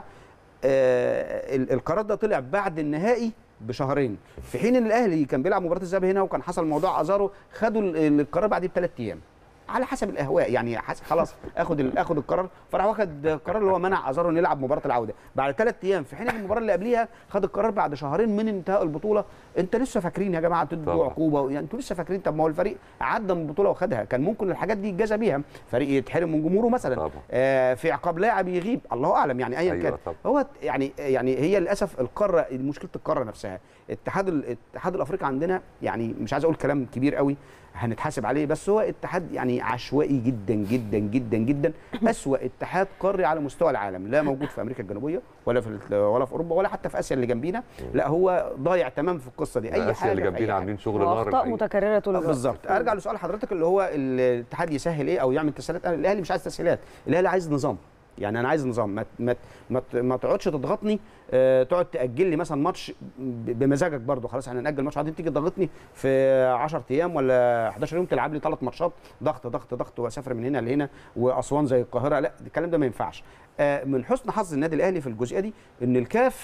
آه، ال- القرار ده طلع بعد النهائي بشهرين في حين ان الاهلي كان بيلعب مباراه الذهاب هنا وكان حصل موضوع ازارو خدوا ال- القرار بعديه بثلاث ايام على حسب الاهواء يعني حسب خلاص اخد ال- اخد القرار فراح واخد القرار اللي هو منع ازارو انه يلعب مباراه العوده بعد ثلاث ايام في حين ان المباراه اللي قبليها خد القرار بعد شهرين من انتهاء البطوله انت لسه فاكرين يا جماعه تدوا طبعا. عقوبه يعني انتوا لسه فاكرين طب ما هو الفريق عدى من البطوله وخدها كان ممكن الحاجات دي يتجازى بيها فريق يتحرم من جمهوره مثلا طبعا. آه في عقاب لاعب يغيب الله اعلم يعني ايا أيوة كان طبعا. هو يعني يعني هي للاسف القاره مشكله القاره نفسها الاتحاد الاتحاد الافريقي عندنا يعني مش عايز اقول كلام كبير قوي هنتحاسب عليه بس هو اتحاد يعني عشوائي جدا جدا جدا جدا اسوا اتحاد قاري على مستوى العالم لا موجود في امريكا الجنوبيه ولا في ولا في اوروبا ولا حتى في اسيا اللي جنبينا لا هو ضايع تمام في القصه دي اي اسيا حاجه اللي في أي جنبينا حاجة. عاملين شغل نار واخطاء الحقيقة. متكرره طول الوقت بالظبط ارجع لسؤال حضرتك اللي هو الاتحاد يسهل ايه او يعمل تسهيلات أنا الاهلي مش عايز تسهيلات الاهلي عايز نظام يعني انا عايز نظام ما ما ما, ما تقعدش تضغطني آه تقعد تاجل لي مثلا ماتش ب- بمزاجك برضو خلاص احنا ناجل ماتش بعدين تيجي تضغطني في 10 ايام ولا 11 يوم تلعب لي ثلاث ماتشات ضغط ضغط ضغط واسافر من هنا لهنا واسوان زي القاهره لا الكلام ده ما ينفعش آه من حسن حظ النادي الاهلي في الجزئيه دي ان الكاف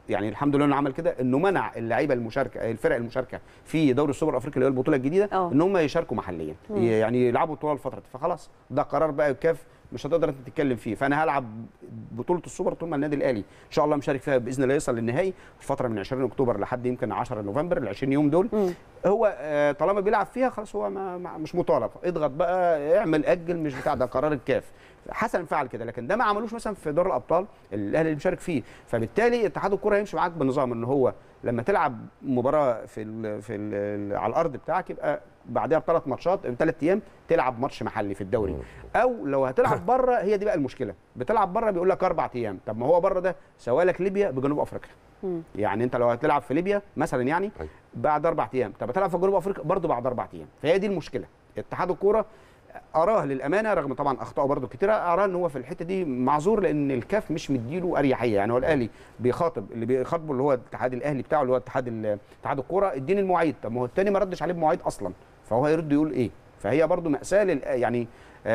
يعني الحمد لله انه عمل كده انه منع اللعيبه المشاركه الفرق المشاركه في دوري السوبر الافريقي اللي هو البطوله الجديده أه. ان هم يشاركوا محليا مم. يعني يلعبوا طول الفتره دي. فخلاص ده قرار بقى الكاف مش هتقدر انت تتكلم فيه فانا هلعب بطوله السوبر طول ما النادي الاهلي ان شاء الله مشارك فيها باذن الله يوصل للنهائي الفتره من 20 اكتوبر لحد يمكن 10 نوفمبر ال 20 يوم دول مم. هو آه، طالما بيلعب فيها خلاص هو ما ما- مش مطالب اضغط بقى اعمل اجل مش بتاع ده قرار الكاف حسن فعل كده لكن ده ما عملوش مثلا في دور الابطال الاهلي اللي مشارك فيه فبالتالي اتحاد الكره هيمشي معاك بنظام ان هو لما تلعب مباراه في ال في ال على الارض بتاعك يبقى بعدها بثلاث ماتشات بثلاث ايام تلعب ماتش محلي في الدوري او لو هتلعب بره هي دي بقى المشكله بتلعب بره بيقول لك اربع ايام طب ما هو بره ده سوالك ليبيا بجنوب افريقيا مم. يعني انت لو هتلعب في ليبيا مثلا يعني أيوة. بعد اربع ايام طب هتلعب في جنوب افريقيا برضه بعد اربع ايام فهي دي المشكله اتحاد الكوره اراه للامانه رغم طبعا اخطائه برضه كتيره اراه ان هو في الحته دي معذور لان الكاف مش مديله اريحيه يعني هو الاهلي بيخاطب اللي بيخاطبه اللي هو الاتحاد الاهلي بتاعه اللي هو اتحاد ال- اتحاد الكوره اديني المواعيد طب ما هو التاني ما ردش عليه بمواعيد اصلا فهو هيرد يقول ايه فهي برضه ماساه لل- يعني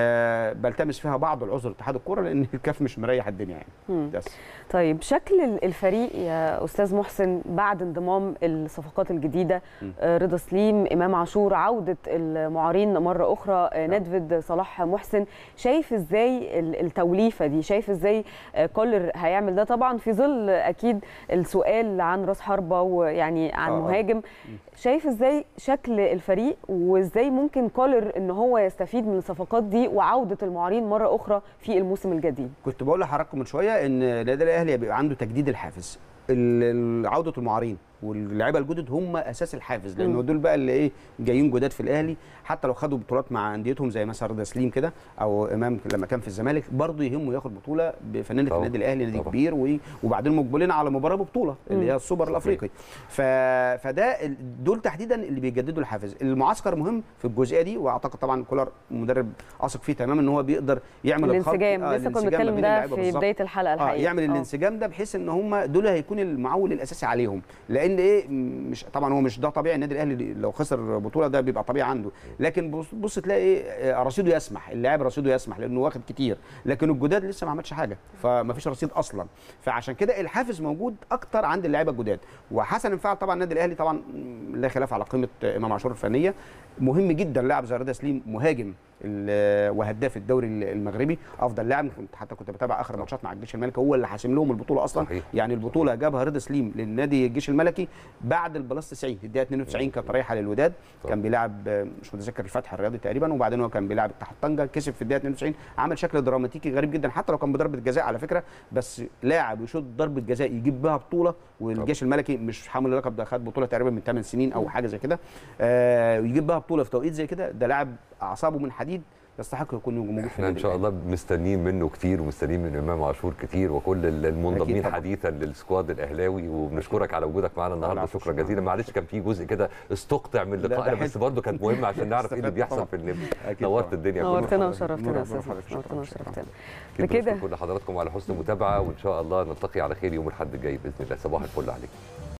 آه بلتمس فيها بعض العذر اتحاد الكوره لان الكاف مش مريح الدنيا يعني مم. بس طيب شكل ال- الفريق يا استاذ محسن بعد انضمام الصفقات الجديده آه، رضا سليم امام عاشور عوده المعارين مره اخرى آه، ندفد صلاح محسن شايف ازاي ال- التوليفه دي شايف ازاي آه، كولر هيعمل ده طبعا في ظل اكيد السؤال عن راس حربه ويعني عن آه، آه. مهاجم شايف ازاي شكل الفريق وازاي ممكن كولر ان هو يستفيد من الصفقات دي وعوده المعارين مره اخرى في الموسم الجديد كنت بقول لحضراتكم من شويه ان النادي الاهلي بيبقى عنده تجديد الحافز ال- ال- عوده المعارين واللعيبه الجدد هم اساس الحافز لانه مم. دول بقى اللي ايه جايين جداد في الاهلي حتى لو خدوا بطولات مع انديتهم زي مثلا رضا سليم كده او امام لما كان في الزمالك برضه يهمه ياخد بطوله بفنانه طبعا. النادي الاهلي نادي طبعا. كبير و- وبعدين مقبلين على مباراه ببطوله اللي هي السوبر الافريقي ف... فده ال- دول تحديدا اللي بيجددوا الحافز المعسكر مهم في الجزئيه دي واعتقد طبعا كولر مدرب اثق فيه تماما ان هو بيقدر يعمل الخلط- الانسجام آه، لسه كنا الانسجام ما بنتكلم بين ده اللعيبة في بالظبط. بدايه الحلقه اه الحقيقه يعمل آه. الانسجام ده بحيث ان هم دول هيكون المعول الاساسي عليهم لان ايه م- مش طبعا هو مش ده طبيعي النادي الاهلي لو خسر بطوله ده بيبقى طبيعي عنده لكن بص, بص تلاقي ايه آه، رصيده يسمح اللاعب رصيده يسمح لانه واخد كتير لكن الجداد لسه ما عملش حاجه فما فيش رصيد اصلا فعشان كده الحافز موجود اكتر عند اللعيبه الجداد وحسن انفعل طبعا النادي الاهلي طبعا م، لا خلاف على قيمه آه، امام عاشور الفنيه مهم جدا لاعب زي رضا سليم مهاجم ال- وهداف الدوري المغربي افضل لاعب كنت حتى كنت بتابع اخر ماتشات مع الجيش الملكي هو اللي حاسم لهم البطوله اصلا صحيح. يعني البطوله جابها رضا سليم للنادي الجيش الملكي بعد البلس 90 الدقيقه 92 كانت رايحه للوداد كان بيلعب آه، مش متذكر الفتح الرياضي تقريبا وبعدين هو كان بيلعب اتحاد طنجه كسب في الدقيقه 92 عمل شكل دراماتيكي غريب جدا حتى لو كان بضربه جزاء على فكره بس لاعب يشوط ضربه جزاء يجيب بها بطوله والجيش الملكي مش حامل اللقب ده خد بطوله تقريبا من 8 سنين او حاجه زي كده آه ويجيب بها بطوله في توقيت زي كده ده لاعب اعصابه من حديد يستحق يكون موجود في احنا ان النادي شاء الأهلي. الله مستنيين منه كتير ومستنيين من امام عاشور كتير وكل المنضمين طبعاً. حديثا للسكواد الاهلاوي وبنشكرك على وجودك معانا النهارده العفو، شكرا شكراً. جزيلا معلش كان في جزء كده استقطع من لا، ده لقائنا حلو. بس برضه كانت مهمه عشان نعرف ايه اللي استفدت بيحصل طبعاً. في النمسا أكيد نورت طبعاً. الدنيا نورتنا كلها. وشرفتنا يا نور- استاذ نور حضرتك. نورتنا شكراً. وشرفتنا أكيد بكده بشكر كل حضراتكم على حسن المتابعه وان شاء الله نلتقي على خير يوم الاحد الجاي باذن الله صباح الفل عليكم